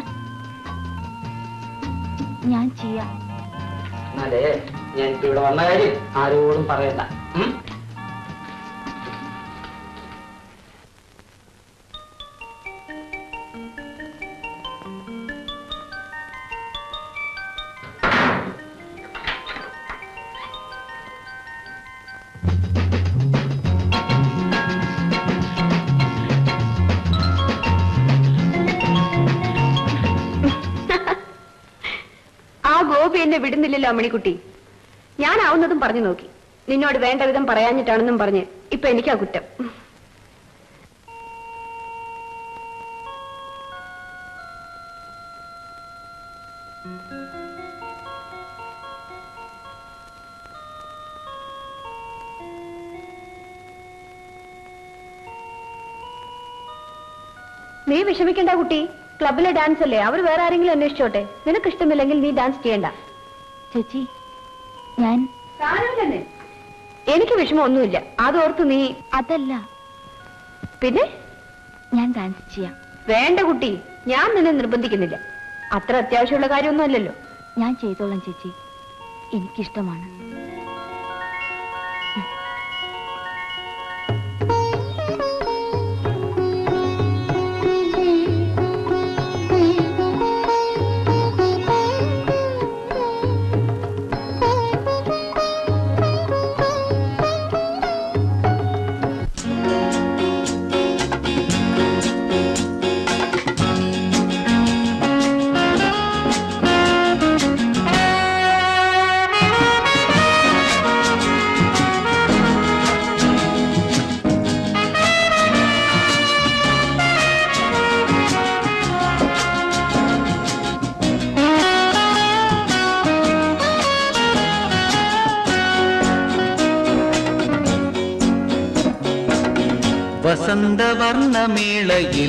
ഞാൻ ചെയ്യാം എന്നാലേ ഞാൻ ഇപ്പൊ ഇവിടെ വന്ന കാര്യം ആരോടും പറയണ്ട ഉം? ആ ഗോപി എന്നെ വിടുന്നില്ലല്ലോ അമ്മണിക്കുട്ടി ഞാനാവുന്നതും പറഞ്ഞു നോക്കി നിന്നോട് വേണ്ട വിധം പറയാഞ്ഞിട്ടാണെന്നും പറഞ്ഞ് ഇപ്പൊ എനിക്കാ കുറ്റം നീ വിഷമിക്കണ്ട കുട്ടി ക്ലബിലെ ഡാൻസ് അല്ലേ അവർ വേറെ ആരെങ്കിലും അന്വേഷിച്ചോട്ടെ നിനക്ക് ഇഷ്ടമില്ലെങ്കിൽ നീ ഡാൻസ് ചെയ്യണ്ട ചേച്ചി ഞാൻ സാരമില്ലെന്നേ എനിക്ക് വിഷമമൊന്നുമില്ല അതോർത്ത് നീ അതല്ല പിന്നെ ഞാൻ ഡാൻസ് ചെയ്യാം വേണ്ട കുട്ടി ഞാൻ നിന്നെ നിർബന്ധിക്കുന്നില്ല അത്ര അത്യാവശ്യമുള്ള കാര്യമൊന്നും അല്ലല്ലോ ഞാൻ ചെയ്തോളാം ചേച്ചി എനിക്കിഷ്ടമാണ് വസന്തവർണ്ണമേളയിൽ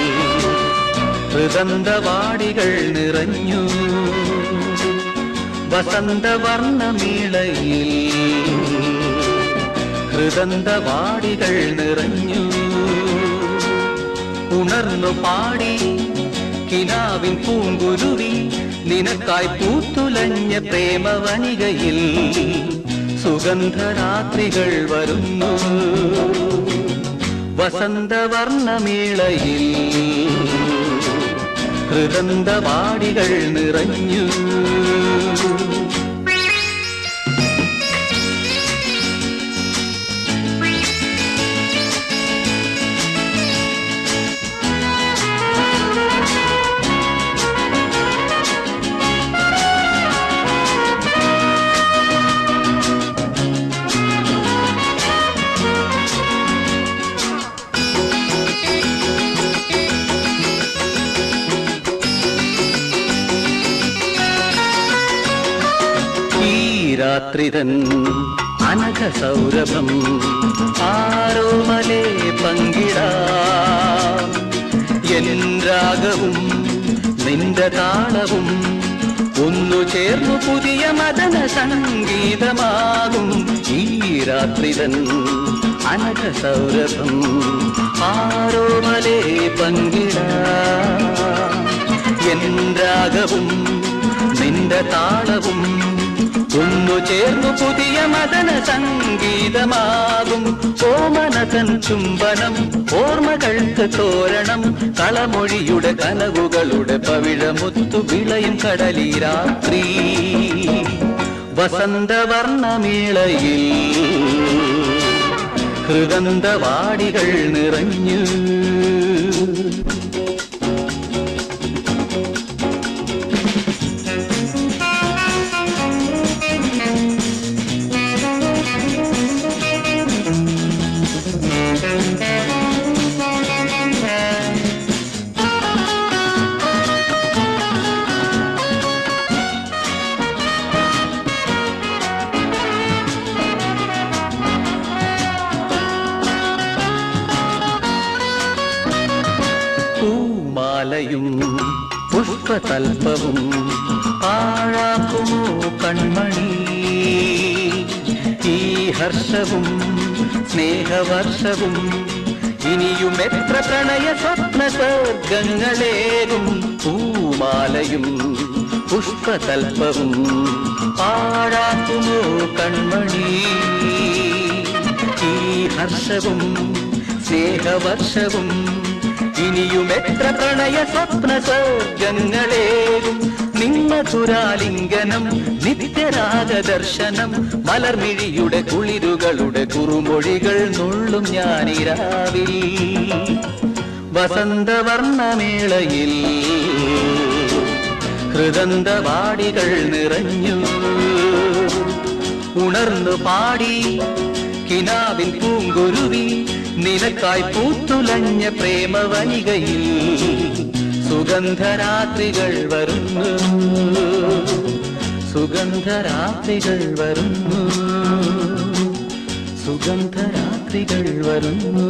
ഹൃദന്തവാടികൾ നിറഞ്ഞു വസന്തവർണ്ണമേളയിൽ ഹൃദന്തവാടികൾ നിറഞ്ഞു ഉണർന്നു പാടി കിനാവിൻ പൂങ്കുരുവി നിനക്കായി പൂത്തുലഞ്ഞ പ്രേമവനികയിൽ സുഗന്ധരാത്രികൾ വരുന്നു വസന്തവർണ്ണമേളയിൽ ഹൃദന്തവാടികൾ നിറഞ്ഞു ഈ രാത്രിതൻ അനഘ സൗരഭം ആരോമലെ പങ്കിടാം എൻ രാഗവും നിന്റെ താളവും ഒന്നു ചേർന്നു പുതിയ മദന സംഗീതമാകും ഈ രാത്രിതൻ അനഘ സൗരഭം ആരോമലെ പങ്കിടാം എൻ രാഗവും നിന്റെ താളവും ഒന്നു ചേർന്നു പുതിയ മദന സംഗീതമാകും ഓമനതൻ ചുംബനം ഓർമ്മകൾക്ക് തോരണം കളമൊഴിയുടെ കനവുകളുടെ പവിഴമുത്തു വിളയും കടലി രാത്രി വസന്തവർണ്ണമേളയിൽ ഹൃദന്തവാടികൾ നിറഞ്ഞു പൂമാലയും പുഷ്പതൽപ്പവും പാഴാക്കുമോ കൺമണി ഈ ഹർഷവും സ്നേഹവർഷവും ഇനിയും എത്ര പ്രണയ സ്വപ്ന സ്വർഗങ്ങളേകും പൂമാലയും പുഷ്പതൽപ്പവും പാഴാക്കുമോ കൺമണി ഈ ഹർഷവും സ്നേഹവർഷവും ഇനിയും എത്ര പ്രണയ സ്വപ്ന സ്വർഗങ്ങളേകും നിമ്മധുരാലിംഗനം നിത്യരാഗദർശനം മലർമിഴിയുടെ കുളിരുകളുടെ കുറുമൊഴികൾ നുള്ളും ഞാനിരാവിൽ വസന്തവർണ്ണമേളയിൽ ഹൃദന്തവാടികൾ നിറഞ്ഞു ഉണർന്നു പാടി കിനാവിൻ പൂങ്കുരുവി നിനക്കായി പൂത്തുലഞ്ഞ പ്രേമവനികയിൽ സുഗന്ധരാത്രികൾ വരുന്നു സുഗന്ധരാത്രികൾ വരുന്നു സുഗന്ധരാത്രികൾ വരുന്നു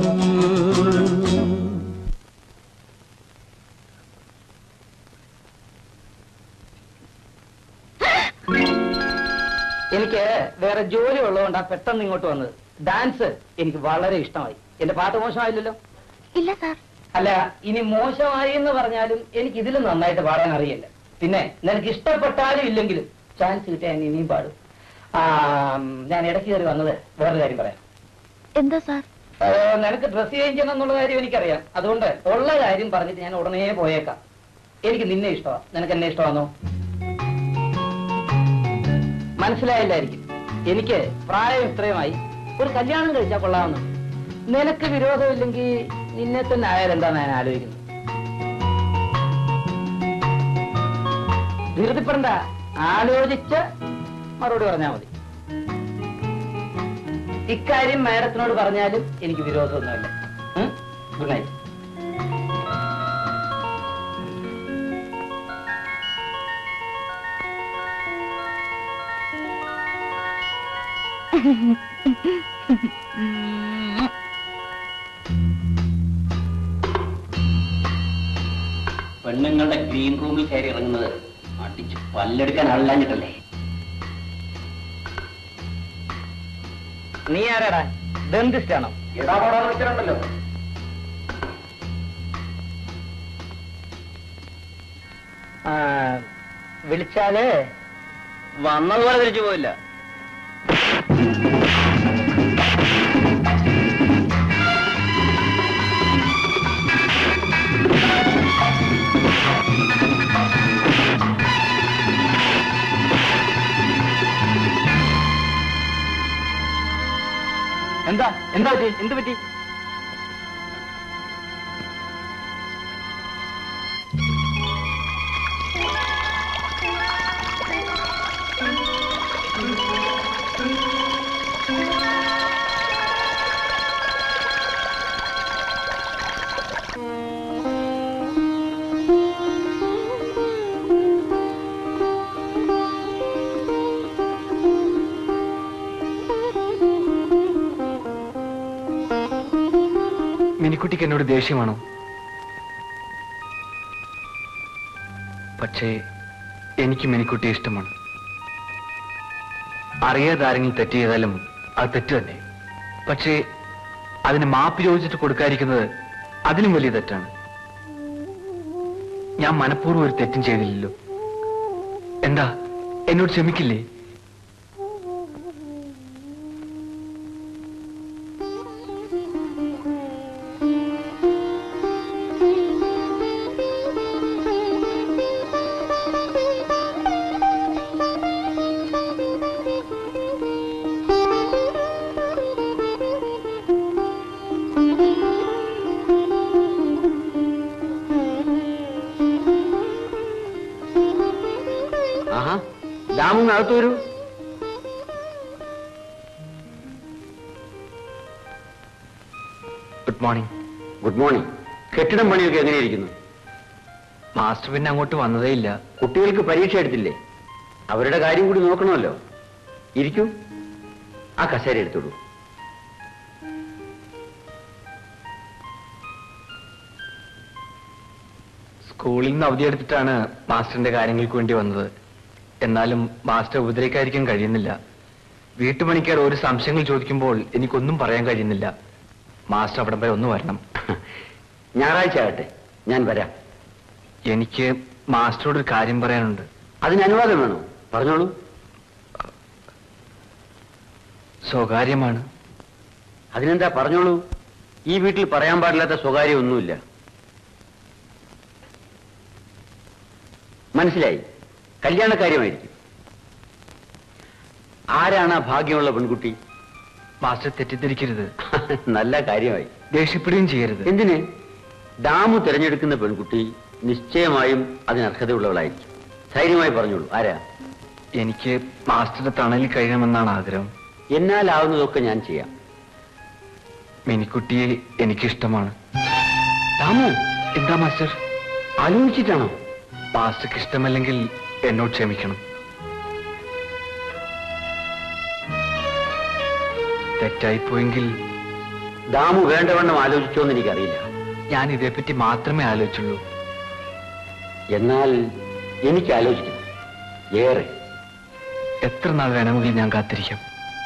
എനിക്ക് വേറെ ജോലി ഉള്ളതുകൊണ്ടാ പെട്ടെന്ന് ഇങ്ങോട്ട് വന്നത് ഡാൻസ് എനിക്ക് വളരെ ഇഷ്ടമായി എന്റെ പാട്ട് മോശമായില്ലല്ലോ ഇല്ല സാർ അല്ല ഇനി മോശമായി എന്ന് പറഞ്ഞാലും എനിക്ക് ഇതിലും നന്നായിട്ട് പാടാൻ അറിയില്ല പിന്നെ നിനക്ക് ഇഷ്ടപ്പെട്ടാലും ഇല്ലെങ്കിലും ചാൻസ് കിട്ടിയാൽ ഇനിയും പാടും ആ, ഞാൻ ഇടയ്ക്ക് കയറി വന്നത് വേറൊരു കാര്യം പറയാം എന്താ സാർ ആ, നിനക്ക് ഡ്രസ് ചേഞ്ച് ചെയ്യണം എന്നുള്ള കാര്യം എനിക്കറിയാം അതുകൊണ്ട് ഉള്ള കാര്യം പറഞ്ഞിട്ട് ഞാൻ ഉടനെ പോയേക്കാം എനിക്ക് നിന്നെ ഇഷ്ടമാ നിനക്ക് എന്നെ ഇഷ്ടമാണോ മനസ്സിലായില്ലായിരിക്കും എനിക്ക് പ്രായം ഇത്രയുമായി ഒരു കല്യാണം കഴിച്ചാൽ കൊള്ളാമെന്ന് നിനക്ക് വിരോധമില്ലെങ്കിൽ നിന്നെ തന്നെ ആയാലും എന്താണ് ഞാൻ ആലോചിക്കുന്നത് ധൃതിപ്പെടണ്ട ആലോചിച്ച് മറുപടി പറഞ്ഞാൽ മതി ഇക്കാര്യം മാഡത്തിനോട് പറഞ്ഞാലും എനിക്ക് വിരോധമൊന്നുമില്ല ഗുഡ് നൈറ്റ് പെണ്ണുങ്ങളുടെ ഗ്രീൻ റൂമിൽ കയറി ഇറങ്ങുന്നത് അടിച്ച് പല്ലെടുക്കാൻ ആളില്ലാഞ്ഞിട്ടല്ലേ നീ ആരാടാ ദന്തിസ്റ്റാണോ എടാ പോടാ വിളിച്ചിട്ടുണ്ടല്ലോ ആ, വിളിച്ചാല് വന്നതുപോലെ തിരിച്ചു പോയില്ല എന്താ എന്താ പറ്റി എന്ത് പറ്റി മിനിക്കുട്ടിക്ക് എന്നോട് ദേഷ്യമാണോ പക്ഷേ എനിക്ക് മിനിക്കുട്ടിയെ ഇഷ്ടമാണ് അറിയാതെ ആരെങ്കിലും തെറ്റ് ചെയ്താലും അത് തെറ്റ് തന്നെ പക്ഷേ അതിന് മാപ്പ് ചോദിച്ചിട്ട് കൊടുക്കാതിരിക്കുന്നത് അതിലും വലിയ തെറ്റാണ് ഞാൻ മനഃപൂർവ്വം ഒരു തെറ്റും ചെയ്തില്ലല്ലോ എന്താ എന്നോട് ക്ഷമിക്കില്ലേ ആഹാ ദാമുന്ന് അകത്ത് വരൂ ഗുഡ് മോർണിംഗ് ഗുഡ് മോർണിംഗ് കെട്ടിടം പണിയൊക്കെ എങ്ങനെയിരിക്കുന്നു മാസ്റ്റർ പിന്നെ അങ്ങോട്ട് വന്നതേ ഇല്ല കുട്ടികൾക്ക് പരീക്ഷ എടുത്തില്ലേ അവരുടെ കാര്യം കൂടി നോക്കണമല്ലോ ഇരിക്കൂ ആ കസേര എടുത്തോളൂ സ്കൂളിൽ നിന്ന് അവധിയെടുത്തിട്ടാണ് മാസ്റ്ററിന്റെ കാര്യങ്ങൾക്ക് വേണ്ടി വന്നത് എന്നാലും മാസ്റ്റർ ഉപദ്രവിക്കാതിരിക്കാൻ കഴിയുന്നില്ല വീട്ടുപണിക്കാർ ഒരു സംശയങ്ങൾ ചോദിക്കുമ്പോൾ എനിക്കൊന്നും പറയാൻ കഴിയുന്നില്ല മാസ്റ്റർ അവിടെ വരെ ഒന്ന് വരണം ഞായറാഴ്ച ആകട്ടെ ഞാൻ വരാം എനിക്ക് മാസ്റ്ററോട് ഒരു കാര്യം പറയാനുണ്ട് അതിന് അനുവാദം വേണോ പറഞ്ഞോളൂ സ്വകാര്യമാണ് അതിനെന്താ പറഞ്ഞോളൂ ഈ വീട്ടിൽ പറയാൻ പാടില്ലാത്ത സ്വകാര്യം ഒന്നുമില്ല മനസ്സിലായി കല്യാണക്കാര്യമായിരിക്കും ആരാണ് ആ ഭാഗ്യമുള്ള പെൺകുട്ടി മാസ്റ്റർ തെറ്റിദ്ധരിക്കരുത് നല്ല കാര്യമായി ദേഷ്യപ്പെടുകയും ചെയ്യരുത് എന്തിന് ഡാമു തിരഞ്ഞെടുക്കുന്ന പെൺകുട്ടി നിശ്ചയമായും അതിന് അർഹതയുള്ളവളായിരിക്കും ധൈര്യമായി പറഞ്ഞോളൂ ആരാ എനിക്ക് മാസ്റ്ററുടെ തണലിൽ കഴിയണമെന്നാണ് ആഗ്രഹം എന്നാലാവുന്നതൊക്കെ ഞാൻ ചെയ്യാം മിനിക്കുട്ടിയെ എനിക്കിഷ്ടമാണ് രാമു എന്താ മാസ്റ്റർ ആലോചിച്ചിട്ടാണോ മാസ്റ്റർക്ക് ഇഷ്ടമല്ലെങ്കിൽ എന്നോട് ക്ഷമിക്കണം തെറ്റായിപ്പോയെങ്കിൽ ദാമു വേണ്ടവണ്ണം ആലോചിച്ചോന്ന് എനിക്കറിയില്ല ഞാൻ ഇതേപ്പറ്റി മാത്രമേ ആലോചിച്ചുള്ളൂ എന്നാൽ എനിക്ക് ആലോചിക്കണം ഏറെ എത്ര നാൾ വേണമെങ്കിൽ ഞാൻ കാത്തിരിക്കാം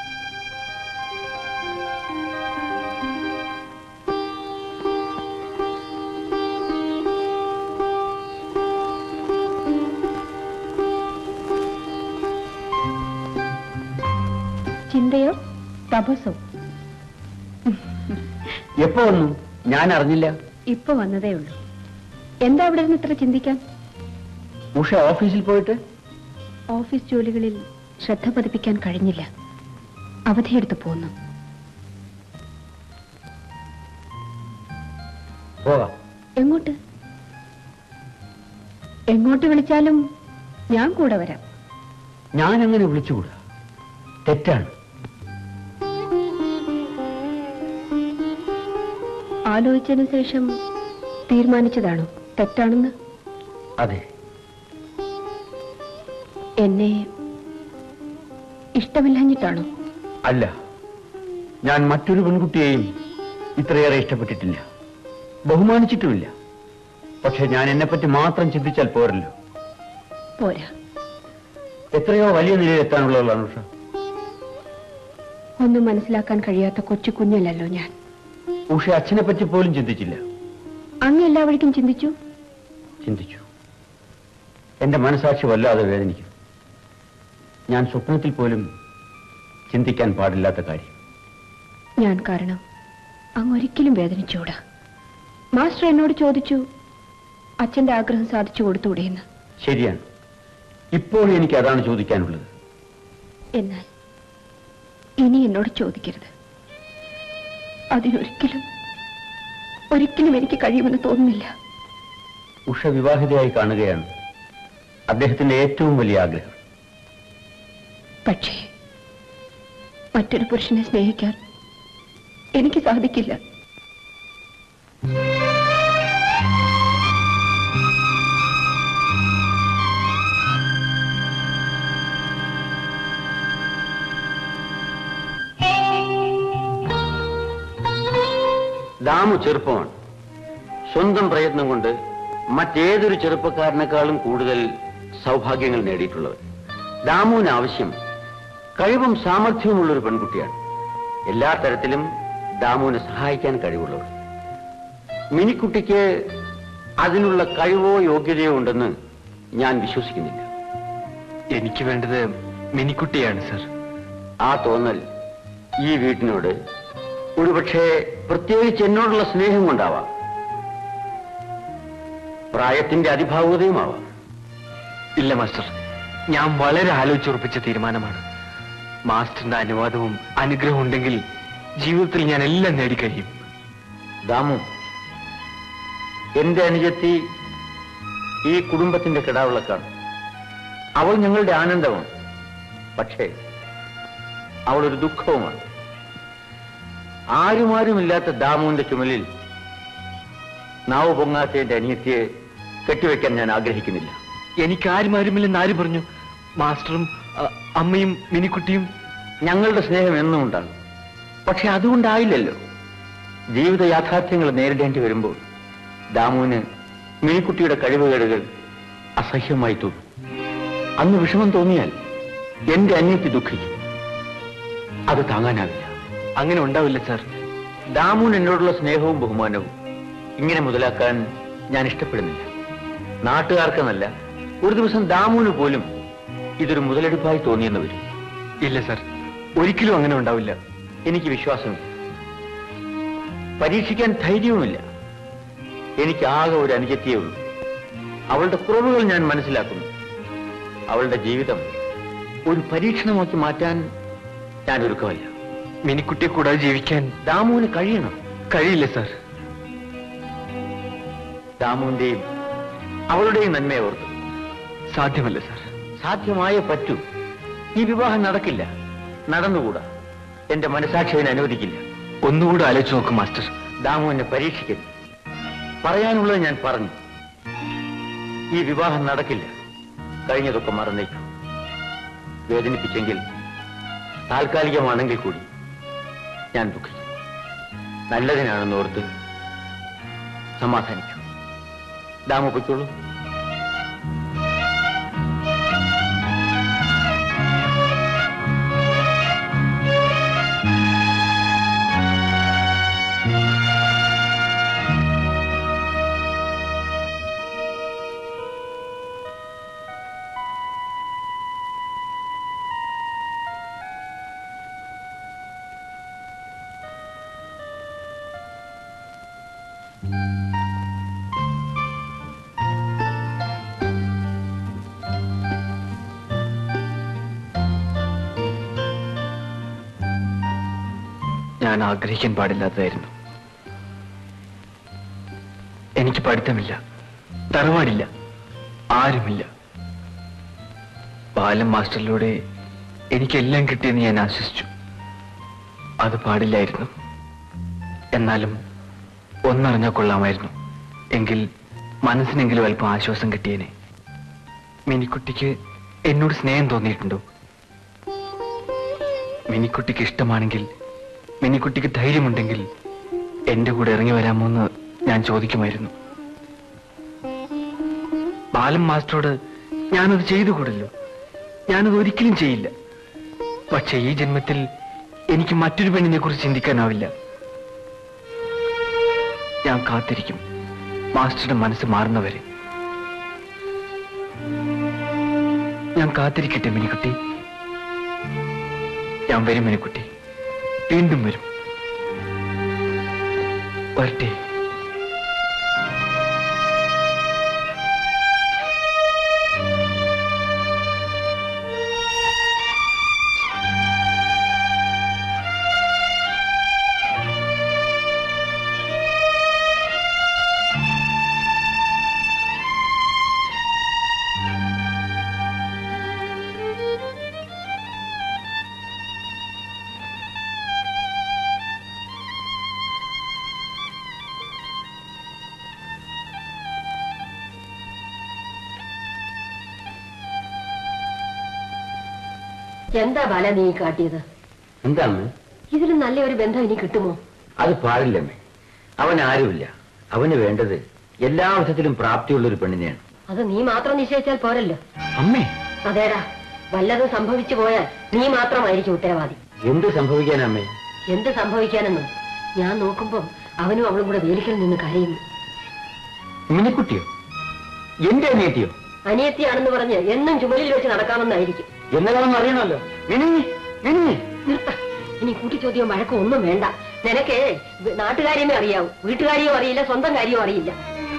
ചിന്തയോ തപസ്സോ എപ്പോ വന്നു ഞാൻ അറിഞ്ഞില്ല ഇപ്പൊ വന്നതേ ഉള്ളൂ എന്താ അവിടെ നിന്ന് ഇത്ര ചിന്തിക്കാൻ ഉഷ ഓഫീസിൽ പോയിട്ട് ഓഫീസ് ജോലികളിൽ ശ്രദ്ധ പതിപ്പിക്കാൻ കഴിഞ്ഞില്ല അവധിയെടുത്ത് പോന്നു പോകാം എങ്ങോട്ട് എങ്ങോട്ട് വിളിച്ചാലും ഞാൻ കൂടെ വരാം ഞാൻ അങ്ങനെ വിളിച്ചുകൂടാ തെറ്റാണ് ആലോചിച്ചതിന് ശേഷം തീരുമാനിച്ചതാണോ തെറ്റാണെന്ന് അതെ എന്നെ ഇഷ്ടമില്ലാഞ്ഞിട്ടാണോ അല്ല ഞാൻ മറ്റൊരു പെൺകുട്ടിയെയും ഇത്രയേറെ ഇഷ്ടപ്പെട്ടിട്ടില്ല ബഹുമാനിച്ചിട്ടുമില്ല പക്ഷെ ഞാൻ എന്നെപ്പറ്റി മാത്രം ചിന്തിച്ചാൽ പോരല്ലോ പോരാ എത്രയോ വലിയ നിലയിൽ എത്താനുള്ളതാണ് ഉഷ ഒന്നും മനസ്സിലാക്കാൻ കഴിയാത്ത കൊച്ചു കുഞ്ഞല്ലല്ലോ ഞാൻ ഉഷ അച്ഛനെ പറ്റി പോലും ചിന്തിച്ചില്ല അങ്ങ് എല്ലാവഴിക്കും ചിന്തിച്ചു ചിന്തിച്ചു എന്റെ മനസാക്ഷി വല്ലാതെ വേദനിക്കും ഞാൻ സ്വപ്നത്തിൽ പോലും ചിന്തിക്കാൻ പാടില്ലാത്ത കാര്യം ഞാൻ കാരണം അങ്ങ് ഒരിക്കലും വേദനിച്ചൂടാ മാസ്റ്റർ എന്നോട് ചോദിച്ചു അച്ഛന്റെ ആഗ്രഹം സാധിച്ചു കൊടുത്തുകൂടെയെന്ന് ശരിയാണ് ഇപ്പോൾ എനിക്ക് അതാണ് ചോദിക്കാനുള്ളത് എന്നാൽ ഇനി എന്നോട് ചോദിക്കരുത് അതിനൊരിക്കലും ഒരിക്കലും എനിക്ക് കഴിയുമെന്ന് തോന്നുന്നില്ല ഉഷ വിവാഹിതയായി കാണുകയാണ് അദ്ദേഹത്തിന്റെ ഏറ്റവും വലിയ ആഗ്രഹം പക്ഷേ മറ്റൊരു പുരുഷനെ സ്നേഹിക്കാൻ എനിക്ക് സാധിക്കില്ല ദാമു ചെറുപ്പമാണ് സ്വന്തം പ്രയത്നം കൊണ്ട് മറ്റേതൊരു ചെറുപ്പക്കാരനേക്കാളും കൂടുതൽ സൗഭാഗ്യങ്ങൾ നേടിയിട്ടുള്ളത് ദാമുവിന് ആവശ്യം കഴിവും സാമർഥ്യവുമുള്ള ഒരു പെൺകുട്ടിയാണ് എല്ലാ തരത്തിലും ദാമുവിനെ സഹായിക്കാൻ കഴിവുള്ളവർ മിനിക്കുട്ടിക്ക് അതിനുള്ള കഴിവോ യോഗ്യതയോ ഉണ്ടെന്ന് ഞാൻ വിശ്വസിക്കുന്നില്ല എനിക്ക് വേണ്ടത് മിനിക്കുട്ടിയാണ് സർ ആ തോന്നൽ ഈ വീട്ടിനോട് ഒരുപക്ഷെ പ്രത്യേകിച്ച് എന്നോടുള്ള സ്നേഹം കൊണ്ടാവാം പ്രായത്തിന്റെ അതിഭാവുകതയുമാവാം ഇല്ല മാസ്റ്റർ ഞാൻ വളരെ ആലോചിച്ചുറപ്പിച്ച തീരുമാനമാണ് മാസ്റ്ററിന്റെ അനുവാദവും അനുഗ്രഹവും ഉണ്ടെങ്കിൽ ജീവിതത്തിൽ ഞാൻ എല്ലാം നേടിക്കഴിയും ദാമു എന്റെ അനുജത്തി ഈ കുടുംബത്തിന്റെ കിടാവിളക്കാണ് അവൾ ഞങ്ങളുടെ ആനന്ദമാണ് പക്ഷേ അവൾ ഒരു ദുഃഖവുമാണ് ആരുമാരുമില്ലാത്ത ദാമുവിന്റെ ചുമലിൽ നാവ് പൊങ്ങാത്ത എന്റെ അനിയത്തിയെ കെട്ടിവെക്കാൻ ഞാൻ ആഗ്രഹിക്കുന്നില്ല എനിക്ക് ആരുമാരുമില്ലെന്ന് ആര് പറഞ്ഞു മാസ്റ്ററും അ, അമ്മയും മിനിക്കുട്ടിയും ഞങ്ങളുടെ സ്നേഹം എന്നും ഉണ്ടാകും പക്ഷെ അതുകൊണ്ടായില്ലല്ലോ ജീവിത യാഥാർത്ഥ്യങ്ങൾ നേരിടേണ്ടി വരുമ്പോൾ ദാമുവിന് മിനിക്കുട്ടിയുടെ കഴിവുകേടുകൾ അസഹ്യമായി തോന്നും അന്ന് വിഷമം തോന്നിയാൽ എന്റെ അനിയത്തി ദുഃഖിക്കും അത് താങ്ങാനാവില്ല അങ്ങനെ ഉണ്ടാവില്ല സാർ ദാമുവിന് എന്നോടുള്ള സ്നേഹവും ബഹുമാനവും ഇങ്ങനെ മുതലാക്കാൻ ഞാൻ ഇഷ്ടപ്പെടുന്നില്ല നാട്ടുകാർക്കെന്നല്ല ഒരു ദിവസം ദാമുവിന് പോലും ഇതൊരു മുതലെടുപ്പായി തോന്നിയെന്ന് വരും ഇല്ല സാർ ഒരിക്കലും അങ്ങനെ ഉണ്ടാവില്ല എനിക്ക് വിശ്വാസമില്ല പരീക്ഷിക്കാൻ ധൈര്യവുമില്ല എനിക്ക് ആകെ ഒരു അനുജത്തിയേ ഉള്ളൂ അവളുടെ കുറവുകൾ ഞാൻ മനസ്സിലാക്കുന്നു അവളുടെ ജീവിതം ഒരു പരീക്ഷണമാക്കി മാറ്റാൻ ഞാൻ ഒരുക്കമല്ല മിനിക്കുട്ടിയെ കൂടാതെ ജീവിക്കാൻ ദാമുവിന് കഴിയണം കഴിയില്ല സാർ ദാമുവിന്റെയും അവളുടെയും നന്മയെ ഓർത്ത് സാധ്യമല്ല സാർ സാധ്യമായേ പറ്റൂ ഈ വിവാഹം നടക്കില്ല നടന്നുകൂടാ എന്റെ മനസാക്ഷി അതിനെ അനുവദിക്കില്ല ഒന്നുകൂടെ ആലോചിച്ച് നോക്കും മാസ്റ്റർ ദാമു എന്നെ പരീക്ഷിക്കരുത് പറയാനുള്ളത് ഞാൻ പറഞ്ഞു ഈ വിവാഹം നടക്കില്ല കഴിഞ്ഞതൊക്കെ മറന്നേക്കൂ വേദനിപ്പിച്ചെങ്കിൽ താൽക്കാലികമാണെങ്കിൽ കൂടി ഞാൻ ദുഃഖിക്കും നല്ലതിനാണെന്ന് ഓർത്ത് സമാധാനിക്കൂ ദാമു പൊയ്ക്കോളൂ ഞാൻ ആഗ്രഹിക്കാൻ പാടില്ലാത്തതായിരുന്നു എനിക്ക് പഠിത്തമില്ല തറവാടില്ല ആരുമില്ല ബാലം മാസ്റ്ററിലൂടെ എനിക്കെല്ലാം കിട്ടിയെന്ന് ഞാൻ ആശ്വസിച്ചു അത് പാടില്ലായിരുന്നു എന്നാലും ഒന്നറിഞ്ഞാൽ കൊള്ളാമായിരുന്നു എങ്കിൽ മനസ്സിനെങ്കിലും അല്പം ആശ്വാസം കിട്ടിയേനെ മിനിക്കുട്ടിക്ക് എന്നോട് സ്നേഹം തോന്നിയിട്ടുണ്ടോ മിനിക്കുട്ടിക്ക് ഇഷ്ടമാണെങ്കിൽ മിനിക്കുട്ടിക്ക് ധൈര്യമുണ്ടെങ്കിൽ എന്റെ കൂടെ ഇറങ്ങി വരാമോ എന്ന് ഞാൻ ചോദിക്കുമായിരുന്നു ബാലൻ മാസ്റ്ററോട് ഞാനത് ചെയ്തു കൂടല്ലോ ഞാനത് ഒരിക്കലും ചെയ്യില്ല പക്ഷെ ഈ ജന്മത്തിൽ എനിക്ക് മറ്റൊരു പെണ്ണിനെ കുറിച്ച് ചിന്തിക്കാനാവില്ല ഞാൻ കാത്തിരിക്കും മാസ്റ്ററുടെ മനസ്സ് മാറുന്നവരെ ഞാൻ കാത്തിരിക്കട്ടെ മിനിക്കുട്ടി ഞാൻ വരും മിനിക്കുട്ടി വീണ്ടും വരും വരട്ടെ എന്താ ബാല നീ ഈ കാട്ടിയത് എന്താ അമ്മേ ഇതിലും നല്ല ഒരു ബന്ധം ഇനി കിട്ടുമോ അത് പാടില്ലമ്മേ അവൻ ആരുമില്ല അവന് വേണ്ടത് എല്ലാ വിധത്തിലും പ്രാപ്തിയുള്ള ഒരു പെണ്ണിനെയാണ് അത് നീ മാത്രം നിശ്ചയിച്ചാൽ പോരല്ലോ അമ്മേ അതേടാ വല്ലതും സംഭവിച്ചു പോയാൽ നീ മാത്രമായിരിക്കും ഉത്തരവാദി എന്ത് സംഭവിക്കാനമ്മേ എന്ത് സംഭവിക്കാനെന്നും ഞാൻ നോക്കുമ്പോ അവനും അവളും കൂടെ വേലിക്കൽ നിന്ന് കരയുന്നു മിനിക്കുട്ടിയോ എന്റെ അനിയത്തിയോ അനിയത്തിയാണെന്ന് പറഞ്ഞ് എന്നും ചുമലിൽ വെച്ച് നടക്കാമെന്നായിരിക്കും എന്നതാണെന്ന് അറിയണമല്ലോ മിനി മിനി നിർത്ത ഇനി കൂട്ടിച്ചോദ്യം വഴക്കം ഒന്നും വേണ്ട നിനക്ക് വി- നാട്ടുകാര്യമേ അറിയാവൂ വീട്ടുകാരിയോ അറിയില്ല സ്വന്തം കാര്യവും അറിയില്ല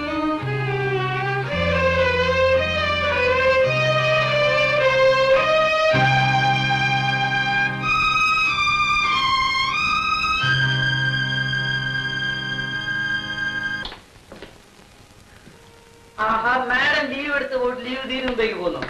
ആഹാ മാഡം ലീവ് എടുത്ത് പോയിട്ട് ലീവ് തീരുന്ന മുമ്പേക്ക് പോന്നു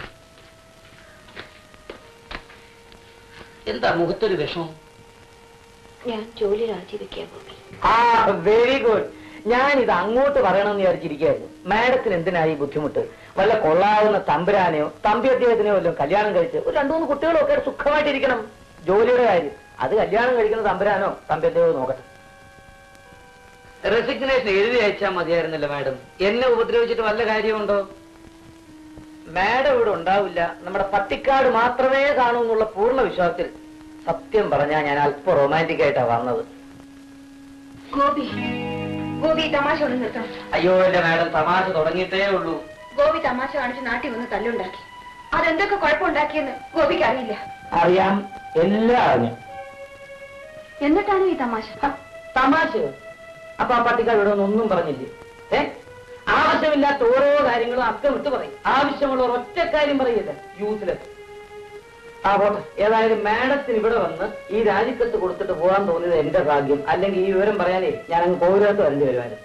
എന്താ മുഖത്തൊരു വിഷമം ഞാൻ ജോലി രാജിവെക്കാൻ പോയി ആ വെരി ഗുഡ് ഞാൻ ഇത് അങ്ങോട്ട് പറയണമെന്ന് വിചാരിച്ചിരിക്കുകയായിരുന്നു മാഡത്തിന് എന്തിനായി ബുദ്ധിമുട്ട് വല്ല കൊള്ളാവുന്ന തമ്പുരാനെയോ തമ്പി അദ്ദേഹത്തിനെയോ വല്ലതും കല്യാണം കഴിച്ച് ഒരു രണ്ടു മൂന്ന് കുട്ടികളൊക്കെ സുഖമായിട്ടിരിക്കണം ജോലിയുടെ കാര്യം അത് കല്യാണം കഴിക്കുന്ന തമ്പുരാനോ തമ്പി അദ്ദേഹമോ നോക്കട്ടെ റെസിഗ്നേഷൻ എഴുതി അയച്ചാൽ മതിയായിരുന്നല്ലോ മാഡം എന്നെ ഉപദ്രവിച്ചിട്ട് വല്ല കാര്യമുണ്ടോ മാഡം ഇവിടെ ഉണ്ടാവില്ല നമ്മുടെ പട്ടിക്കാട് മാത്രമേ കാണൂ എന്നുള്ള പൂർണ്ണ വിശ്വാസത്തിൽ സത്യം പറഞ്ഞാൽ ഞാൻ അല്പം റൊമാൻറ്റിക് ആയിട്ടാ വന്നത് ഗോപി ഗോപി തമാശ ഒന്ന് നിർത്തണം അയ്യോ എന്റെ മാഡം തമാശ തുടങ്ങിയിട്ടേ ഉള്ളൂ ഗോപി തമാശ കാണിച്ച് നാട്ടിൽ വന്ന് തല്ലുണ്ടാക്കി അതെന്തൊക്കെ കുഴപ്പമുണ്ടാക്കിയെന്ന് ഗോപിക്ക് അറിയില്ല അറിയാം എല്ലാം അറിഞ്ഞു എന്നിട്ടാണ് ഈ തമാശ തമാശ അപ്പൊ ആ പട്ടിക്കാട് ഇവിടെ ഒന്നും പറഞ്ഞില്ലേ ഏ ആവശ്യമില്ലാത്ത ഓരോ കാര്യങ്ങളും അക്കം വിട്ട് പറയും ആവശ്യമുള്ള ഒറ്റ കാര്യം പറയില്ല യൂസ്ലെസ് ആ പോട്ടെ ഏതായാലും മാഡത്തിന് ഇവിടെ വന്ന് ഈ രാജിക്കത്ത് കൊടുത്തിട്ട് പോകാൻ തോന്നിയത് എന്റെ ഭാഗ്യം അല്ലെങ്കിൽ ഈ വിവരം പറയാനേ ഞാൻ അങ്ങ് പൗരത്ത് വരേണ്ടി വരുമായിരുന്നു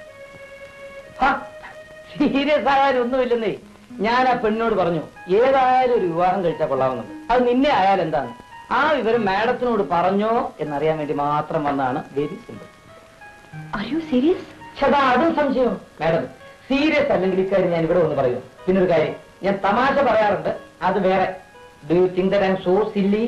സീരിയസ് ആയാലും ഒന്നുമില്ലെന്നേ ഞാൻ ആ പെണ്ണിനോട് പറഞ്ഞു ഏതായാലും ഒരു വിവാഹം കഴിച്ചാൽ കൊള്ളാവുന്നുണ്ട് അത് നിന്നെ ആയാൽ എന്താണ് ആ വിവരം മാഡത്തിനോട് പറഞ്ഞോ എന്നറിയാൻ വേണ്ടി മാത്രം വന്നാണ് വെരി സിമ്പിൾ അറിയൂ സീരിയസ് ചേട്ടാ അതും സംശയം മാഡം സീരിയസ് അല്ലെങ്കിൽ ഇക്കാര്യം ഞാൻ ഇവിടെ ഒന്ന് പറയൂ പിന്നൊരു കാര്യം ഞാൻ തമാശ പറയാറുണ്ട് അത് വേറെ do you think that I'm so silly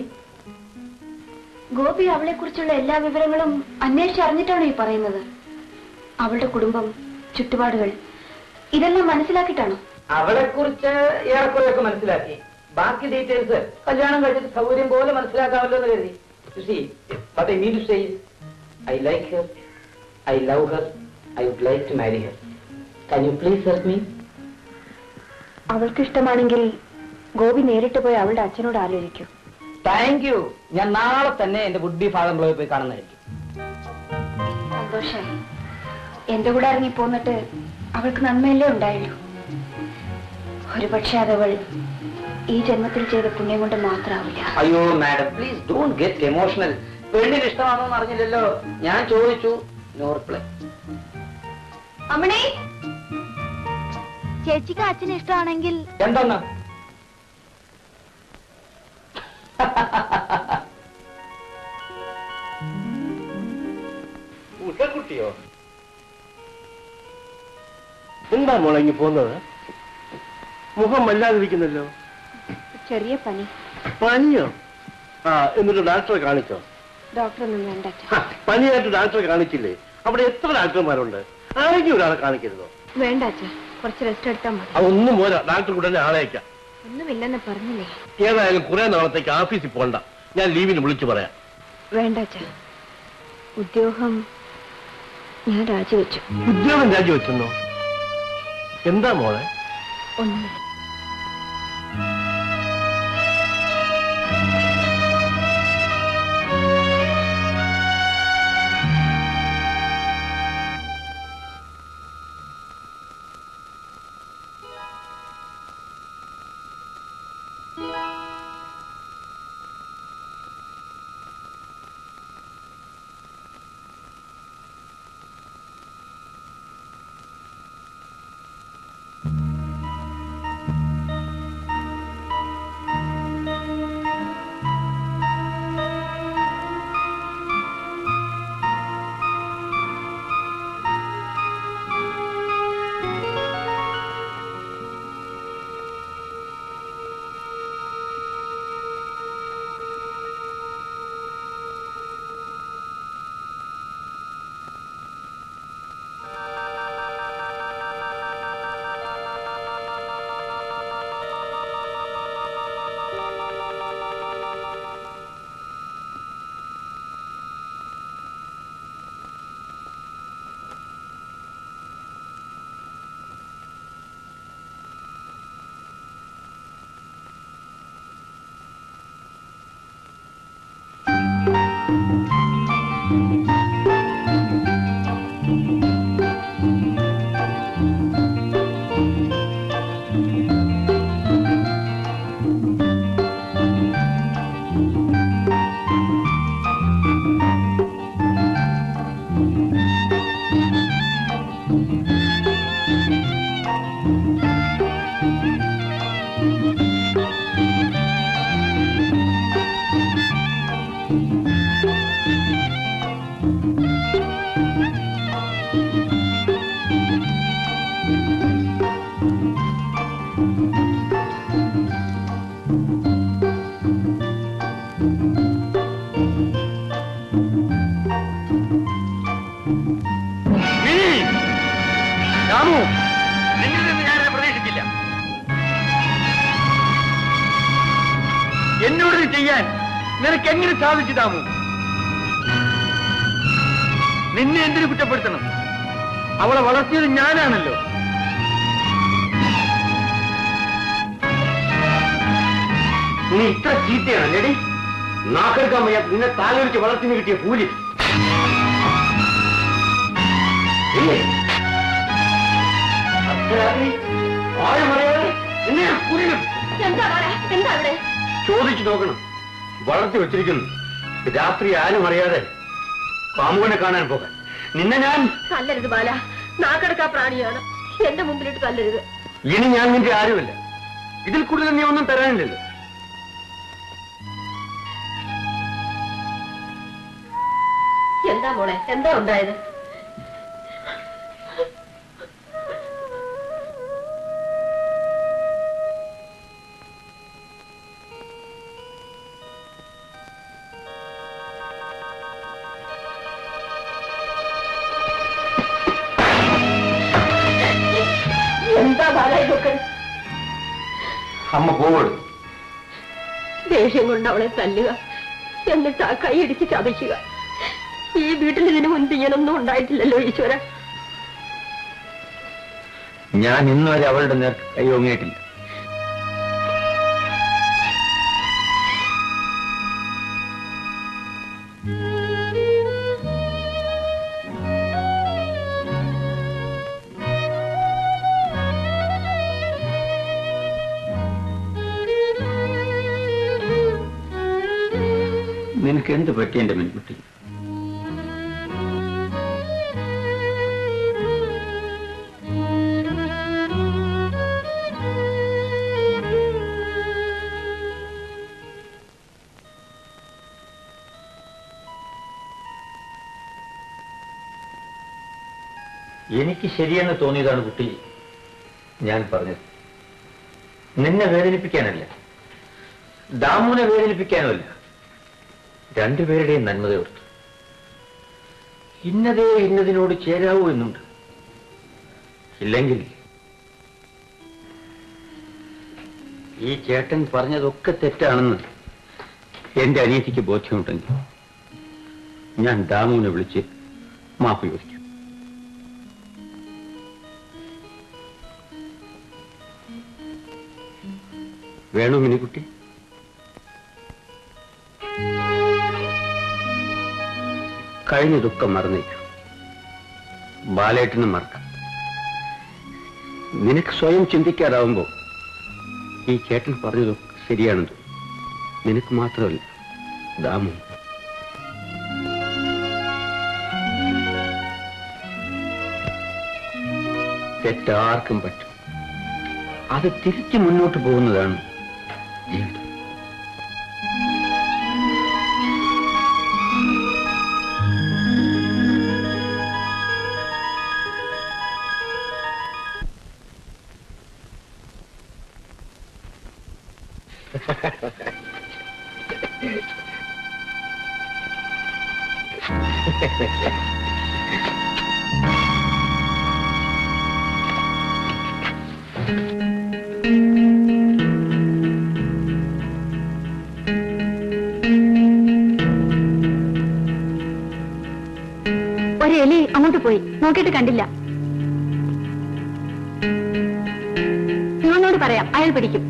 Gopi അവളെ കുറിച്ചുള്ള എല്ലാ വിവരങ്ങളും അന്വേഷിച്ച് അറിഞ്ഞിട്ടാണോ ഈ പറയുന്നത് അവളുടെ കുടുംബം ചുറ്റുപാടുകൾ ഇതെല്ലാം മനസ്സിലാക്കിയിട്ടാണോ അവളെ കുറിച്ച് ഏറെക്കുറെയൊക്കെ മനസ്സിലാക്കി ബാക്കി ഡീറ്റെയിൽസ് കല്യാണം കഴിച്ചിട്ട് സൗകര്യം പോലെ മനസ്സിലാക്കാമല്ലോ എന്ന് കരുതി You see, what I mean to say is, I like her, I love her, I would like to marry her. Can you please help me? അവൾക്ക് ഇഷ്ടമാണെങ്കിൽ ഗോപി നേരിട്ട് പോയി അവളുടെ അച്ഛനോട് ആലോചിക്കൂ താങ്ക് യു ഞാൻ നാളെ തന്നെ എന്റെ വുഡ് ബി ഫാദർ പോയി പോയി കാണുന്നതായിരിക്കും സന്തോഷായി എന്റെ കൂടെ ഇറങ്ങി പോന്നിട്ട് അവൾക്ക് നന്മയല്ലേ ഉണ്ടായുള്ളൂ ഒരുപക്ഷെ അതവൾ ഈ ജന്മത്തിൽ ചെയ്ത പുണ്യം കൊണ്ട് മാത്രമാവില്ല അയ്യോ madam please don't get emotional പെണ്ണിന് ഇഷ്ടമാണോ എന്ന് അറിഞ്ഞില്ലല്ലോ ഞാൻ ചോദിച്ചു നോ റിപ്ലൈ അമ്മണി ചേച്ചിക്ക് അച്ഛന് ഇഷ്ടമാണെങ്കിൽ എന്തെന്നാ ഉഷക്കുട്ടിയോ എന്താ മുളങ്ങി പോകുന്നത് മുഖം വല്ലാതിരിക്കുന്നല്ലോ ചെറിയ പനി പനിയോ ആ എന്നിട്ട് ഡോക്ടറെ കാണിച്ചോ ഡോക്ടറൊന്നും വേണ്ട ഹ, പനിയായിട്ട് ഡോക്ടറെ കാണിച്ചില്ലേ അവിടെ എത്ര ഡോക്ടർമാരുണ്ട് ആരെങ്കിലും ഒരാളെ കാണിക്കരുതോ വേണ്ട അച്ഛ കുറച്ച് റെസ്റ്റ് എടുത്താൽ മതി അതൊന്നും പോരാ ഡോക്ടർ ഉടനെ ആളെ അയക്കാം ഒന്നുമില്ലെന്ന് പറഞ്ഞില്ലേ ഏതായാലും കുറെ നാളത്തേക്ക് ഓഫീസിൽ പോണ്ട ഞാൻ ലീവിന് വിളിച്ചു പറയാം വേണ്ട അച്ഛ ഉദ്യോഗം ഞാൻ രാജിവെച്ചു ഉദ്യോഗം രാജിവെച്ചെന്നോ എന്താ മോളെ ഒന്നും രാമു നിന്നിൽ നിന്ന് ഞാൻ പ്രതീക്ഷിച്ചില്ല എന്നോട് ഇത് ചെയ്യാൻ നിനക്ക് എങ്ങനെ സാധിച്ചു താമു നിന്നെ എന്തിനു കുറ്റപ്പെടുത്തണം അവളെ വളർത്തിയത് ഞാനാണല്ലോ നീ ഇത്ര ചീത്തയാണ് ലേഡി നാക്കെടുക്കാൻ വയ്യ നിന്നെ താലോലിച്ച് വളർത്തിന് കിട്ടിയ കൂലി ഇല്ലേ? അർദ്ധരാത്രി ആരും അറിയാതെ നിന്നെ ഞാൻ കുടിക്കും എന്താ മോളെ എന്താ അവിടെ ചോദിച്ചു നോക്കണം വളർത്തി വെച്ചിരിക്കുന്നു രാത്രി ആരും അറിയാതെ കാമുകനെ കാണാൻ പോകാൻ നിന്നെ ഞാൻ തല്ലരുത് ബാല നാക്കെടുക്കാ പ്രാണിയാണ് എന്റെ മുമ്പിലിട്ട് തല്ലരുത് ഇനി ഞാൻ നിന്റെ ആരുമില്ല ഇതിൽ കൂടുതൽ നീ ഒന്നും തരാനില്ലല്ലോ എന്താ മോളെ എന്താ ഉണ്ടായത് എന്താ ബാല ഇതൊക്കെ അമ്മ പോവോളൂ ദേഷ്യം കൊണ്ട് അവളെ തല്ലുക എന്നിട്ട് ആ കൈയിടിച്ച് ചതയ്ക്കുക ഈ വീട്ടിൽ ഇതിനു മുൻപ് ഇങ്ങനൊന്നും ഉണ്ടായിട്ടില്ലല്ലോ ഈശ്വര ഞാൻ ഇന്ന് വരെ അവളുടെ നേർ കൈ ഓങ്ങിയിട്ടില്ല നിനക്ക് എന്ത് പറ്റി എന്റെ മിൻകുട്ടി എനിക്ക് ശരിയെന്ന് തോന്നിയതാണ് കുട്ടി ഞാൻ പറഞ്ഞത് നിന്നെ വേദനിപ്പിക്കാനല്ല ദാമുനെ വേദനിപ്പിക്കാനുമല്ല രണ്ടുപേരുടെയും നന്മത ഓർത്തു ഇന്നതേ ഇന്നതിനോട് ചേരാവൂ എന്നുണ്ട് ഇല്ലെങ്കിൽ ഈ ചേട്ടൻ പറഞ്ഞതൊക്കെ തെറ്റാണെന്ന് എന്റെ അനിയത്തിക്ക് ബോധ്യമുണ്ടെങ്കിൽ ഞാൻ ദാമുവിനെ വിളിച്ച് മാപ്പ് ചോദിക്കും വേണോ മിനിക്കുട്ടി കഴിഞ്ഞതൊക്കെ മറന്നേക്കും ബാലേട്ടനും മറക്കാം നിനക്ക് സ്വയം ചിന്തിക്കാതാവുമ്പോ ഈ ചേട്ടൻ പറഞ്ഞതൊക്കെ ശരിയാണെന്ന് തോന്നും. നിനക്ക് മാത്രമല്ല ദാമു തെറ്റാർക്കും പറ്റും അത് തിരിച്ചു മുന്നോട്ട് പോകുന്നതാണ് ജീവിതം ഒരു എലി അങ്ങോട്ട് പോയി നോക്കിയിട്ട് കണ്ടില്ല നിങ്ങളോട് പറയാം അയാൾ പിടിക്കും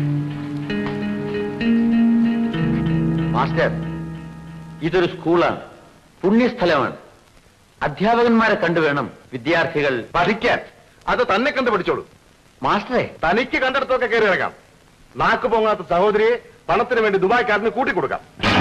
മാസ്റ്റർ ഇതൊരു സ്കൂളാണ് പുണ്യസ്ഥലമാണ് അധ്യാപകന്മാരെ കണ്ടുവേണം വിദ്യാർത്ഥികൾ പഠിക്കാൻ അത് തന്നെ കണ്ട് പഠിച്ചോളൂ മാസ്റ്ററെ തനിക്ക് കണ്ടെടുത്തൊക്കെ കയറി ഇറങ്ങാം നാക്ക് പൊങ്ങാത്ത സഹോദരിയെ പണത്തിന് വേണ്ടി ദുബായ്ക്കാരന് കൂട്ടിക്കൊടുക്കാം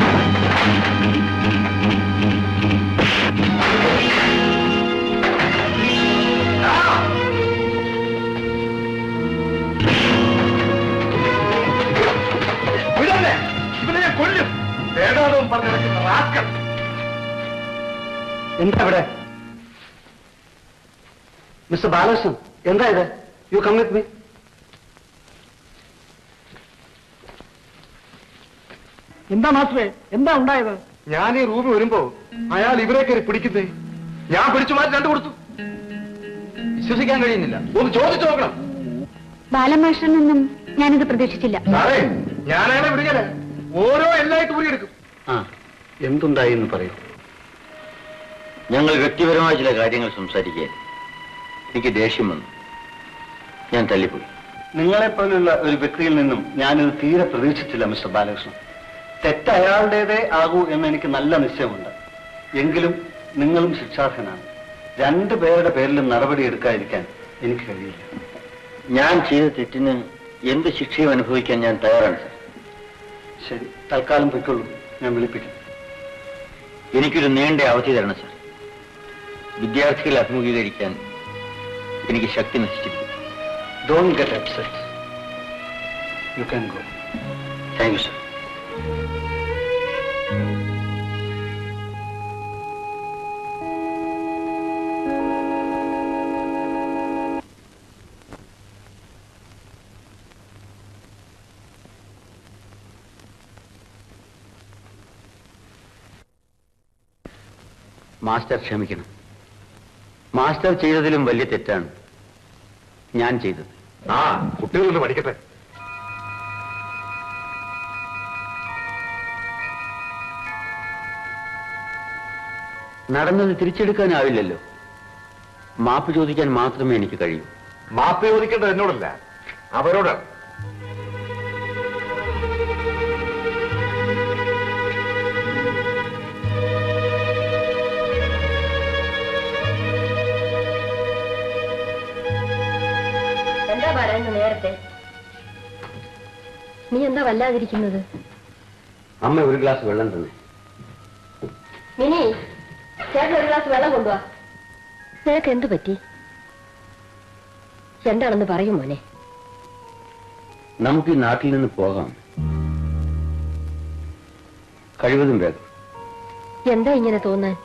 വിടല്ലേ? ഇവനെ ഞാൻ കൊല്ലും വേദാന്തവും പറഞ്ഞു നടക്കുന്ന റാസ്കൽ എന്താ ഇവിടെ മിസ്റ്റർ ബാലകൃഷ്ണൻ എന്താ ഇത് യു കം വിത്ത് മീ എന്താ മാസ്റ്ററെ എന്താ ഉണ്ടായത് ഞാൻ ഈ റൂമിൽ വരുമ്പോ അയാൾ ഇവരെ കയറി പിടിക്കുന്നേ ഞാൻ പിടിച്ചു മാറ്റി രണ്ടു കൊടുത്തു വിശ്വസിക്കാൻ കഴിയുന്നില്ല ഒന്ന് ചോദിച്ചു നോക്കണം ബാലമാഷ്ടറിൽ നിന്നും ഞാനിത് പ്രതീക്ഷിച്ചില്ല സാറേ ഞാൻ അയാളെ വിടുകയല്ല ഓരോ എല്ലായിട്ട് ഊരിയെടുക്കും ആ എന്തുണ്ടായി എന്ന് പറയൂ ഞങ്ങൾ വ്യക്തിപരമായ ചില കാര്യങ്ങൾ സംസാരിക്കാൻ എനിക്ക് ദേഷ്യം വന്നു ഞാൻ തല്ലിപ്പോയി നിങ്ങളെപ്പോലുള്ള ഒരു വ്യക്തിയിൽ നിന്നും ഞാനിത് തീരെ പ്രതീക്ഷിച്ചില്ല മിസ്റ്റർ ബാലകൃഷ്ണൻ തെറ്റ് അയാളുടേതേ ആകൂ എന്ന് എനിക്ക് നല്ല നിശ്ചയമുണ്ട് എങ്കിലും നിങ്ങളും ശിക്ഷാർഹനാണ് രണ്ടു പേരുടെ പേരിലും നടപടി എടുക്കാതിരിക്കാൻ എനിക്ക് കഴിയില്ല ഞാൻ ചെയ്ത തെറ്റിന് എന്ത് ശിക്ഷയും അനുഭവിക്കാൻ ഞാൻ തയ്യാറാണ് സർ ശരി തൽക്കാലം പൊയ്ക്കൊള്ളൂ ഞാൻ വിളിപ്പിക്കും എനിക്കൊരു നീണ്ട അവധി തരണം സർ വിദ്യാർത്ഥികളെ അഭിമുഖീകരിക്കാൻ എനിക്ക് ശക്തി നശിച്ചിരിക്കും don't get upset you can go thank you sir master ക്ഷമിക്കണം മാസ്റ്റർ ചെയ്തതിലും വലിയ തെറ്റാണ് ഞാൻ ചെയ്തത് ആ കുട്ടികളൊന്ന് പഠിക്കട്ടെ നടന്നത് തിരിച്ചെടുക്കാനാവില്ലല്ലോ മാപ്പ് ചോദിക്കാൻ മാത്രമേ എനിക്ക് കഴിയൂ മാപ്പ് ചോദിക്കേണ്ടത് എന്നോടല്ല അവരോടാണ് എന്താ പറയുന്നത് നേരത്തെ നീ എന്താ വല്ലാതിരിക്കുന്നത് അമ്മ ഒരു ഗ്ലാസ് വെള്ളം തന്നെ മിനി ചേട്ടൻ ഒരു ഗ്ലാസ് വെള്ളം കൊണ്ടുവാ നിനക്ക് എന്തു പറ്റി എന്താണെന്ന് പറയും മോനെ നമുക്ക് ഈ നാട്ടിൽ നിന്ന് പോകാം കഴിവതും വേഗം എന്താ ഇങ്ങനെ തോന്നാൻ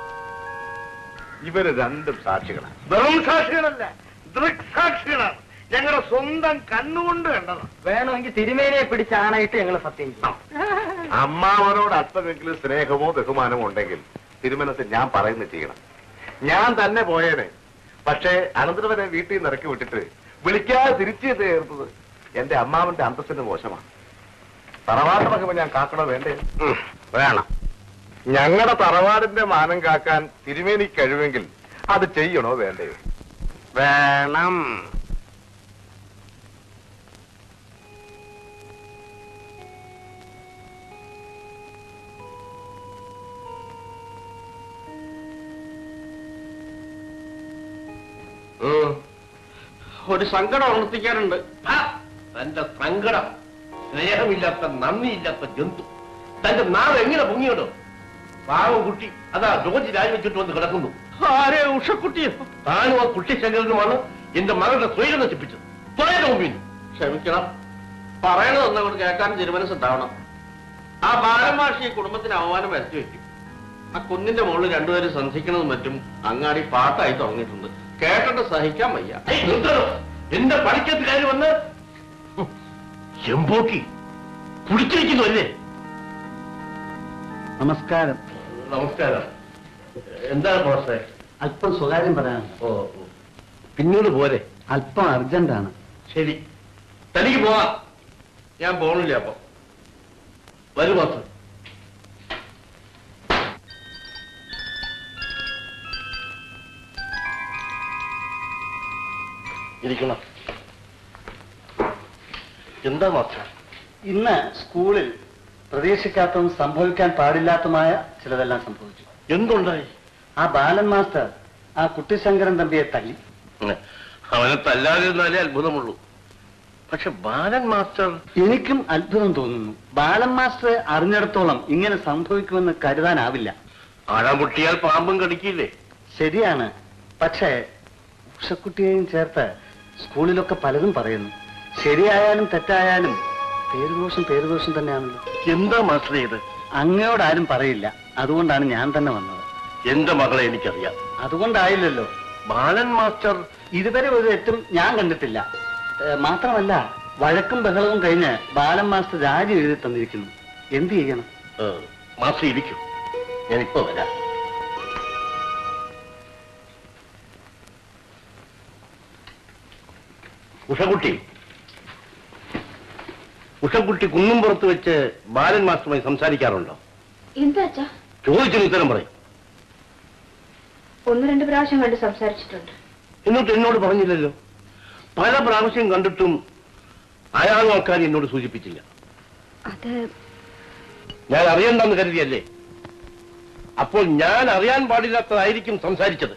ഇവര് രണ്ടും സാക്ഷികളാണ് വെറും സാക്ഷികളല്ല ദൃക്സാക്ഷികളാണ് ഞങ്ങളുടെ സ്വന്തം കണ്ണുകൊണ്ട് കണ്ടതാ വേണമെങ്കിൽ തിരുമേനിയെ പിടിച്ച് ആണയിട്ട് ഞങ്ങൾ സത്യം ചെയ്യും അമ്മാവനോട് അല്പമെങ്കിലും സ്നേഹമോ ബഹുമാനമോ ഉണ്ടെങ്കിൽ തിരുമനസ് ഞാൻ പറയുന്നത് ചെയ്യണം ഞാൻ തന്നെ പോയേനെ പക്ഷേ അനന്തരവനെ വീട്ടിൽ നിന്ന് ഇറക്കി വിട്ടിട്ട് വിളിക്കാതെ തിരിച്ചു ചേർത്തത് എന്റെ അമ്മാവന്റെ അന്തസ്സിന്റെ മോശമാണ് തറവാട്ട് മഹിമ ഞാൻ കാക്കണോ വേണ്ടേ വേണം ഞങ്ങളുടെ തറവാടിന്റെ മാനം കാക്കാൻ തിരുമേനി കഴിവെങ്കിൽ അത് ചെയ്യണോ വേണ്ടയോ വേണം ഒരു സങ്കടം ഉണർത്തിക്കാറുണ്ട് ആ, തന്റെ സങ്കടം സ്നേഹമില്ലാത്ത നന്ദിയില്ലാത്ത ജന്തു തന്റെ നാവ് എങ്ങനെ പൊങ്ങിയിടും പാവം കുട്ടി അതാ ജോജി രാജിവെച്ചിട്ട് വന്ന് കിടക്കുന്നു ആരെ ഉഷക്കുട്ടിയോ താനും ആ കുട്ടി ശങ്കരനുമാണ് എന്റെ മകളുടെ സ്വയം നശിപ്പിച്ചത് സ്വയം മുമ്പിൽ ക്ഷമിക്കണം പറയണമെന്നവർ കേൾക്കാൻ തിരുമനസ്സുണ്ടാവണം ആ ബാലമാഷി ഈ കുടുംബത്തിന് അവമാനം വരുത്തി വെക്കും ആ കുന്നിന്റെ മുകളിൽ രണ്ടുപേരും സന്ധിക്കണതും മറ്റും അങ്ങാടി പാട്ടായി തുടങ്ങിയിട്ടുണ്ട് കേട്ടിട്ട് സഹിക്കാൻ വയ്യ ഏയ്, നിർത്തണം. എന്റെ പണിക്കത്ത് കയറി വന്ന് എമ്പോക്കി കുടിച്ചിരിക്കുന്നു അല്ലേ നമസ്കാരം നമസ്കാരം എന്താണ് ബോസേ അല്പം സ്വകാര്യം പറയാനുണ്ട് ഓ ഓ. പിന്നീട് പോരെ അല്പം അർജന്റാണ് ശരി തനിക്ക് പോവാം ഞാൻ പോണില്ല അപ്പൊ വരും ബോസ് ഇരിക്കണം എന്താ മാസ്റ്റർ ഇന്ന് സ്കൂളിൽ പ്രതീക്ഷിക്കാത്തതും സംഭവിക്കാൻ പാടില്ലാത്തതുമായ ചിലതെല്ലാം സംഭവിച്ചു എന്തുണ്ടായി ആ ബാലൻ മാസ്റ്റർ ആ കുട്ടിശങ്കരൻ തമ്പിയെ തല്ലി അവനെ തല്ലാതിരുന്നാലേ അത്ഭുതമുള്ളൂ പക്ഷെ ബാലൻ മാസ്റ്റർ എനിക്കും അത്ഭുതം തോന്നുന്നു ബാലൻ മാസ്റ്റർ അറിഞ്ഞിടത്തോളം ഇങ്ങനെ സംഭവിക്കുമെന്ന് കരുതാനാവില്ല ആഴാൻ പൊട്ടിയാൽ പാമ്പും കടിക്കില്ലേ ശരിയാണ് പക്ഷേ ഉഷക്കുട്ടിയെയും ചേർത്ത് സ്കൂളിലൊക്കെ പലതും പറയുന്നു ശരിയായാലും തെറ്റായാലും പേരുദോഷം പേരുദോഷം തന്നെയാണല്ലോ എന്താ മാസ്റ്റർ ഇത് അങ്ങയോടാരും പറയില്ല അതുകൊണ്ടാണ് ഞാൻ തന്നെ വന്നത് എന്റെ മകളെ എനിക്കറിയാം അതുകൊണ്ടായില്ലല്ലോ ബാലൻ മാസ്റ്റർ ഇതുവരെ ഒരു തെറ്റും ഞാൻ കണ്ടിട്ടില്ല ഏ, മാത്രമല്ല വഴക്കും ബഹളവും കഴിഞ്ഞ് ബാലൻ മാസ്റ്റർ രാജി എഴുതി തന്നിരിക്കുന്നു എന്ത് ചെയ്യണം ഏ, മാസ്റ്റർ ഇരിക്കും ഞാനിപ്പോ വരാം ഉഷകുട്ടി ഉഷക്കുട്ടി കുന്നുംപുറത്ത് വെച്ച് ബാലൻ മാസ്റ്ററുമായി സംസാരിക്കാറുണ്ടോ എന്താ അച്ഛാ ചോദിച്ചതിന് ഉത്തരം പറയും ഒന്ന് രണ്ട് പ്രാവശ്യം കണ്ട് സംസാരിച്ചിട്ടുണ്ട് എന്നിട്ട് എന്നോട് പറഞ്ഞില്ലല്ലോ പല പ്രാവശ്യം കണ്ടിട്ടും അയാൾ ആൾക്കാർ എന്നോട് സൂചിപ്പിച്ചില്ല അത് ഞാൻ അറിയണ്ടെന്ന് കരുതിയല്ലേ അപ്പോൾ ഞാൻ അറിയാൻ പാടില്ലാത്തതായിരിക്കും സംസാരിച്ചത്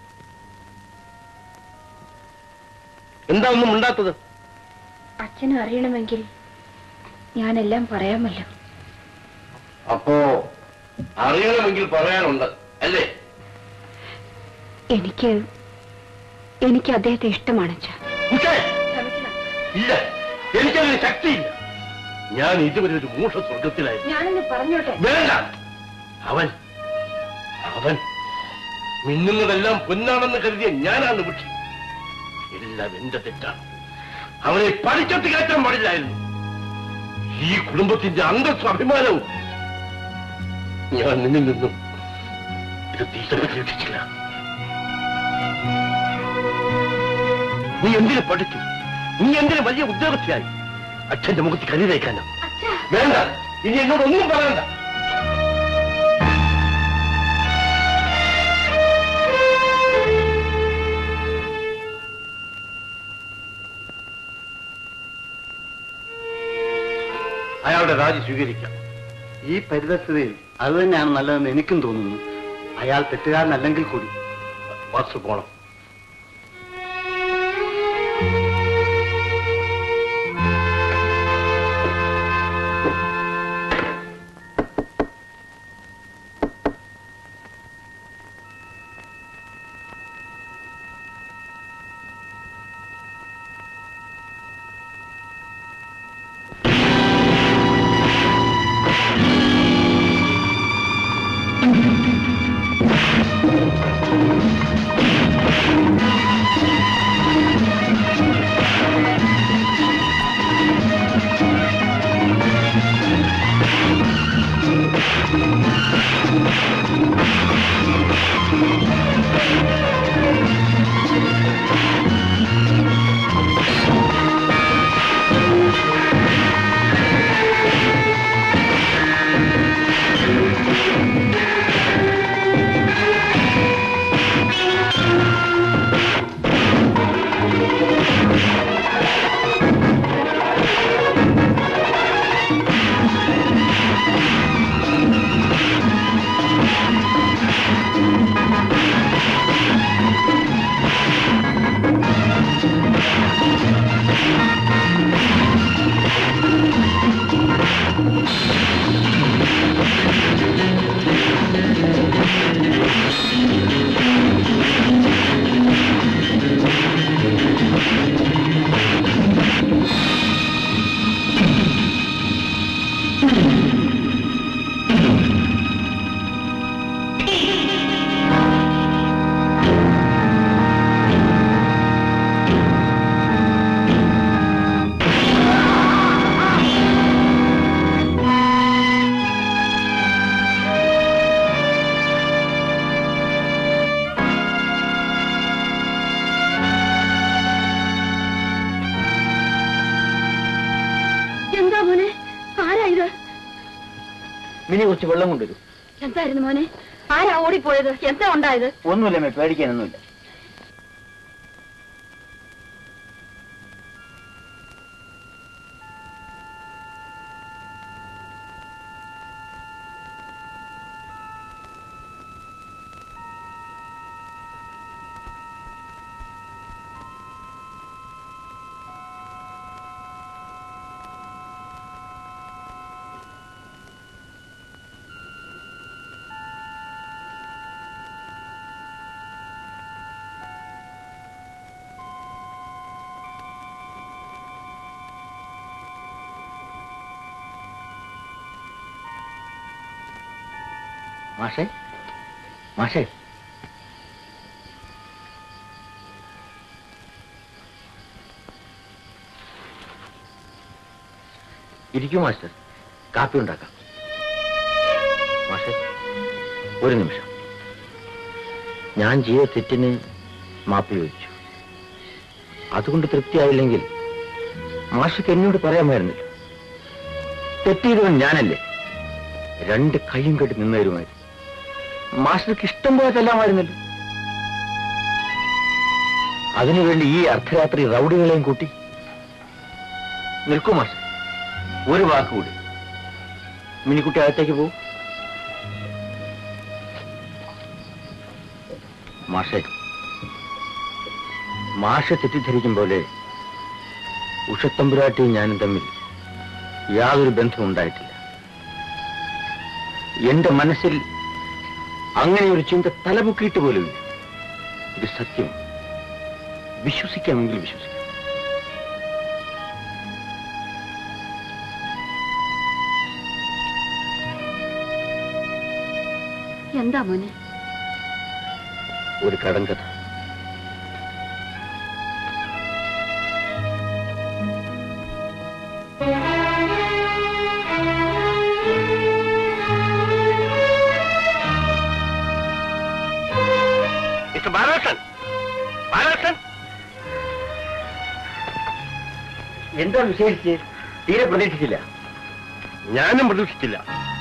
എന്താ ഒന്നും ഉണ്ടാത്തത് അച്ഛനും അറിയണമെങ്കിൽ ഞാനെല്ലാം പറയാമല്ലോ അപ്പോ അറിയണമെങ്കിൽ പറയാനുണ്ട് അല്ലേ എനിക്ക് എനിക്ക് അദ്ദേഹത്തെ ഇഷ്ടമാണ് അച്ഛാ ഉഷേ! ഇല്ല എനിക്കതിന് ശക്തിയില്ല ഞാൻ ഇതുവരെ ഒരു മൂഷ സ്വർഗത്തിലായിരുന്നു ഞാനൊന്ന് പറഞ്ഞോട്ടെ വേണ്ട അവൻ അവൻ മിന്നുന്നതെല്ലാം പൊന്നാണെന്ന് കരുതിയ ഞാനാണ് വിഷി എല്ലാം എന്റെ തെറ്റാണ് അവനെ പഠിച്ചത്ത് കയറ്റാൻ പാടില്ലായിരുന്നു ഈ കുടുംബത്തിന്റെ അന്തസ്സും അഭിമാനവും ഞാൻ നിന്നിൽ നിന്നും ഇത് തീരെ പ്രതീക്ഷിച്ചില്ല നീ എന്തിനു പഠിച്ചു നീ എന്തിനു വലിയ ഉദ്യോഗസ്ഥയായി അച്ഛന്റെ മുഖത്ത് കരി തേക്കാനോ വേണ്ട ഇനി എന്നോട് ഒന്നും പറയണ്ട അയാളുടെ രാജി സ്വീകരിക്കാം ഈ പരിതസ്ഥിതിയിൽ അത് തന്നെയാണ് നല്ലതെന്ന് എനിക്കും തോന്നുന്നു അയാൾ തെറ്റുകാരനല്ലെങ്കിൽ കൂടി മാസ്റ്റർ പോണം Thank you. മോനെ ആരാ ഇത് മിനി കുറച്ച് വെള്ളം കൊണ്ടുവരും എന്തായിരുന്നു മോനെ ആരാ ഓടിപ്പോയത് എന്താ ഉണ്ടായത് ഒന്നുമില്ല അമ്മേ പേടിക്കാനൊന്നുമില്ല മാഷേ മാഷേ ഇരിക്കൂ മാസ്റ്റർ കാപ്പി ഉണ്ടാക്കാം മാഷേ ഒരു നിമിഷം ഞാൻ ചെയ്ത തെറ്റിന് മാപ്പി ചോദിച്ചു അതുകൊണ്ട് തൃപ്തിയായില്ലെങ്കിൽ മാഷക്ക് എന്നോട് പറയാമായിരുന്നില്ല തെറ്റ് ചെയ്തവൻ ഞാനല്ലേ രണ്ട് കൈയും കെട്ടി നിന്നു തരുമായിരുന്നു മാസ്റ്റർക്ക് ഇഷ്ടം പോലെ ചെല്ലാമായിരുന്നല്ലോ അതിനുവേണ്ടി ഈ അർദ്ധരാത്രി റൗഡികളെയും കൂട്ടി നിൽക്കൂ മാസ്റ്റർ ഒരു വാക്ക് കൂടി മിനിക്കുട്ടി അകത്തേക്ക് പോകും മാഷെ മാഷ തെറ്റിദ്ധരിക്കും പോലെ ഉഷത്തമ്പുരാട്ടിയും ഞാനും തമ്മിൽ യാതൊരു ബന്ധവും ഉണ്ടായിട്ടില്ല എന്റെ മനസ്സിൽ അങ്ങനെ ഒരു ചിന്ത തലമുക്കിയിട്ട് പോലും ഇത് സത്യം വിശ്വസിക്കാമെങ്കിൽ വിശ്വസിക്കാം എന്താ മോനെ ഒരു കടങ്കഥ മിസ്റ്റർ ബാലകൃഷ്ണൻ ബാലകൃഷ്ണൻ എന്താ വിശേഷിച്ച് തീരെ പ്രതീക്ഷിച്ചില്ല ഞാനും പ്രതീക്ഷിച്ചില്ല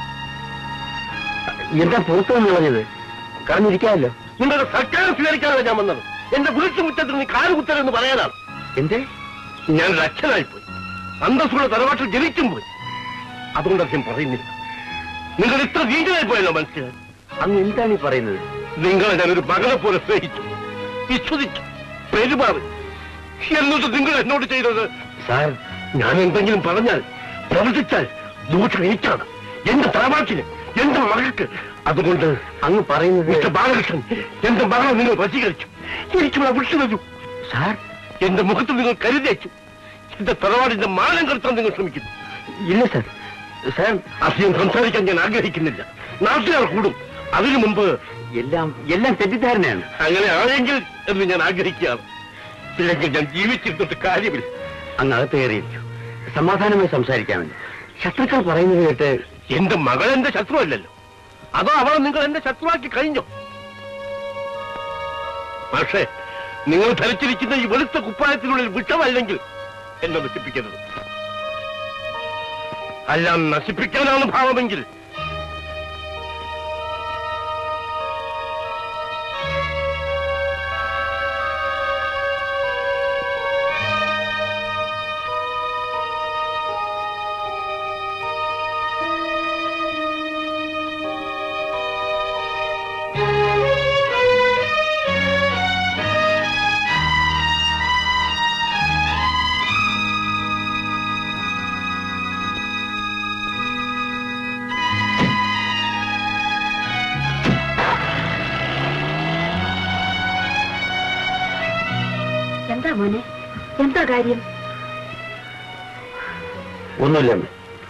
എന്താ പുറത്തു നിന്ന് പറഞ്ഞത് കറഞ്ഞിരിക്കാമല്ലോ നിങ്ങളുടെ സർക്കാർ സ്വീകരിക്കാനാണ് ഞാൻ വന്നത് എന്റെ കുറിച്ച് മുറ്റത്ത് നീ കാലുകുത്തലെന്ന് പറയാനാണ് എന്തേ ഞാനൊരു അച്ഛനായിപ്പോയി അന്തസ്സുള്ള തറവാട്ടിൽ ജനിച്ചും പോയി അതുകൊണ്ട് അദ്ദേഹം പറയുന്നില്ല നിങ്ങൾ ഇത്ര നീചനായി പോയല്ലോ മനസ്സിൽ അങ്ങ് എന്താണ് ഈ പറയുന്നത് നിങ്ങളെ ഞാനൊരു മകളെ പോലെ സ്നേഹിച്ചു വിശ്വസിച്ചു പെരുമാറി എന്നിട്ട് നിങ്ങൾ എന്നോട് ചെയ്തത് സാർ ഞാൻ എന്തെങ്കിലും പറഞ്ഞാൽ പ്രവർത്തിച്ചാൽ ദൂഷം എനിക്കാണ് എന്റെ തറവാട്ടിന് എന്റെ മകൾക്ക് അതുകൊണ്ട് അങ്ങ് പറയുന്നത് മിസ്റ്റർ ബാലകൃഷ്ണൻ എന്റെ മകളെ നിങ്ങൾ വശീകരിച്ചു എനിക്ക് വിട്ടു തരൂ സാർ എന്റെ മുഖത്ത് നിങ്ങൾ കരുതേച്ചു എന്റെ തറവാടിന്റെ മാനം കടത്താൻ നിങ്ങൾ ശ്രമിക്കുന്നു ഇല്ല സാർ സാർ അധികം സംസാരിക്കാൻ ഞാൻ ആഗ്രഹിക്കുന്നില്ല നാട്ടുകാർ കൂടും അതിനു മുമ്പ് എല്ലാം എല്ലാം തെറ്റിദ്ധാരണയാണ് അങ്ങനെ ആയെങ്കിൽ എന്ന് ഞാൻ ആഗ്രഹിക്കുകയാണ് ഇല്ലെങ്കിൽ ഞാൻ ജീവിച്ചിരുന്നിട്ട് കാര്യമില്ല അങ്ങ് അകത്ത് കയറിയിരിക്കൂ സമാധാനമായി സംസാരിക്കാമല്ലോ ശത്രുക്കൾ പറയുന്നത് കേട്ട് എന്റെ മകൾ എന്റെ ശത്രുവല്ലല്ലോ അതോ അവളെ നിങ്ങൾ എന്റെ ശത്രുവാക്കി കഴിഞ്ഞോ പക്ഷേ നിങ്ങൾ ധരിച്ചിരിക്കുന്ന ഈ വെളുത്ത കുപ്പായത്തിനുള്ളിൽ വിഷമല്ലെങ്കിൽ എന്നെ നശിപ്പിക്കരുത് അല്ല നശിപ്പിക്കാനാണ് ഭാവമെങ്കിൽ എന്താ മോനെ എന്താ കാര്യം ഒന്നുമില്ല അമ്മേ.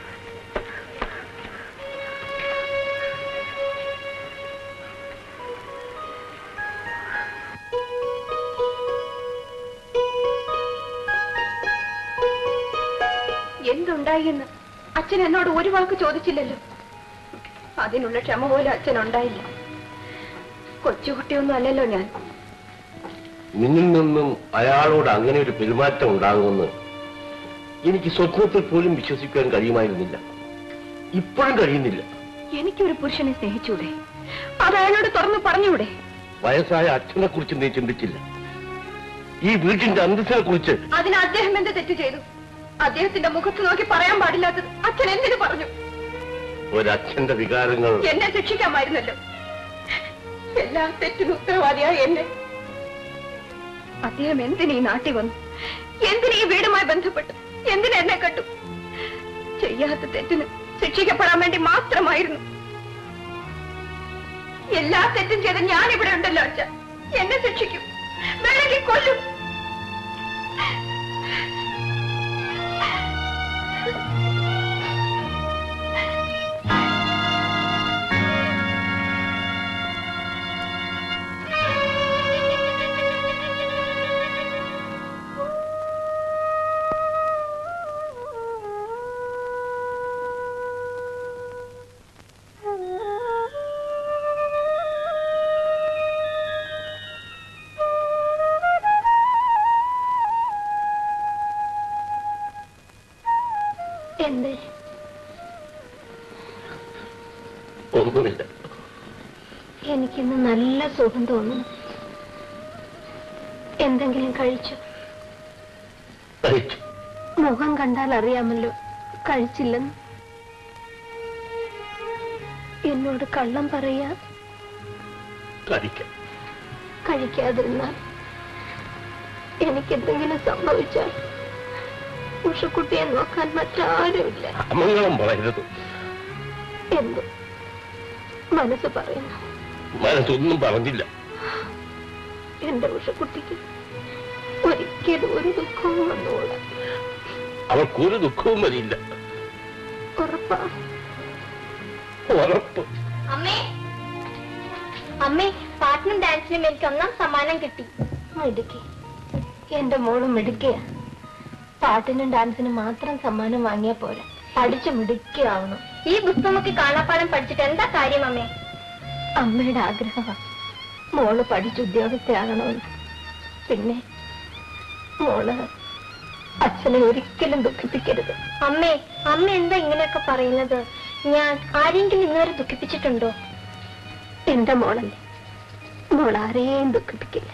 എന്തുണ്ടായിന്ന് അച്ഛൻ എന്നോട് ഒരു വാക്ക് ചോദിച്ചില്ലല്ലോ അതിനുള്ള ക്ഷമ പോലും അച്ഛൻ ഉണ്ടായില്ല കൊച്ചുകുട്ടിയൊന്നും അല്ലല്ലോ ഞാൻ നിന്നിൽ നിന്നും അയാളോട് അങ്ങനെ ഒരു പെരുമാറ്റം ഉണ്ടാകുമെന്ന് എനിക്ക് സ്വപ്നത്തിൽ പോലും വിശ്വസിക്കാൻ കഴിയുമായിരുന്നില്ല ഇപ്പോഴും കഴിയുന്നില്ല എനിക്കൊരു പുരുഷനെ സ്നേഹിച്ചൂടെ അത് അയാളോട് തുറന്നു പറഞ്ഞൂടെ വയസ്സായ അച്ഛനെ കുറിച്ച് നീ ചിന്തിച്ചില്ല ഈ വീട്ടിന്റെ അന്തസ്സിനെ കുറിച്ച് അതിന് അദ്ദേഹം എന്ത് തെറ്റ് ചെയ്തു അദ്ദേഹത്തിന്റെ മുഖത്ത് നോക്കി പറയാൻ പാടില്ലാത്തത് അച്ഛൻ എന്തിനു പറഞ്ഞു ഒരച്ഛന്റെ വികാരങ്ങൾ എന്നെ ശിക്ഷിക്കാമായിരുന്നല്ലോ എല്ലാ തെറ്റിനും ഉത്തരവാദിയായ എന്നെ അദ്ദേഹം എന്തിനീ നാട്ടിൽ വന്നു എന്തിനീ വീടുമായി ബന്ധപ്പെട്ടു എന്തിനു എന്നെ കണ്ടു ചെയ്യാത്ത തെറ്റിന് ശിക്ഷിക്കപ്പെടാൻ വേണ്ടി മാത്രമായിരുന്നു എല്ലാ തെറ്റും ചെയ്ത് ഞാൻ ഇവിടെ ഉണ്ടല്ലോ അച്ഛ എന്നെ ശിക്ഷിക്കും വേണമെങ്കിൽ കൊല്ലും എന്തേ ഒന്നുമില്ല എനിക്കിന്ന് നല്ല സുഖം തോന്നുന്നു എന്തെങ്കിലും കഴിച്ചു കഴിച്ചു മുഖം കണ്ടാൽ അറിയാമല്ലോ കഴിച്ചില്ലെന്ന് എന്നോട് കള്ളം പറയാ കഴിക്കാം കഴിക്കാതിരുന്നാൽ എനിക്കെന്തെങ്കിലും സംഭവിച്ചാൽ ഉഷക്കുട്ടിയെ നോക്കാൻ മറ്റാരുമില്ല അമംഗളം പറയരുത് എന്ത് മനസ്സ് പറയുന്നു മനസ്സൊന്നും പറഞ്ഞില്ല എന്റെ ഉഷക്കുട്ടിക്ക് ഒരിക്കലും ഒരു ദുഃഖവും വന്നുകൂടാ അവൾക്കൊരു ദുഃഖവും വരില്ല ഉറപ്പാ ഉറപ്പ് അമ്മേ അമ്മേ പാട്ടിനും ഡാൻസിനും എനിക്ക് ഒന്നാം സമ്മാനം കിട്ടി മിടുക്കി എന്റെ മോള് മിടുക്കിയ പാട്ടിനും ഡാൻസിനും മാത്രം സമ്മാനം വാങ്ങിയാ പോരാ പഠിച്ച് മിടുക്കിയാവണം ഈ പുസ്തകമൊക്കെ കാണാപ്പാടം പഠിച്ചിട്ട് എന്താ കാര്യം അമ്മേ അമ്മയുടെ ആഗ്രഹമാണ് മോള് പഠിച്ച് ഉദ്യോഗസ്ഥയാകണമെന്ന് പിന്നെ മോള് അച്ഛനെ ഒരിക്കലും ദുഃഖിപ്പിക്കരുത് അമ്മേ അമ്മ എന്താ ഇങ്ങനെയൊക്കെ പറയുന്നത് ഞാൻ ആരെങ്കിലും ഇന്നുവരെ ദുഃഖിപ്പിച്ചിട്ടുണ്ടോ എന്റെ മോളല്ലേ മോൾ ആരെയും ദുഃഖിപ്പിക്കില്ല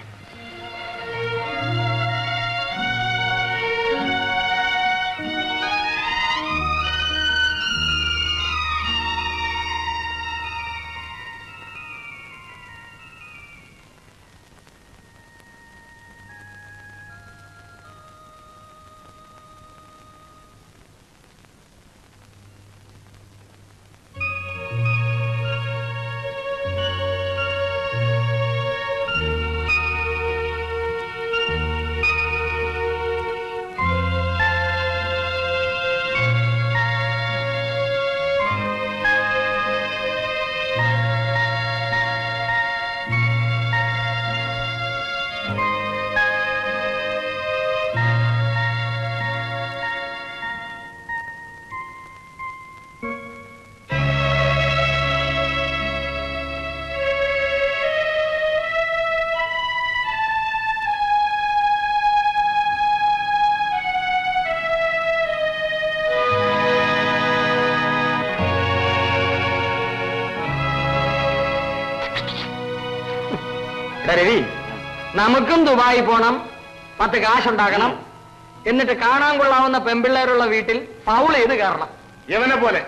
രവി നമുക്കും ദുബായി പോണം പത്ത് കാശുണ്ടാക്കണം എന്നിട്ട് കാണാൻ കൊള്ളാവുന്ന പെമ്പിള്ളേരുള്ള വീട്ടിൽ ഫൗൾ ചെയ്ത് കയറണം യവനെ പോലെ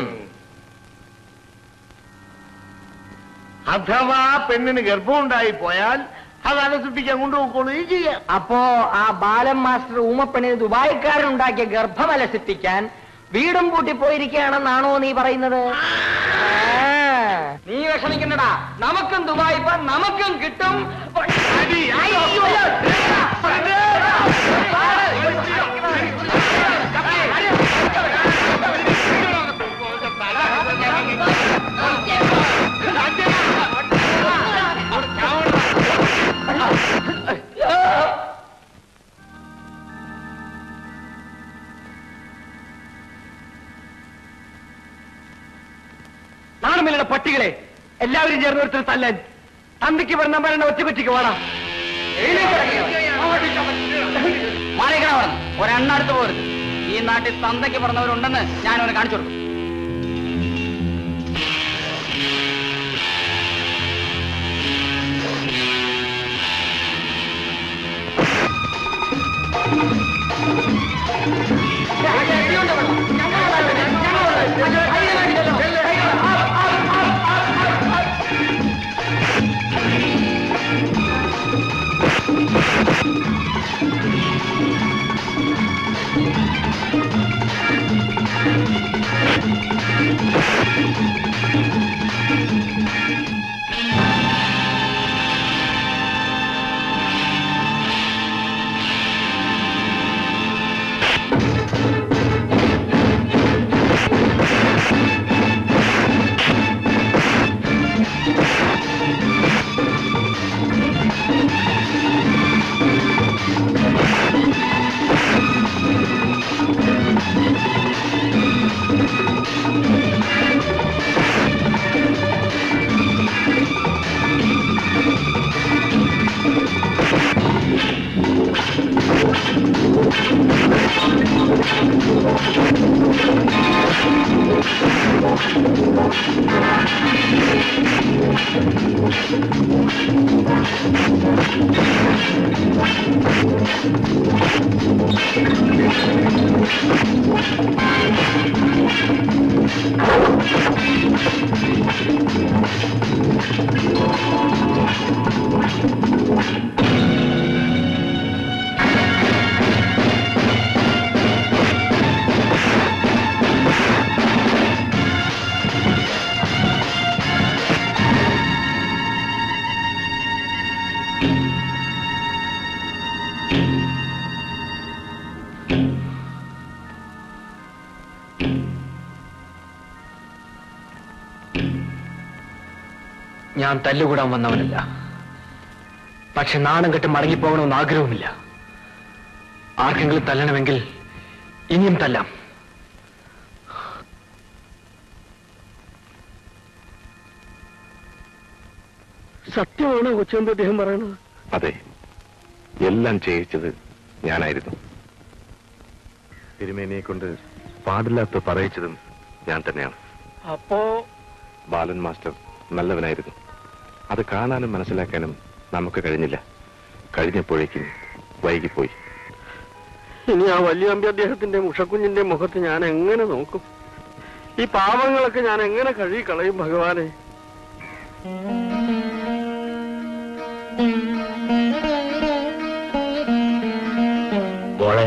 അഥവാ പെണ്ണിന് ഗർഭമുണ്ടായി പോയാൽ അത് അലസിപ്പിക്കാൻ കൊണ്ടുപോയിക്കോളുകയും ചെയ്യാം അപ്പോ ആ ബാലൻ മാസ്റ്റർ ഊമപ്പണിന് ദുബായിക്കാരൻ ഉണ്ടാക്കിയ ഗർഭമലസിപ്പിക്കാൻ വീടും പൂട്ടി പോയിരിക്കുകയാണെന്നാണോ നീ പറയുന്നത് ആ, നീ വിഷമിക്കണ്ടടാ നമുക്കും ദുബായി ഇപ്പൊ നമുക്കും കിട്ടും അയ്യോ, നാണമില്ലട പട്ടികളെ എല്ലാവരും ചേർന്ന് ഒരുത്തർ തല്ലാൻ തന്തിക്ക് പറഞ്ഞ മരണ ഒറ്റപ്പറ്റിക്ക് വേണം മാറിക്കണ ഒരെണ്ണടുത്ത് പോരുത് ഈ നാട്ടിൽ തന്തയ്ക്ക് പറഞ്ഞവരുണ്ടെന്ന് ഞാൻ അവന് കാണിച്ചു കൊടുക്കും ഞാൻ തല്ലുകൂടാൻ വന്നവനല്ല പക്ഷെ നാണം കെട്ട് മടങ്ങിപ്പോകണമെന്ന് ആഗ്രഹവുമില്ല ആർക്കെങ്കിലും തല്ലണമെങ്കിൽ ഇനിയും തല്ലാം സത്യമാണ് കൊച്ചെന്ത് അദ്ദേഹം പറയുന്നത് അതെ എല്ലാം ചെയ്യിച്ചത് ഞാനായിരുന്നു തിരുമേനിയെ കൊണ്ട് പാടില്ലാത്ത പറയിച്ചതും ഞാൻ തന്നെയാണ് അപ്പോ ബാലൻ മാസ്റ്റർ നല്ലവനായിരുന്നു അത് കാണാനും മനസ്സിലാക്കാനും നമുക്ക് കഴിഞ്ഞില്ല കഴിഞ്ഞപ്പോഴേക്കും വൈകിപ്പോയി ഇനി ആ വലിയ അമ്പി അദ്ദേഹത്തിന്റെ മുഷക്കുഞ്ഞിന്റെ മുഖത്ത് ഞാൻ എങ്ങനെ നോക്കും ഈ പാവങ്ങളൊക്കെ ഞാൻ എങ്ങനെ കഴുകി കളയും ഭഗവാനെ മോളെ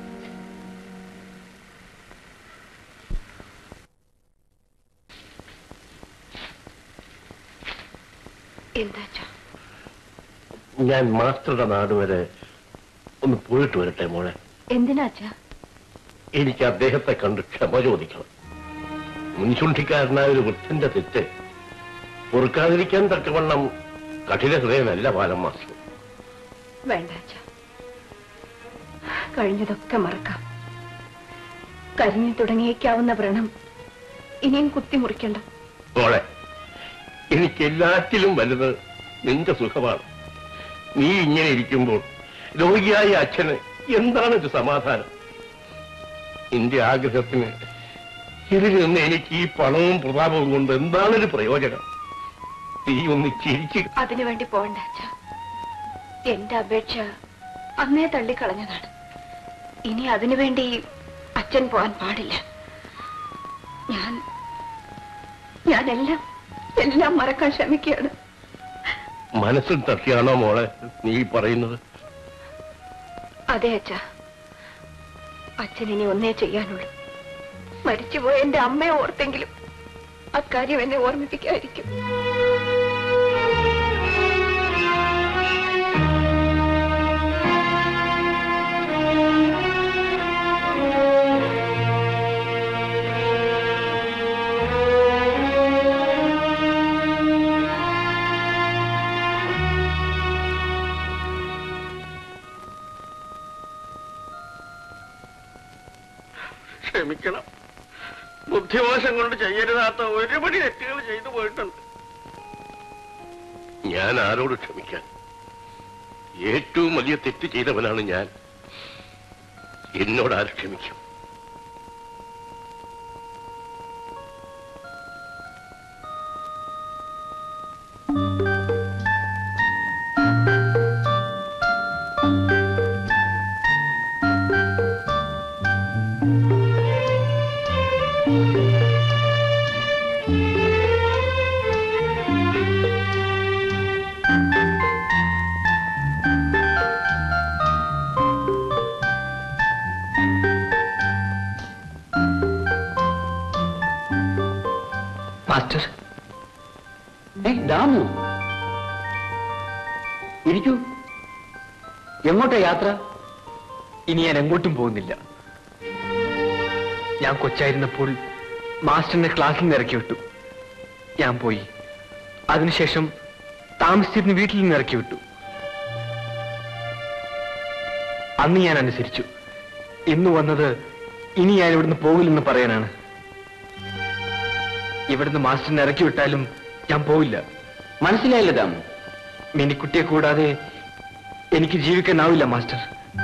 എന്താ ഞാൻ മാസ്റ്ററുടെ നാട് വരെ ഒന്ന് പോയിട്ട് വരട്ടെ മോളെ എന്തിനാച്ചാ എനിക്ക് അദ്ദേഹത്തെ കണ്ട് ക്ഷമ ചോദിക്കണം മുൻചുണ്ടിക്കാരനായ ഒരു വൃദ്ധന്റെ തെറ്റ് പൊറുക്കാതിരിക്കാൻ തക്കവണ്ണം കഠിന ഹൃദയമല്ല ബാലൻ മാസ്റ്റർ വേണ്ട അച്ഛാ കഴിഞ്ഞതൊക്കെ മറക്കാം കരിഞ്ഞു തുടങ്ങിയേക്കാവുന്ന വ്രണം ഇനിയും കുത്തിമുറിക്കണ്ട മോളെ എനിക്ക് എല്ലാറ്റിലും വലുത് നിന്റെ സുഖമാണ് നീ ഇങ്ങനെ ഇരിക്കുമ്പോൾ രോഗിയായ അച്ഛന് എന്താണ് ഒരു സമാധാനം നിന്റെ ആഗ്രഹത്തിന് ഇതിൽ നിന്ന് എനിക്ക് ഈ പണവും പ്രതാപവും കൊണ്ട് എന്താണൊരു പ്രയോജനം നീ ഒന്ന് ചിരിച്ചു അതിനു വേണ്ടി പോകണ്ട അച്ഛാ എന്റെ അപേക്ഷ അന്നേ തള്ളിക്കളഞ്ഞതാണ് ഇനി അതിനു വേണ്ടി അച്ഛൻ പോകാൻ പാടില്ല ഞാൻ ഞാനെല്ലാം എല്ലാം മറക്കാൻ ശ്രമിക്കുകയാണ് മനസ്സിൽ തട്ടിയാണോ മോളെ നീ പറയുന്നത് അതെ അച്ഛാ അച്ഛൻ ഇനി ഒന്നേ ചെയ്യാനുള്ളൂ മരിച്ചുപോയ എന്റെ അമ്മയെ ഓർത്തെങ്കിലും അക്കാര്യം എന്നെ ഓർമ്മിപ്പിക്കാതിരിക്കും ക്ഷമിക്കണം ബുദ്ധിമോശം കൊണ്ട് ചെയ്യരുതാത്ത ഒരുപടി തെറ്റുകൾ ചെയ്തു പോയിട്ടുണ്ട് ഞാൻ ആരോട് ക്ഷമിക്കാൻ ഏറ്റവും വലിയ തെറ്റ് ചെയ്തവനാണ് ഞാൻ എന്നോട് ആര് ക്ഷമിക്കും മാസ്റ്റർ ഏ ദാമു ഇരിക്കൂ എങ്ങോട്ടാ യാത്ര ഇനി ഞാൻ എങ്ങോട്ടും പോകുന്നില്ല ഞാൻ കൊച്ചായിരുന്നപ്പോൾ മാസ്റ്ററിനെ ക്ലാസ്സിൽ നിന്ന് ഇറക്കി വിട്ടു ഞാൻ പോയി അതിനുശേഷം താമസിച്ചിരുന്ന വീട്ടിൽ നിന്ന് ഇറക്കി വിട്ടു അന്ന് ഞാൻ അനുസരിച്ചു ഇന്ന് വന്നത് ഇനി ഞാൻ ഇവിടുന്ന് പോകില്ലെന്ന് പറയാനാണ് ഇവിടുന്ന് മാസ്റ്ററിനെ ഇറക്കി വിട്ടാലും ഞാൻ പോവില്ല മനസ്സിലായില്ല ദാമു മിനിക്കുട്ടിയെ കൂടാതെ എനിക്ക് ജീവിക്കാനാവില്ല മാസ്റ്റർ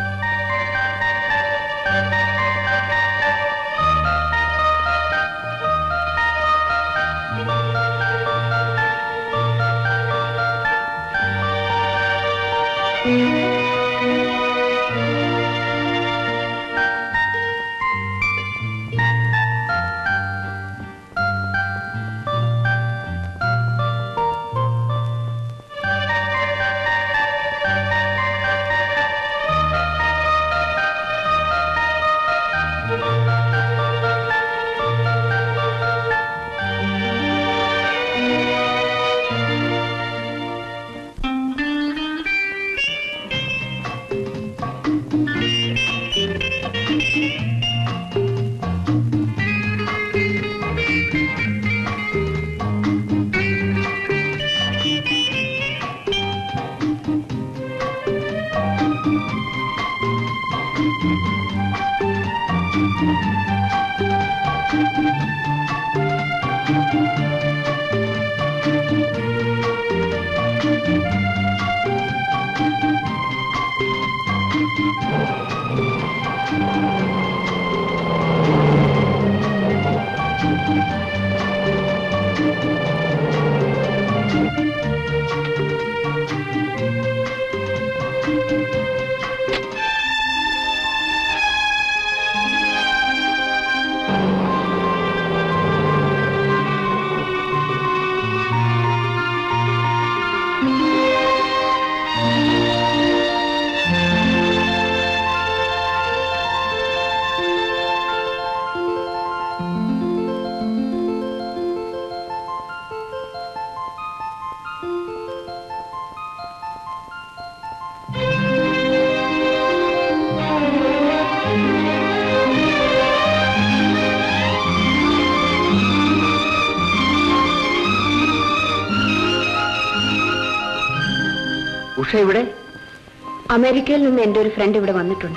ഉഷ ഇവിടെ അമേരിക്കയിൽ നിന്ന് എന്റെ ഒരു ഫ്രണ്ട് ഇവിടെ വന്നിട്ടുണ്ട്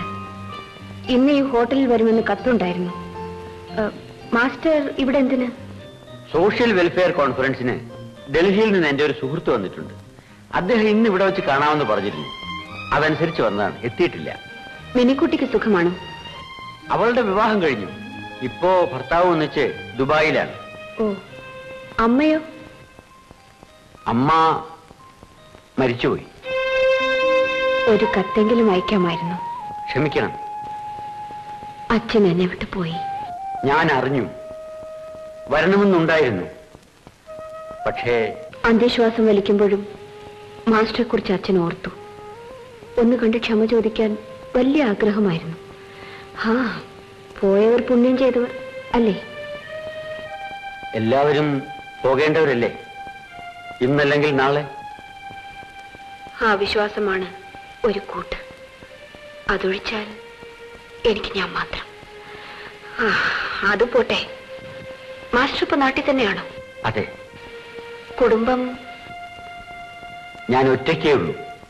ഇന്ന് ഈ ഹോട്ടലിൽ വരുമെന്ന് കത്തുണ്ടായിരുന്നു ഏഹ്, മാസ്റ്റർ ഇവിടെ എന്തിന് സോഷ്യൽ വെൽഫെയർ കോൺഫറൻസിന് ഡൽഹിയിൽ നിന്ന് എന്റെ ഒരു സുഹൃത്ത് വന്നിട്ടുണ്ട് അദ്ദേഹം ഇന്ന് ഇവിടെ വെച്ച് കാണാമെന്ന് പറഞ്ഞിരുന്നു അതനുസരിച്ച് വന്നതാണ് എത്തിയിട്ടില്ല മിനിക്കുട്ടിക്ക് സുഖമാണോ അവളുടെ വിവാഹം കഴിഞ്ഞു ഇപ്പോ ഭർത്താവ് ഒന്നിച്ച് ദുബായിലാണ് ഓ അമ്മയോ അമ്മ മരിച്ചുപോയി ഒരു കത്തെങ്കിലും അയക്കാമായിരുന്നു ക്ഷമിക്കണം അച്ഛൻ എന്നെ വിട്ടു പോയി ഞാൻ അറിഞ്ഞു വരണമെന്നുണ്ടായിരുന്നു പക്ഷേ അന്ത്യശ്വാസം വലിക്കുമ്പോഴും മാസ്റ്ററെ കുറിച്ച് അച്ഛൻ ഓർത്തു ഒന്ന് കണ്ട് ക്ഷമ ചോദിക്കാൻ വലിയ ആഗ്രഹമായിരുന്നു ഹാ പോയവർ പുണ്യം ചെയ്തവർ അല്ലേ എല്ലാവരും പോകേണ്ടവരല്ലേ ഇന്നല്ലെങ്കിൽ നാളെ ആ വിശ്വാസമാണ് ഒരു കൂട്ട് അതൊഴിച്ചാൽ എനിക്ക് ഞാൻ മാത്രം ആ, അത് പോട്ടെ മാസ്റ്റർ ഇപ്പൊ നാട്ടിൽ തന്നെയാണോ അതെ കുടുംബം ഞാൻ ഒറ്റയ്ക്കേ ഉള്ളൂ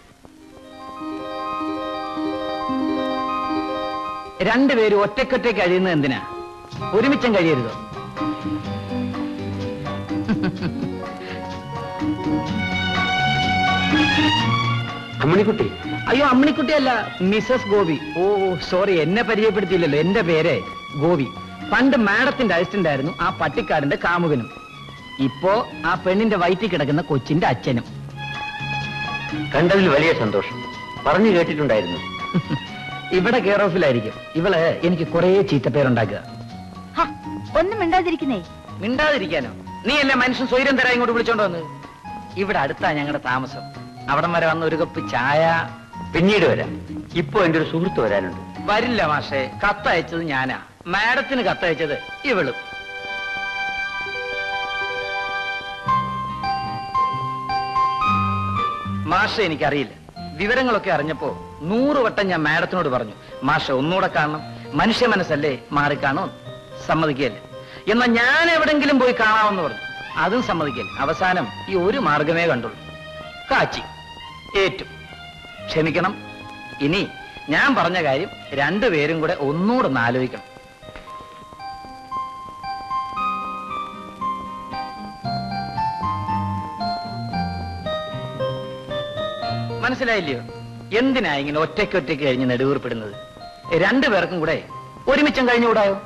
രണ്ടുപേരും ഒറ്റക്കൊറ്റയ്ക്ക് കഴിയുന്നത് എന്തിനാ ഒരുമിച്ചും കഴിയരുത് അമ്മണിക്കുട്ടി അയ്യോ അമ്മിണിക്കുട്ടിയല്ല മിസസ് ഗോപി ഓ സോറി എന്നെ പരിചയപ്പെടുത്തിയില്ലല്ലോ എന്റെ പേര് ഗോപി പണ്ട് മാഡത്തിന്റെ അസിസ്റ്റന്റ് ആയിരുന്നു ആ പട്ടിക്കാടിന്റെ കാമുകനും ഇപ്പോ ആ പെണ്ണിന്റെ വയറ്റിൽ കിടക്കുന്ന കൊച്ചിന്റെ അച്ഛനും കണ്ടതിൽ വലിയ സന്തോഷം പറഞ്ഞു കേട്ടിട്ടുണ്ടായിരുന്നു ഇവിടെ കെയർ ഓഫിലായിരിക്കും ഇവള് എനിക്ക് കുറേ ചീത്തപ്പേരുണ്ടാക്കുക ഒന്നും മിണ്ടാതിരിക്കുന്നേ മിണ്ടാതിരിക്കാനോ നീ അല്ലേ മനുഷ്യൻ സ്വൈരം തരാൻ ഇങ്ങോട്ട് വിളിച്ചോണ്ട് വന്നത് ഇവിടെ അടുത്താ ഞങ്ങളുടെ താമസം അവിടം വരെ വന്ന ഒരു കപ്പ് ചായ പിന്നീട് വരാം ഇപ്പൊ എന്റെ ഒരു സുഹൃത്ത് വരാനുണ്ട് വരില്ല മാഷേ കത്തയച്ചത് ഞാനാ മാഡത്തിന് കത്തയച്ചത് ഇവളും മാഷ എനിക്കറിയില്ല വിവരങ്ങളൊക്കെ അറിഞ്ഞപ്പോ നൂറ് വട്ടം ഞാൻ മാഡത്തിനോട് പറഞ്ഞു മാഷ ഒന്നുകൂടെ കാണണം മനുഷ്യ മനസ്സല്ലേ മാറിക്കാണോ സമ്മതിക്കല്ലേ എന്നാ ഞാൻ എവിടെങ്കിലും പോയി കാണാമെന്ന് പറഞ്ഞു അതും സമ്മതിക്കല്ല അവസാനം ഈ ഒരു മാർഗമേ കണ്ടുള്ളൂ കാച്ചി ഏറ്റു ക്ഷമിക്കണം ഇനി ഞാൻ പറഞ്ഞ കാര്യം രണ്ടുപേരും കൂടെ ഒന്നുകൂടെ ഒന്ന് ആലോചിക്കണം മനസ്സിലായില്ലയോ എന്തിനാ ഇങ്ങനെ ഒറ്റയ്ക്ക് ഒറ്റയ്ക്ക് കഴിഞ്ഞ് നെടുവീർപ്പെടുന്നത് രണ്ടുപേർക്കും കൂടെ ഒരുമിച്ചും കഴിഞ്ഞുകൂടായോ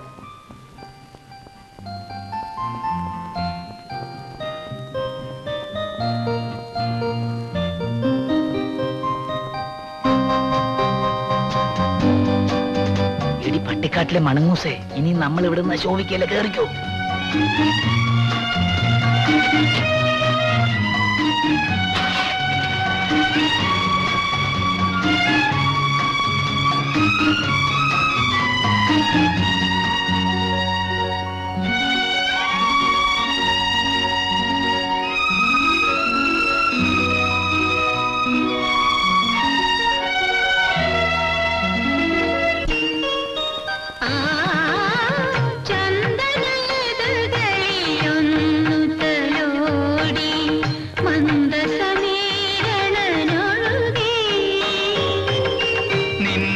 എടി പട്ടിക്കാട്ടിലെ മണങ്ങൂസേ ഇനി നമ്മൾ ഇവിടുന്ന് ശോഭിക്കല്ലേ കേറിക്കോ നിൻ